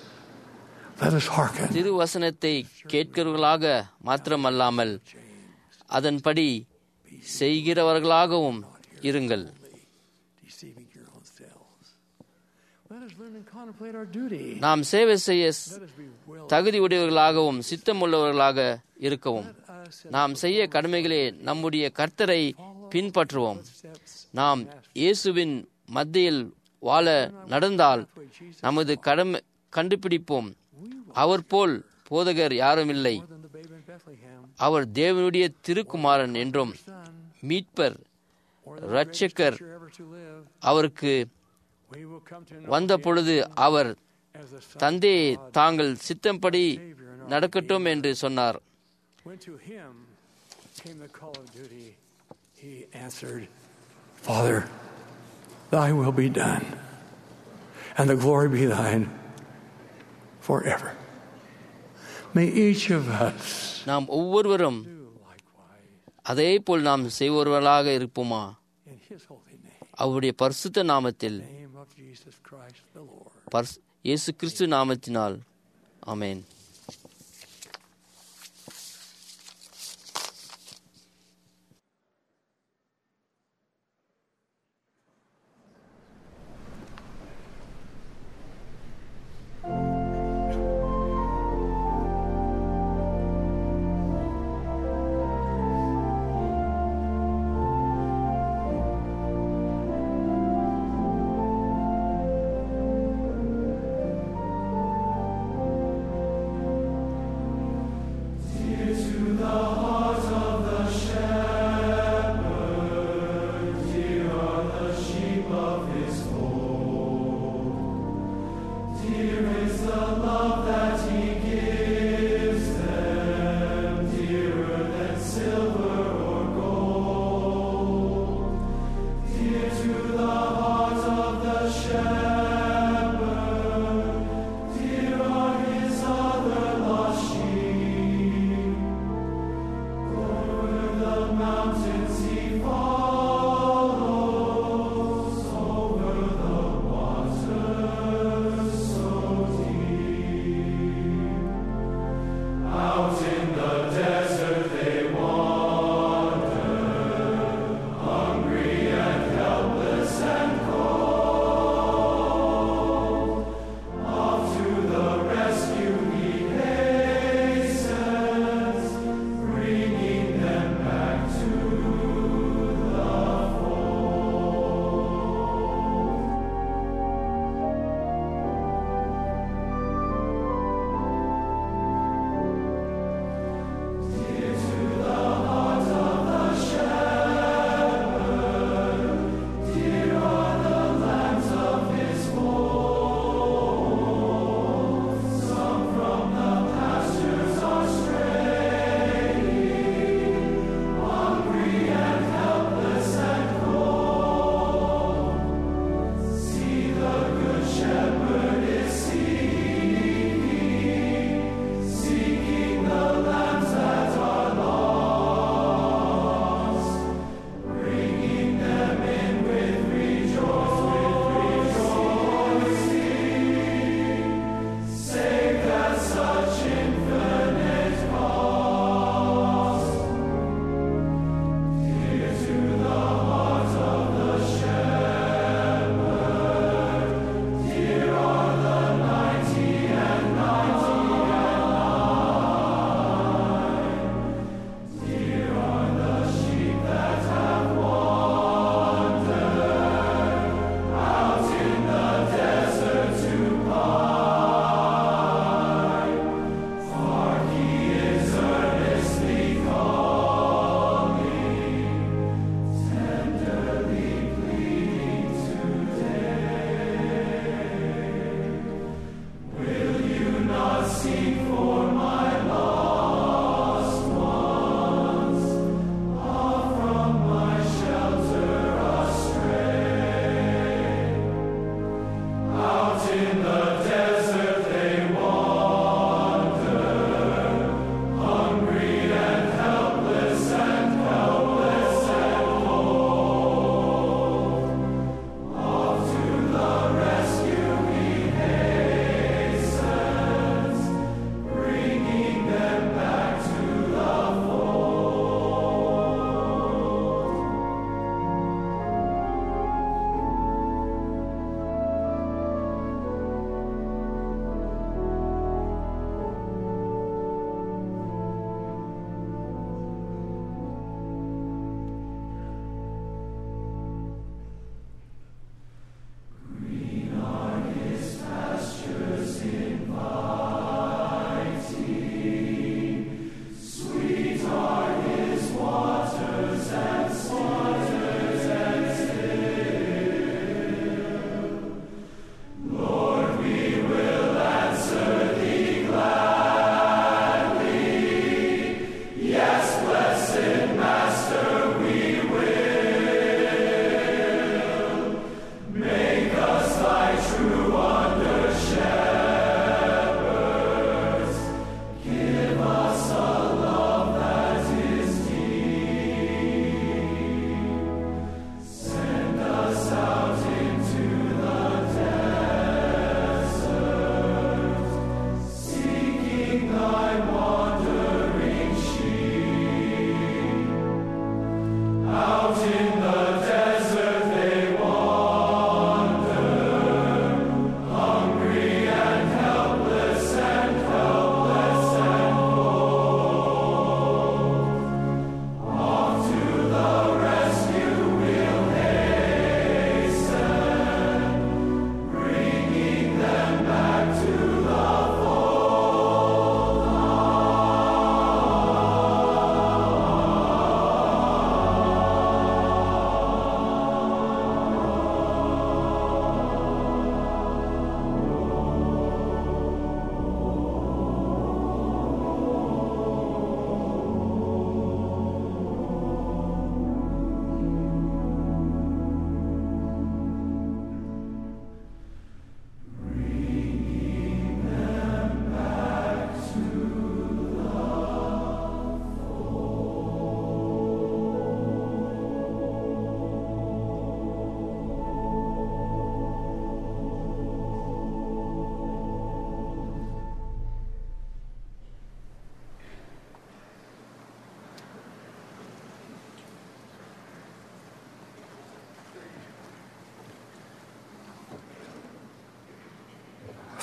Speaker 2: Let us hearken.
Speaker 3: திருவசனத்தை கேட்கிறவர்களாக மாத்திரமல்லாமல் அதன்படி செய்கிறவர்களாகவும் இருங்கள்
Speaker 2: Deceiving your own selves. Let us learn and contemplate our duty.
Speaker 3: நாம் சேவை செய்ய
Speaker 2: Let us be willing.
Speaker 3: தகுதி உடையவர்களாகவும் சித்தமுள்ளவர்களாக இருக்கவும்
Speaker 2: Us in
Speaker 3: நாம் செய்ய கடமைகளே நம்முடைய கர்த்தரை பின்பற்றுவோம்
Speaker 2: steps.
Speaker 3: நாம் இயேசுவின் மத்தியில் வாழ நடந்தால் நமது கடமை கண்டுபிடிப்போம் அவர் போல் போதகர் யாரும் இல்லை
Speaker 2: More than the babe in Bethlehem,
Speaker 3: அவர் தேவனுடைய திருக்குமாரன் என்றும்
Speaker 2: Son,
Speaker 3: மீட்பர்
Speaker 2: or the
Speaker 3: இரட்சகர்
Speaker 2: greatest teacher ever to live.
Speaker 3: அவருக்கு
Speaker 2: We will come to know
Speaker 3: வந்த
Speaker 2: him
Speaker 3: பொழுது அவர்
Speaker 2: as the Son
Speaker 3: தந்தையை
Speaker 2: of God.
Speaker 3: தாங்கள் சித்தம்படி நடக்கட்டும் என்று சொன்னார்
Speaker 2: When to him came the call of duty, he answered, Father, thy will be done, and the glory be thine forever. May each of us
Speaker 3: நாம் ஒவ்வொருவரும்
Speaker 2: do likewise
Speaker 3: அதே போல் நாம் செய்வர்களாக இருப்போமா
Speaker 2: in his holy name,
Speaker 3: அவருடைய பரிசுத்த நாமத்தில்
Speaker 2: name of Jesus Christ the Lord.
Speaker 3: பரிசு இயேசு கிறிஸ்து நாமத்தினால் ஆமென்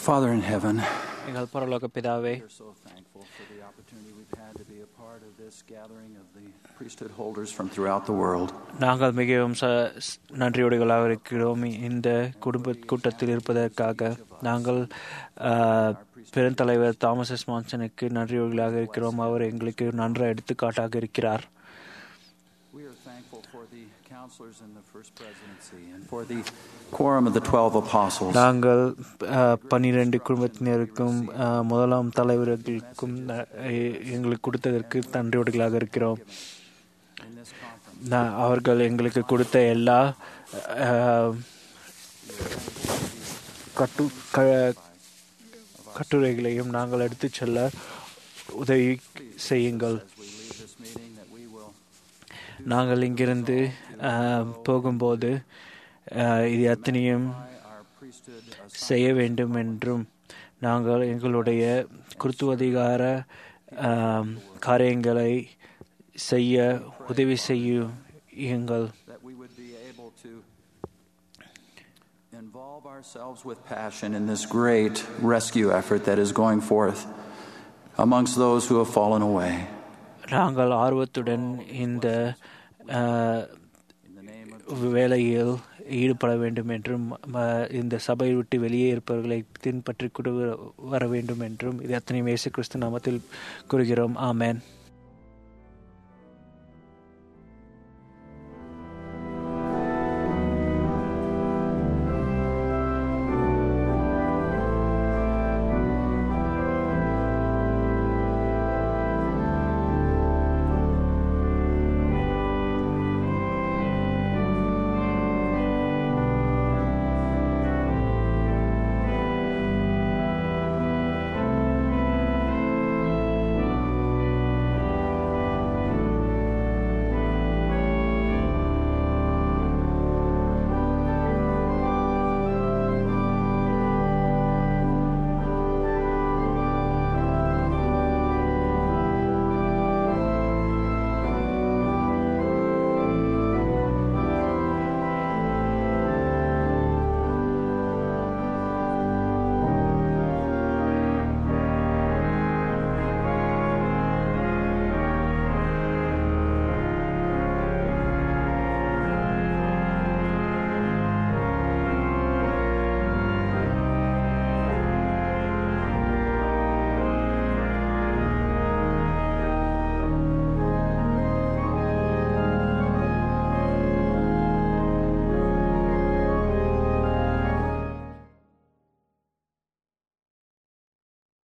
Speaker 10: Father in heaven,
Speaker 6: எங்கள் பரலோக பிதாவே
Speaker 10: we're so thankful for the opportunity we've had to be a part of this gathering of the priesthood holders from throughout the world.
Speaker 6: நாங்கள் மிகவும் ச ஸ்- நன்றியுடைகளாக இருக்கிறோம் இந்த குடும்ப கூட்டத்தில் இருப்பதற்காக நாங்கள் ஆ, பெருந்தலைவர் தாமஸ் எஸ் மான்சனுக்கு நன்றியுடைகளாக இருக்கிறோம் அவர் எங்களுக்கு நன்ற எடுத்துக்காட்டாக இருக்கிறார்
Speaker 10: We are thankful for the counselors in the first presidency and for the quorum of the twelve apostles.
Speaker 6: நாங்கள் ஆ, பன்னிரண்டு குடும்பத்தினருக்கும் ஆ, முதலாம் தலைவர்களுக்கும் ந- எ- எங்களுக்கு கொடுத்ததற்கு நன்றியுடைகளாக இருக்கிறோம் நான் அவர்கள் எங்களுக்கு கொடுத்த எல்லா ஆ, கட்டு க- கட்டுரைகளையும் நாங்கள் எடுத்துச் செல்ல உதவி செய்யுங்கள் நாங்கள் இங்கிருந்து ஆ, போகும்போது ஆ, இது அத்தனையும் செய்ய வேண்டும் என்றும் நாங்கள் எங்களுடைய குருத்துவதிகார ஆ, காரியங்களை செய்ய உதவி செய்யுங்கள்
Speaker 10: That we would be able to involve ourselves with passion in this great rescue effort that is going forth amongst those who have fallen away.
Speaker 6: நாங்கள் ஆர்வத்துடன் இந்த ஆ, வேலையில் ஈடுபட வேண்டும் என்றும் ம, இந்த சபையை விட்டு வெளியே இருப்பவர்களை பின்பற்றி கொண்டு வர வேண்டும் என்றும் இது அத்தனை இயேசு கிறிஸ்து நாமத்தில் கூறுகிறோம் ஆமென்